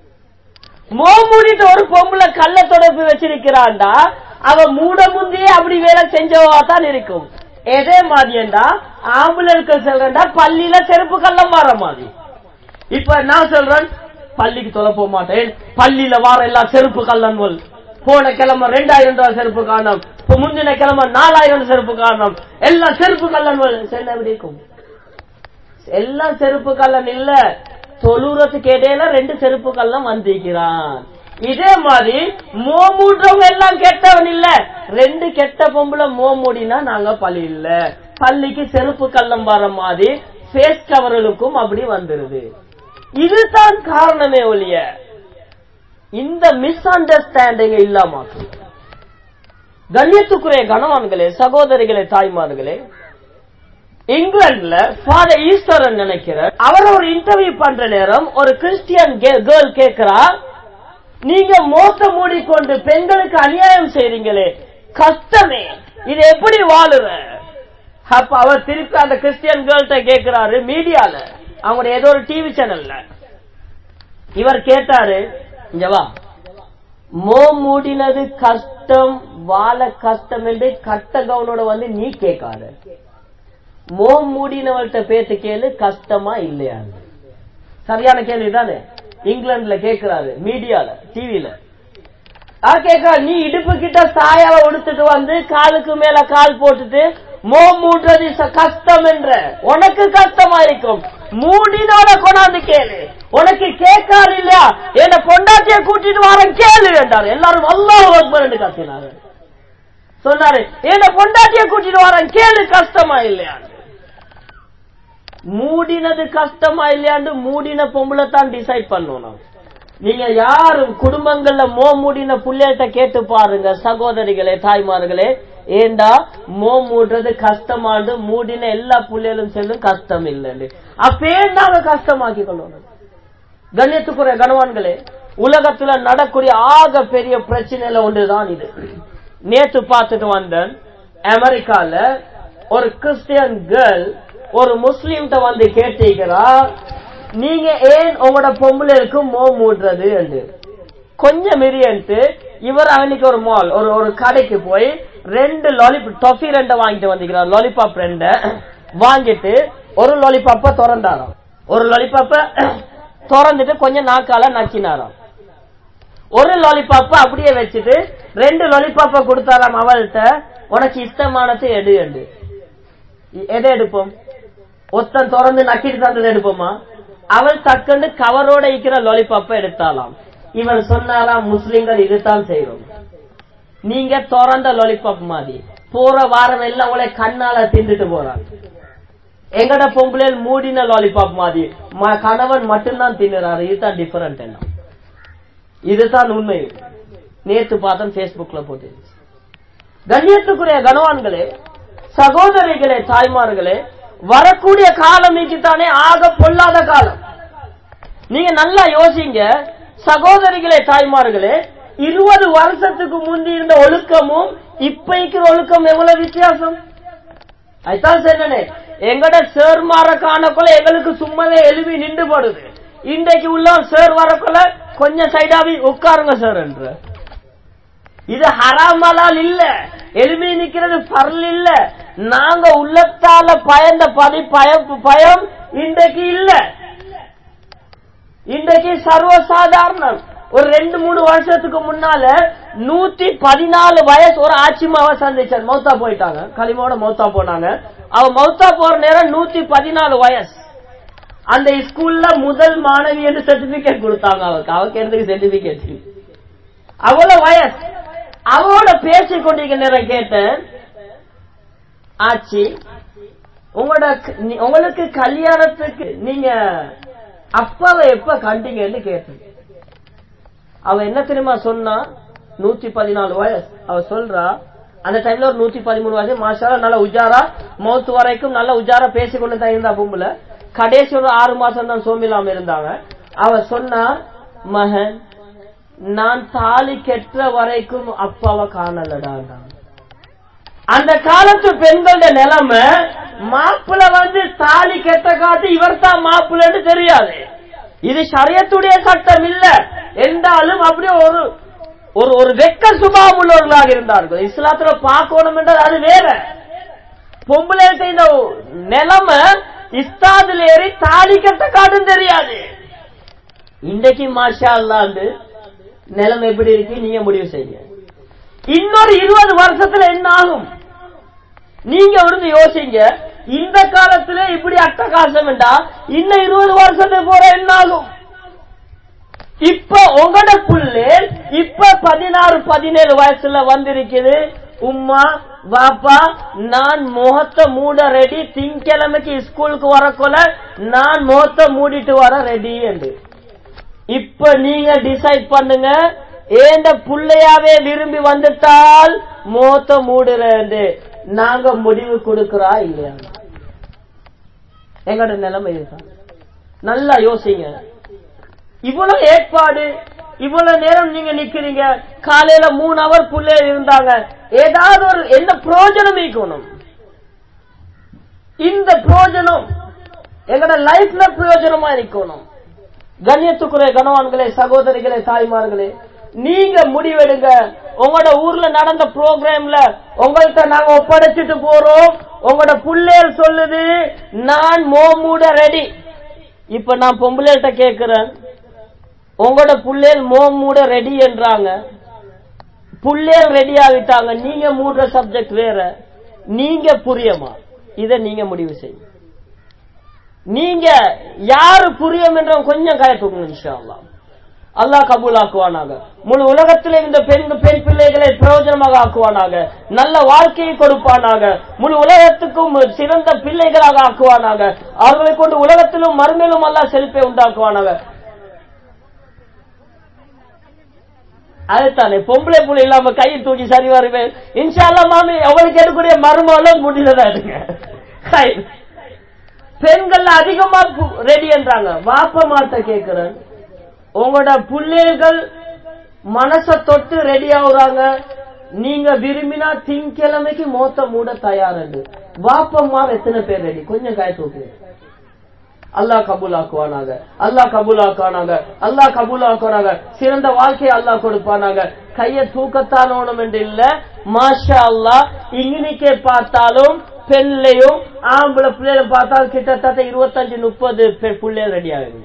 மோ மூடிட்டு ஒரு பொம்பளை கள்ள தொடர்பு வச்சிருக்கிறான்டா அவ மூட முந்தையே அப்படி வேலை செஞ்சவா தான் இருக்கும் எதே மாதிரிண்டா ஆம்புலன்ஸ்க்கு சொல்றேன்டா பள்ளியில செருப்பு கள்ளம் வர மாதிரி இப்ப நான் சொல்றேன் பள்ளிக்கு தொலை போக மாட்டேன் பள்ளியில வார எல்லாம் செருப்பு கல்லன்வல் போன கிழமை ரெண்டாயிரம் ரூபாய் செருப்பு காணும் இப்ப முந்தின கிழமை நாலாயிரம் செருப்பு காணும் எல்லாம் செருப்பு கல்லன்வல் சரி எப்படி இருக்கும் எல்லாம் செருப்பு கல்லன் இல்ல தொழுறதுக்கு இடையில ரெண்டு செருப்பு கல்லம் வந்திருக்கிறான் இதே மாதிரி மோ மூடுறவங்க எல்லாம் கெட்டவன் இல்ல ரெண்டு கெட்ட பொம்பளை மோ மூடினா நாங்க பள்ளி இல்ல பள்ளிக்கு செருப்பு கல்லம் வர மாதிரி ஃபேஸ் கவர்களுக்கும் அப்படி வந்துருது இதுதான் காரணமே ஒழிய இந்த மிஸ் அண்டர்ஸ்டாண்டிங் இல்லாம கண்ணியத்துக்குரிய கணவான்களே சகோதரிகளே தாய்மார்களே இங்கிலாந்துல ஃபாதர் ஈஸ்வரன் நினைக்கிறார் அவர் ஒரு இன்டர்வியூ பண்ற நேரம் ஒரு கிறிஸ்டியன் கேர்ள் கேட்கிறா நீங்க மோச மூடிக்கொண்டு பெண்களுக்கு அநியாயம் செய்றீங்களே கஷ்டமே இது எப்படி வாழுற அப்ப அவர் திருப்பி அந்த கிறிஸ்டியன் கேர்ள்கிட்ட கேட்கிறாரு மீடியால அவங்களுடைய ஏதோ ஒரு டிவி சேனல்ல இவர் கேட்டாரு இங்க வா மோ மூடினது கஷ்டம் வாழ கஷ்டம் என்று கட்ட கவுனோட வந்து நீ கேட்காத மோ மூடினவர்கிட்ட பேத்து கேளு கஷ்டமா இல்லையா சரியான கேள்வி தானே இங்கிலாந்துல கேக்குறாரு மீடியால டிவில கேட்க நீ இடுப்பு கிட்ட சாயாவை உடுத்துட்டு வந்து காலுக்கு மேல கால் போட்டுட்டு மோ மூடுறது கஷ்டம் என்ற உனக்கு கஷ்டமா இருக்கும் மூடினோட கொண்டாந்து கேளு உனக்கு கேட்காரு இல்லையா என்ன பொண்டாட்டிய கூட்டிட்டு வரேன் கேளு என்றாரு எல்லாரும் அல்லாஹ் அக்பர் என்று கத்தினாரு சொன்னாரு என்ன பொண்டாட்டிய கூட்டிட்டு வரேன் கேளு கஷ்டமா இல்லையா மூடினது கஷ்டமா இல்லையாண்டு மூடின பொம்பளை தான் டிசைட் பண்ணணும் நீங்க யாரும் குடும்பங்கள்ல மோ மூடின புள்ளைகிட்ட கேட்டு பாருங்க சகோதரிகளே தாய்மார்களே ஏண்டா மோ மூடுறது கஷ்டமாண்டு மூடின எல்லா புள்ளைகளும் செல்லும் கஷ்டம் இல்லைன்னு அப்பே நாங்க கஷ்டமாக்கி கொள்ளணும் கண்ணியத்துக்குரிய கணவான்களே உலகத்துல நடக்கூடிய ஆக பெரிய பிரச்சனையில ஒன்றுதான் இது நேத்து பார்த்துட்டு வந்தேன் அமெரிக்கால ஒரு கிறிஸ்டியன் கேர்ள் ஒரு முஸ்லீம்கிட்ட வந்து கேட்டீங்களா நீங்க ஏன் உங்களோட பொம்பளைக்கு மோ மூடுறது என்று கொஞ்சம் மிரியன்ட்டு இவர் அன்னைக்கு ஒரு மால் ஒரு ஒரு கடைக்கு போய் ரெண்டு லாலிப் டொஃபி ரெண்ட வாங்கிட்டு வந்திருக்கிறார் லாலிபாப் ரெண்ட வாங்கிட்டு ஒரு லாலிபாப்ப திறந்தாராம் ஒரு லாலிபாப்ப திறந்துட்டு கொஞ்சம் நாக்கால நக்கினாராம் ஒரு லாலிபாப்ப அப்படியே வச்சுட்டு ரெண்டு லாலிபாப்ப கொடுத்தாராம் அவள்கிட்ட உனக்கு இஷ்டமானது எடு எடு எதை எடுப்போம் ஒத்தன் திறந்து நக்கிட்டு தந்தது எடுப்போமா அவள் தக்கண்டு கவரோட இருக்கிற லாலிபாப்ப எடுத்தாலாம் இவன் சொன்னாலாம் முஸ்லிம்கள் இதுதான் செய்வோம் நீங்க திறந்த லாலிபாப் மாதிரி போற வாரம் எல்லாம் உங்களை கண்ணால தின்றுட்டு போறான் எங்கட பொம்பளை மூடின லாலிபாப் மாதிரி கணவன் மட்டும்தான் தின்னுறாரு இதுதான் டிஃபரெண்ட் என்ன இதுதான் உண்மை நேத்து பார்த்தேன் பேஸ்புக்ல போட்டு கண்ணியத்துக்குரிய கனவான்களே சகோதரிகளே தாய்மார்களே வரக்கூடிய காலம் தானே ஆக பொல்லாத காலம் நீங்க நல்லா யோசிங்க சகோதரிகளே தாய்மார்களே இருபது வருஷத்துக்கு முந்தி இருந்த ஒழுக்கமும் இப்ப இருக்கிற ஒழுக்கம் எவ்வளவு வித்தியாசம் அதுதான் சொன்னே எங்கட சேர் மாற காணக்குள்ள எங்களுக்கு சும்மாவே எழுவி நின்று போடுது இன்றைக்கு உள்ள சேர் வரக்குள்ள கொஞ்சம் சைடாவி உட்காருங்க சார் என்று இது ஹராமலால் இல்ல எலுமி நிக்கிறது பரல் இல்ல நாங்க உள்ளத்தால பயந்த பதி பயம் பயம் இன்றைக்கு இல்ல இன்றைக்கு சர்வசாதாரணம் ஒரு ரெண்டு மூணு வருஷத்துக்கு முன்னால நூத்தி பதினாலு வயசு ஒரு ஆட்சிமாவை சந்திச்சார் மௌத்தா போயிட்டாங்க களிமோட மௌத்தா போனாங்க அவ மௌத்தா போற நேரம் நூத்தி பதினாலு வயசு அந்த ஸ்கூல்ல முதல் மாணவி என்று சர்டிபிகேட் கொடுத்தாங்க அவருக்கு அவருக்கு எதுக்கு சர்டிபிகேட் அவ்வளவு வயசு அவளோட பேசிக் கொண்டிருக்க நேரம் கேட்டேன் ஆச்சி உங்களோட நீ- உங்களுக்கு கல்யாணத்துக்கு நீங்க அப்பாவை எப்ப கண்டீங்கன்னு கேட்டேன் அவ என்ன தெரியுமா சொன்னா நூத்தி பதினாலு வயசு அவ சொல்றா அந்த டைம்ல ஒரு நூத்தி பதிமூணு வயசு மாஷாலா நல்ல உஜாரா மௌத்து வரைக்கும் நல்ல உஜாரா பேசிக்கொண்டு தான் இருந்தா பொம்புல கடைசி ஒரு ஆறு மாசம் தான் சோமில்லாம இருந்தாங்க அவ சொன்னா மகன் நான் தாலி கெட்ட வரைக்கும் அப்பாவை காணலடாங்க அந்த காலத்து பெண்களோட நிலைமை மாப்பிள்ள வந்து தாலி கெட்ட காட்டு இவர் தான் மாப்பிள்ளன்னு தெரியாது இது சரியத்துடைய சட்டம் இல்ல என்றாலும் அப்படியே ஒரு ஒரு ஒரு வெக்க சுபாவம் உள்ளவர்களாக இருந்தார்கள் இஸ்லாத்துல பார்க்கணும் என்றால் அது வேற பொம்பளைகிட்ட இந்த நிலைமை இஸ்தாதுல ஏறி தாலி கட்ட காட்டும் தெரியாது இன்றைக்கு மாஷா அல்லாண்டு நிலைமை எப்படி இருக்கு நீங்க முடிவு செய்யுங்க இன்னொரு இருபது வருஷத்துல என்ன ஆகும் நீங்க இருந்து யோசிங்க இந்த காலத்துல இப்படி அட்டகாசம் என்றா இன்னும் இருபது வருஷத்துக்கு போற என்ன ஆகும் இப்ப உங்களோட புள்ளே இப்ப பதினாறு பதினேழு வயசுல வந்திருக்குது உம்மா வாப்பா நான் முகத்தை மூட ரெடி திங்கிழமைக்கு ஸ்கூலுக்கு வரக்குள்ள நான் முகத்தை மூடிட்டு வர ரெடி என்று இப்ப நீங்க டிசைட் பண்ணுங்க ஏண்ட புள்ளையாவே விரும்பி வந்துட்டால் முகத்தை மூடுறது நாங்க முடிவு கொடுக்கிறா இல்லையா எங்களோட நிலைமை இதுதான் நல்லா யோசிங்க இவ்வளவு ஏற்பாடு இவ்வளவு நேரம் நீங்க நிக்கிறீங்க காலையில மூணு அவர் புள்ளே இருந்தாங்க ஏதாவது ஒரு என்ன பிரயோஜனம் இருக்கணும் இந்த பிரயோஜனம் எங்களோட லைஃப்ல பிரயோஜனமா இருக்கணும் கண்ணியத்துக்குரிய கணவான்களே சகோதரிகளே தாய்மார்களே நீங்க முடிவெடுங்க உங்களோட ஊர்ல நடந்த ப்ரோக்ராம்ல உங்கள்கிட்ட நாங்க ஒப்படைச்சிட்டு போறோம் உங்களோட புள்ளையர் சொல்லுது நான் மோமூட ரெடி இப்ப நான் பொம்பளைகிட்ட கேக்குறேன் உங்களோட புள்ளையல் மோமூட ரெடி என்றாங்க புள்ளையல் ரெடி ஆகிட்டாங்க நீங்க மூடுற சப்ஜெக்ட் வேற நீங்க புரியமா இத நீங்க முடிவு செய்யுங்க நீங்க யாரு புரியும் என்ற கொஞ்சம் கயத்துக்கணும் இன்ஷா அல்லாஹ் அல்லாஹ் கபூல் ஆக்குவானாக முழு உலகத்திலே இந்த பெண் பெண் பிள்ளைகளை பிரயோஜனமாக ஆக்குவானாக நல்ல வாழ்க்கையை கொடுப்பானாக முழு உலகத்துக்கும் சிறந்த பிள்ளைகளாக ஆக்குவானாக அவர்களை கொண்டு உலகத்திலும் மறுமையிலும் அல்லாஹ் செழிப்பை உண்டாக்குவானாக அதுதானே பொம்பளை புள்ளை இல்லாம கையை தூக்கி சரி வருவேன் இன்ஷால்லா மாமி அவளுக்கு எடுக்கக்கூடிய மருமகளும் முடியலதா இருங்க ஹை. பெண்கள் அதிகமா ரெடி என்றாங்க வாப்ப மாட்ட கேக்குறேன் உங்களோட பிள்ளைகள் மனச தொட்டு ரெடி ஆகுறாங்க நீங்க விரும்பினா திங்கிழமைக்கு மோத்த மூட தயார் வாப்பம்மா எத்தனை பேர் ரெடி கொஞ்சம் காய தூக்கு அல்லாஹ் கபூல் ஆக்குவானாக அல்லாஹ் கபூல் ஆக்குவானாக அல்லாஹ் கபூல் ஆக்குவானாக சிறந்த வாழ்க்கையை அல்லாஹ் கொடுப்பானாக கைய தூக்கத்தானோணும் என்று இல்ல மாஷா அல்லாஹ் இங்கினிக்கே பார்த்தாலும் பெண்லையும் ஆம்பளை பிள்ளைகளை பார்த்தாலும் கிட்டத்தட்ட இருபத்தஞ்சு முப்பது பிள்ளைகள் ரெடி ஆகுது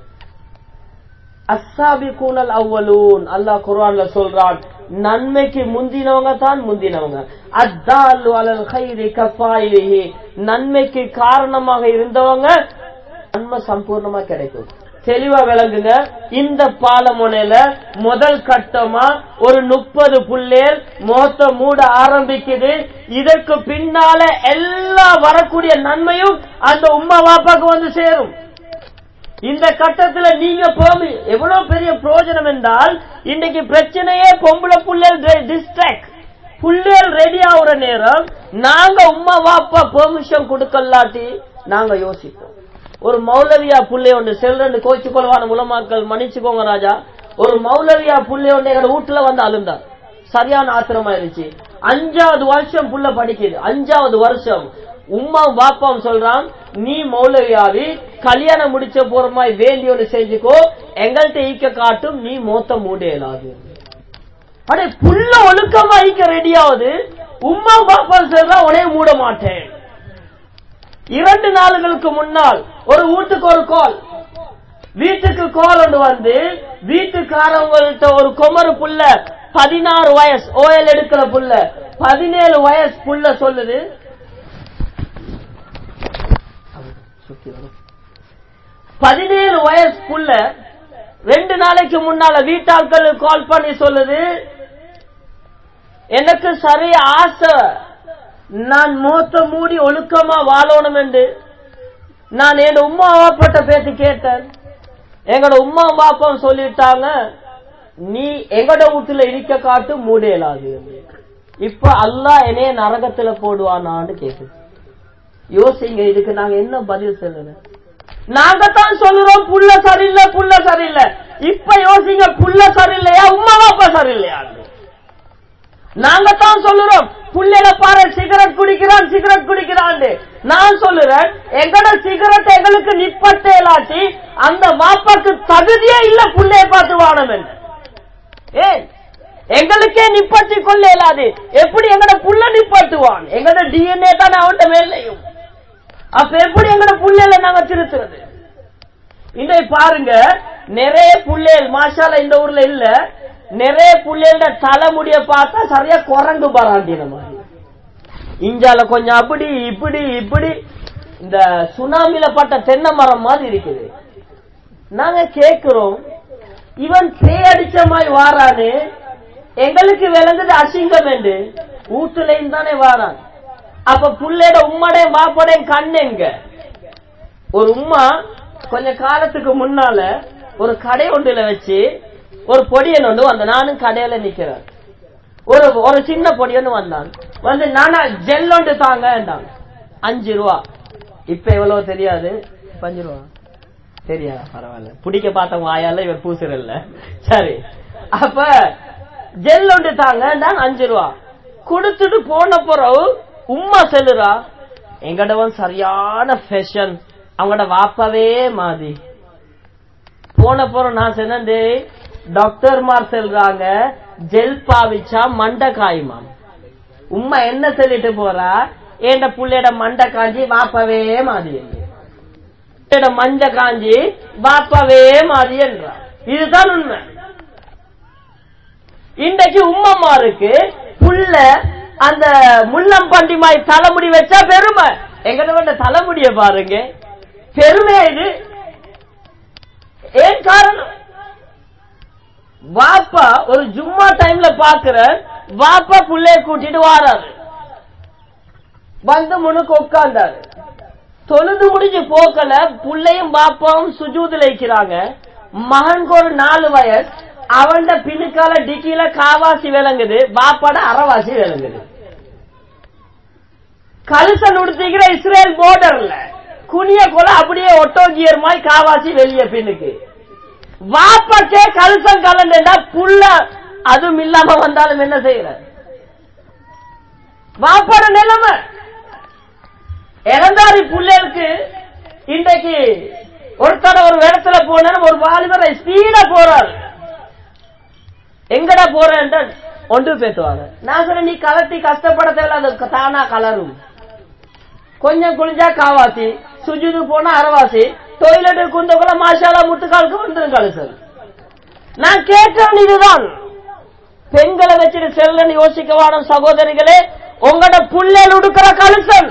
அஸ்ஸாபிகூனல் அவ்வலூன் அல்லாஹ் குர்ஆன்ல சொல்றான் நன்மைக்கு முந்தினவங்க தான் முந்தினவங்க அத்தாலு அலல் கைரி கஃபாயிலிஹி நன்மைக்கு காரணமாக இருந்தவங்க நன்மை சம்பூர்ணமா கிடைக்கும் தெளிவா விளங்குங்க இந்த பாலமுனையில முதல் கட்டமா ஒரு முப்பது புள்ளேர் மோத்த மூட ஆரம்பிக்குது இதற்கு பின்னால எல்லா வரக்கூடிய நன்மையும் அந்த உம்மா வாப்பாக்கு வந்து சேரும் இந்த கட்டத்துல நீங்க போமி எவ்வளவு பெரிய பிரயோஜனம் என்றால் இன்னைக்கு பிரச்சனையே பொம்பளை புள்ளல் டிஸ்ட்ராக்ட் புள்ளல் ரெடி ஆகுற நேரம் நாங்க உம்மா வாப்பா பெர்மிஷன் கொடுக்கலாட்டி நாங்க யோசிப்போம் ஒரு மௌலவியா புள்ளை ஒன்று செல்றன்னு கோச்சு கொள்வான முலமாக்கள் மன்னிச்சுக்கோங்க ராஜா ஒரு மௌலவியா புள்ளை ஒன்று எங்க வீட்டுல வந்து அழுந்தார் சரியான ஆத்திரமா இருந்துச்சு அஞ்சாவது வருஷம் புள்ள படிக்குது அஞ்சாவது வருஷம் உம்மா பாப்பாவும் சொல்றான் நீ மௌலவியாவி கல்யாணம் முடிச்ச போறமாய் வேண்டி ஒன்று செஞ்சுக்கோ எங்கள்கிட்ட ஈக்க காட்டும் நீ மோத்த மூடையலாது அடே புள்ள ஒழுக்கமா ஈக்க ரெடியாவது உம்மா பாப்பா சொல்றான் உடனே மூட மாட்டேன் இரண்டு நாளுகளுக்கு முன்னால் ஒரு வீட்டுக்கு ஒரு கால் வீட்டுக்கு கோல் ஒன்று வந்து வீட்டுக்காரவங்கள்ட்ட ஒரு குமரு புள்ள பதினாறு வயசு ஓயல் எடுக்கிற புள்ள பதினேழு வயசு புள்ள சொல்லுது பதினேழு வயசு புள்ள ரெண்டு நாளைக்கு முன்னால வீட்டாட்கள் கால் பண்ணி சொல்லுது எனக்கு சரி ஆசை நான் மூத்த மூடி ஒழுக்கமா வாழணும் என்று நான் என் உமா வாப்பட்ட பேத்து கேட்டேன் எங்கட உமா பாப்பம் சொல்லிட்டாங்க நீ எங்கட வீட்டுல இருக்க காட்டு மூடையலாது இப்ப அல்லாஹ் என்னைய நரகத்துல போடுவானான்னு கேக்குது யோசிங்க இதுக்கு நாங்க என்ன பதில் சொல்லணும் நாங்க தான் சொல்லுறோம் புள்ள சரியில்லை புள்ள சரியில்லை இப்ப யோசிங்க புள்ள சரியில்லையா உமா பாப்பா சரியில்லையா நாங்க தான் சொல்லுறோம் புள்ளையில பாரு சிகரெட் குடிக்கிறான் சிகரெட் குடிக்கிறான் நான் சொல்லுறேன் எங்கட சிகரெட் எங்களுக்கு நிப்பட்டேலாச்சு அந்த வாப்பாக்கு தகுதியே இல்ல புள்ளைய பார்த்து வாழணும் என்று ஏ எங்களுக்கே நிப்பாட்டி கொள்ள இயலாது எப்படி எங்கட புள்ள நிப்பாட்டுவான் எங்கட டிஎன்ஏ தான் அவன்கிட்ட மேலையும் அப்ப எப்படி எங்கட புள்ளையில நாங்க திருத்துறது இன்றைய பாருங்க நிறைய புள்ளைகள் மாஷால இந்த ஊர்ல இல்ல நிறைய புள்ளைகள தலைமுடிய பார்த்தா சரியா குரங்கு பராண்டின மாதிரி இஞ்சால கொஞ்சம் அப்படி இப்படி இப்படி இந்த சுனாமில பட்ட தென்னை மரம் மாதிரி இருக்குது நாங்க கேக்குறோம் இவன் பேய் அடிச்ச மாதிரி வாரானு எங்களுக்கு விளங்குது அசிங்கம் என்று வீட்டுலையும் தானே வாரான் அப்ப புள்ளையோட உம்மடைய மாப்படைய கண் எங்க ஒரு உம்மா கொஞ்ச காலத்துக்கு முன்னால ஒரு கடை ஒன்றுல வச்சு ஒரு பொடியன் ஒன்று வந்த நானும் கடையில நிக்கிறேன் ஒரு ஒரு சின்ன பொடியன்னு வந்தான் வந்து நானா ஜெல் ஒன்று தாங்க அஞ்சு ரூபா இப்ப எவ்வளவு தெரியாது அஞ்சு ரூபா தெரியாதா பரவாயில்ல பிடிக்க பார்த்தவங்க ஆயால இவர் பூசுறல்ல சரி அப்ப ஜெல் ஒன்று தாங்க அஞ்சு ரூபா கொடுத்துட்டு போன பிறகு உம்மா செல்லுறா எங்கடவன் சரியான ஃபேஷன் அவங்களோட வாப்பாவே மாதி போன போற நான் சொன்னேன் டாக்டர் மார் செல்றாங்க ஜெல் பாவிச்சா மண்டை காயுமாம் உம்மா என்ன சொல்லிட்டு போறா ஏண்ட புள்ளையோட மண்டை காஞ்சி வாப்பவே மாதி மஞ்ச காஞ்சி வாப்பவே மாதி என்றா இதுதான் உண்மை இன்றைக்கு உம்மம்மாருக்கு புள்ள அந்த முள்ளம்பண்டி மாய் தலைமுடி வச்சா பெருமை எங்கட தலைமுடிய பாருங்க பெருமை இது ஏன் காரணம் வாப்பா ஒரு ஜும்மா டைம்ல பாக்குற வாப்பா புள்ளைய கூட்டிட்டு வாராரு வந்து முனுக்கு உட்கார்ந்தாரு தொழுது முடிஞ்சு போக்கல புள்ளையும் பாப்பாவும் சுஜூதுல இருக்கிறாங்க மகனுக்கு ஒரு நாலு வயசு அவன் பின்னுக்கால டிக்கில காவாசி விளங்குது பாப்பாட அறவாசி விளங்குது கலுசன் உடுத்திக்கிற இஸ்ரேல் போர்டர்ல குனிய கொல அப்படியே ஒட்டோஜியர் மாதிரி காவாசி வெளியே பின்னுக்கு வாப்பக்கே கலுசம் கலண்டா புள்ள அதுவும் இல்லாம வந்தாலும் என்ன செய்யற வாப்பாட நிலைமை இறந்தாரி புள்ளைகளுக்கு இன்றைக்கு ஒருத்தர ஒரு இடத்துல போன ஒரு வாலிபரை ஸ்பீடா போறாரு எங்கடா போறேன் ஒன்று பேசுவாங்க நான் சொன்ன நீ கலட்டி கஷ்டப்பட தேவையில்ல அது தானா கலரும் கொஞ்சம் குளிஞ்சா காவாசி சுஜுது போனா அரவாசி டொய்லெட் குந்தக்குள்ள மாஷாலா முட்டுக்காலுக்கு வந்துடும் கலுசல் நான் கேட்கிறேன் இதுதான் பெண்களை வச்சுட்டு செல்லன்னு யோசிக்க வாடும் சகோதரிகளே உங்களோட புள்ளல் உடுக்கிற கலுசல்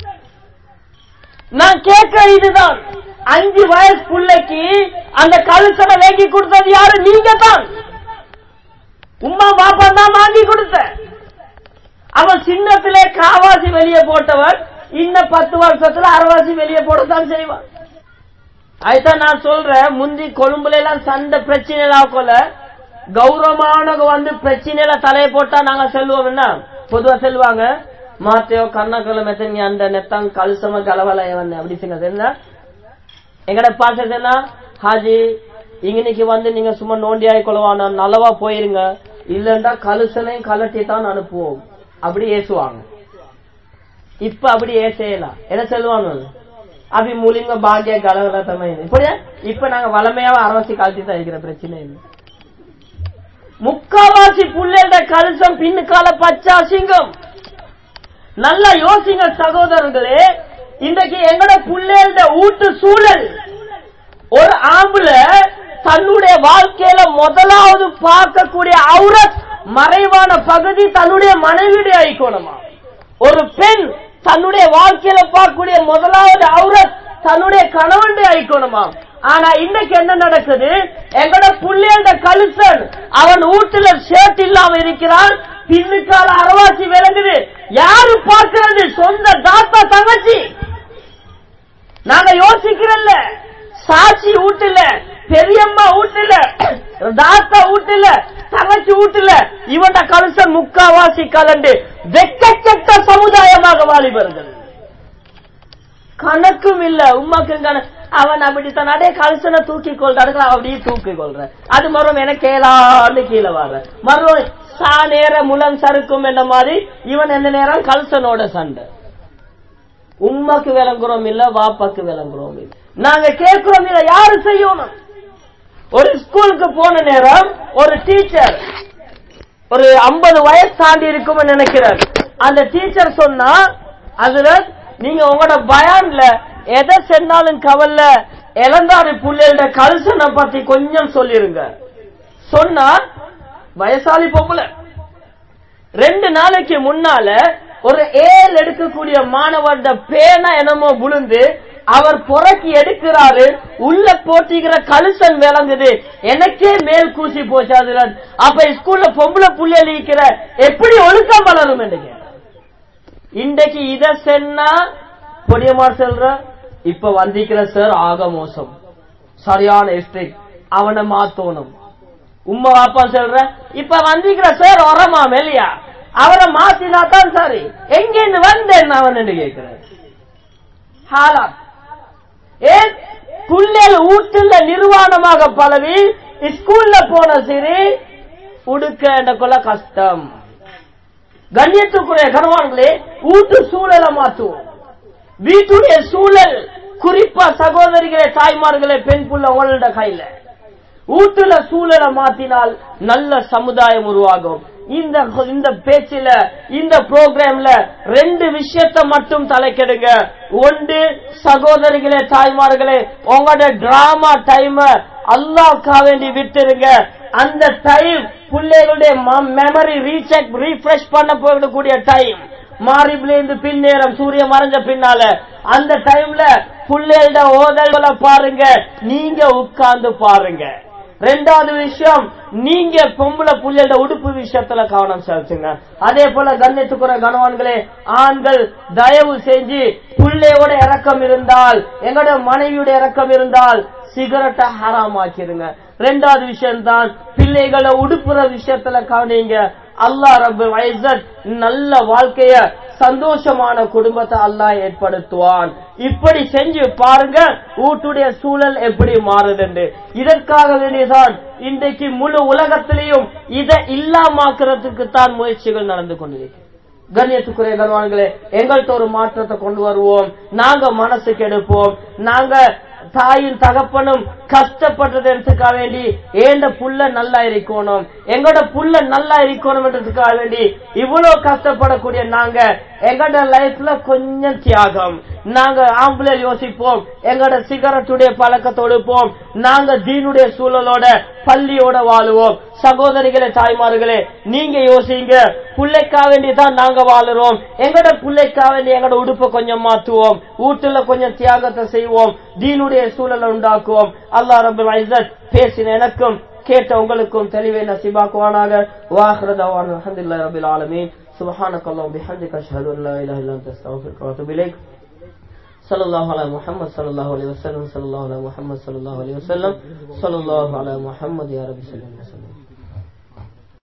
நான் கேட்க இதுதான் அஞ்சு வயசு பிள்ளைக்கு அந்த கலுசனை வாங்கி கொடுத்தது யாரு நீங்க தான் உமா பாப்பா தான் வாங்கி கொடுத்த அவன் சின்னத்திலே காவாசி வெளியே போட்டவன் இன்னும் பத்து வருஷத்துல அரைவாசி வெளியே போடத்தான் செய்வான் அதுதான் நான் சொல்றேன் முந்தி கொழும்புல எல்லாம் சண்டை பிரச்சனை எல்லாம் கொல கௌரவமானவங்க வந்து பிரச்சனையில தலையை போட்டா நாங்க செல்வோம் என்ன பொதுவா செல்வாங்க மாத்தையோ கண்ணக்கல மெத்தனி அந்த நெத்தம் கல்சம கலவலைய வந்த அப்படி சொன்னது எங்கட பாச என்ன ஹாஜி இன்னைக்கு வந்து நீங்க சும்மா நோண்டியாய் கொள்வான நல்லவா போயிருங்க இல்லண்டா கலுசனையும் கலட்டி தான் அனுப்புவோம் அப்படி ஏசுவாங்க இப்ப அப்படி ஏசையலாம் என்ன சொல்லுவாங்க அப்படி மூலிங்க பாக்கிய கலவலத்தமா இப்படி இப்ப நாங்க வளமையாவ அரவாசி கழட்டி தான் இருக்கிற பிரச்சனை இல்லை முக்காவாசி புள்ளையோட கலுசம் பின்னுக்கால பச்சை அசிங்கம் நல்லா யோசிங்க சகோதரர்களே இன்றைக்கு எங்கட புள்ளையோட ஊட்டு சூழல் ஒரு ஆம்புல தன்னுடைய வாழ்க்கையில முதலாவது பார்க்கக்கூடிய அவுரத் மறைவான பகுதி தன்னுடைய மனைவியுடைய ஐக்கோணமா ஒரு பெண் தன்னுடைய வாழ்க்கையில பார்க்கக்கூடிய முதலாவது அவுரத் தன்னுடைய கணவனுடைய ஐக்கோணமா ஆனா இன்னைக்கு என்ன நடக்குது எங்கட புள்ளையோட கலுசன் அவன் வீட்டுல ஷர்ட் இல்லாம இருக்கிறான் பின்னுக்கால அரவாசி விளங்குது யாரு பார்க்கிறது சொந்த தாத்தா தங்கச்சி நாங்க யோசிக்கிறல்ல சாட்சி வீட்டுல பெரியம்மா வீட்டுல தாத்தா வீட்டுல தங்கச்சி வீட்டுல இவன் கலுசன் முக்காவாசி கலண்டு வெக்கச்சட்ட சமுதாயமாக வாலிபர்கள் கணக்கும் இல்ல உமாக்கு கண- அவன் அப்படித்தான் அடே கல்சனை தூக்கி கொள்றாரு அப்படியே தூக்கி கொள்ற அது மறும் என கேளான்னு கீழே வர்ற மறுபடியும் சா நேர முலம் சறுக்கும் என்ற மாதிரி இவன் எந்த நேரம் கல்சனோட சண்டை உம்மாக்கு விளங்குறோம் இல்ல வாப்பாக்கு விளங்குறோம் இல்ல நாங்க கேட்கிறோம் இல்ல யாரு செய்யணும் ஒரு ஸ்கூலுக்கு போன நேரம் ஒரு டீச்சர் ஒரு 50 வயசு தாண்டி இருக்கும்னு நினைக்கிறார் அந்த டீச்சர் சொன்னா அதுல நீங்க உங்களோட பயான்ல எதை சொன்னாலும் கவல்ல இளந்தாரி புள்ளையோட கல்சனை பத்தி கொஞ்சம் சொல்லிருங்க சொன்னா வயசாலி பொம்பளை ரெண்டு நாளைக்கு முன்னால ஒரு ஏல் எடுக்கக்கூடிய மாணவர்ட பேனா என்னமோ விழுந்து அவர் புறக்கி எடுக்கிறாரு உள்ள போட்டிக்கிற கலுசன் விளங்குது எனக்கே மேல் கூசி போச்சு அதுல அப்ப ஸ்கூல்ல பொம்பளை புள்ளி அழிக்கிற எப்படி ஒழுக்கம் வளரும் என்று கேட்டார். இன்றைக்கு இத சென்னா பொடியமார் செல்ற இப்ப வந்திக்கிற சார் ஆக மோசம் சரியான எஸ்டேட் அவனை மாத்தோணும் உம்மா அப்பா சொல்ற இப்ப வந்திக்கிற சார் உரமா மெல்லியா அவரை மாத்தினா தான் சரி எங்கிருந்து வந்தேன் அவன் என்று கேட்கிறேன் ஹாலா ஏன் புள்ளல் ஊட்டுல நிர்வாணமாக பழவி ஸ்கூல்ல போன சரி உடுக்க என்ற கொள்ள கஷ்டம் கண்ணியத்துக்குரிய கணவான்களே வீட்டு சூழலை மாற்றுவோம் வீட்டுடைய சூழல் குறிப்பா சகோதரிகளே தாய்மார்களே பெண் புள்ள உங்களோட கையில வீட்டுல சூழலை மாத்தினால் நல்ல சமுதாயம் உருவாகும் இந்த இந்த பேச்சில இந்த ப்ரோக்ராம்ல ரெண்டு விஷயத்தை மட்டும் தலைக்கெடுங்க ஒன்று சகோதரிகளே தாய்மார்களே உங்களோட டிராமா டைம அல்லாவுக்கா வேண்டி விட்டுருங்க அந்த டைம் பிள்ளைகளுடைய மெமரி ரீசெக் ரீஃப்ரெஷ் பண்ண போகக்கூடிய டைம் மாறிபில இருந்து பின்னேரம் சூரியன் மறைஞ்ச பின்னால அந்த டைம்ல புள்ளைகளோட ஓதல்களை பாருங்க நீங்க உட்கார்ந்து பாருங்க ரெண்டாவது விஷயம் நீங்க பொம்பளை புள்ளையோட உடுப்பு விஷயத்துல கவனம் செலுத்துங்க அதே போல கண்ணியத்துக்குற கணவான்களே ஆண்கள் தயவு செஞ்சு புள்ளையோட இறக்கம் இருந்தால் எங்களோட மனைவியோட இறக்கம் இருந்தால் சிகரெட்டை ஹராமாக்கிருங்க ரெண்டாவது விஷயம் தான் பிள்ளைகளை உடுப்புற விஷயத்துல கவனிங்க அல்லாஹ் ரபு ஐசத் நல்ல வாழ்க்கைய சந்தோஷமான குடும்பத்தை அல்லாஹ் ஏற்படுத்துவான் இப்படி செஞ்சு பாருங்க வீட்டுடைய சூழல் எப்படி மாறுதுண்டு இதற்காக வேண்டியதான் இன்றைக்கு முழு உலகத்திலையும் இதை இல்லாமாக்குறதுக்கு தான் முயற்சிகள் நடந்து கொண்டிருக்கு கண்ணியத்துக்குரிய கர்வான்களே எங்கள்கிட்ட ஒரு மாற்றத்தை கொண்டு வருவோம் நாங்க மனசுக்கு எடுப்போம் நாங்க தாயும் தகப்பனும் கஷ்டப்படுறதுக்காக வேண்டி ஏண்ட புள்ள நல்லா இருக்கணும் எங்களோட புள்ள நல்லா இருக்கணும்ன்றதுக்காக வேண்டி இவ்வளவு கஷ்டப்படக்கூடிய நாங்க எங்களோட லைஃப்ல கொஞ்சம் தியாகம் நாங்க ஆம்பளை யோசிப்போம் எங்களோட சிகரெட்டுடைய பழக்கத்தோடு இருப்போம் நாங்க தீனுடைய சூழலோட பள்ளியோட வாழுவோம் சகோதரிகளே தாய்மார்களே நீங்க யோசிங்க பிள்ளைக்கா வேண்டி தான் நாங்க வாழுறோம் எங்களோட பிள்ளைக்கா வேண்டி எங்களோட உடுப்பை கொஞ்சம் மாத்துவோம் வீட்டுல கொஞ்சம் தியாகத்தை செய்வோம் தீனுடைய சூழலை உண்டாக்குவோம் அல்லாஹ் ரபுல் ஐசத் பேசின எனக்கும் கேட்ட உங்களுக்கும் தெளிவை நசிபாக்குவானாக வாஹ்ரதாவான் அல்ஹம்துலில்லாஹி ரபில் ஆலமீன் سبحانك اللهم وبحمدك اشهد ان لا اله الا انت استغفرك واتوب اليك صلى الله على محمد صلى الله عليه وسلم صلى الله على محمد صلى الله عليه وسلم صلى الله على محمد يا رب صل وسلم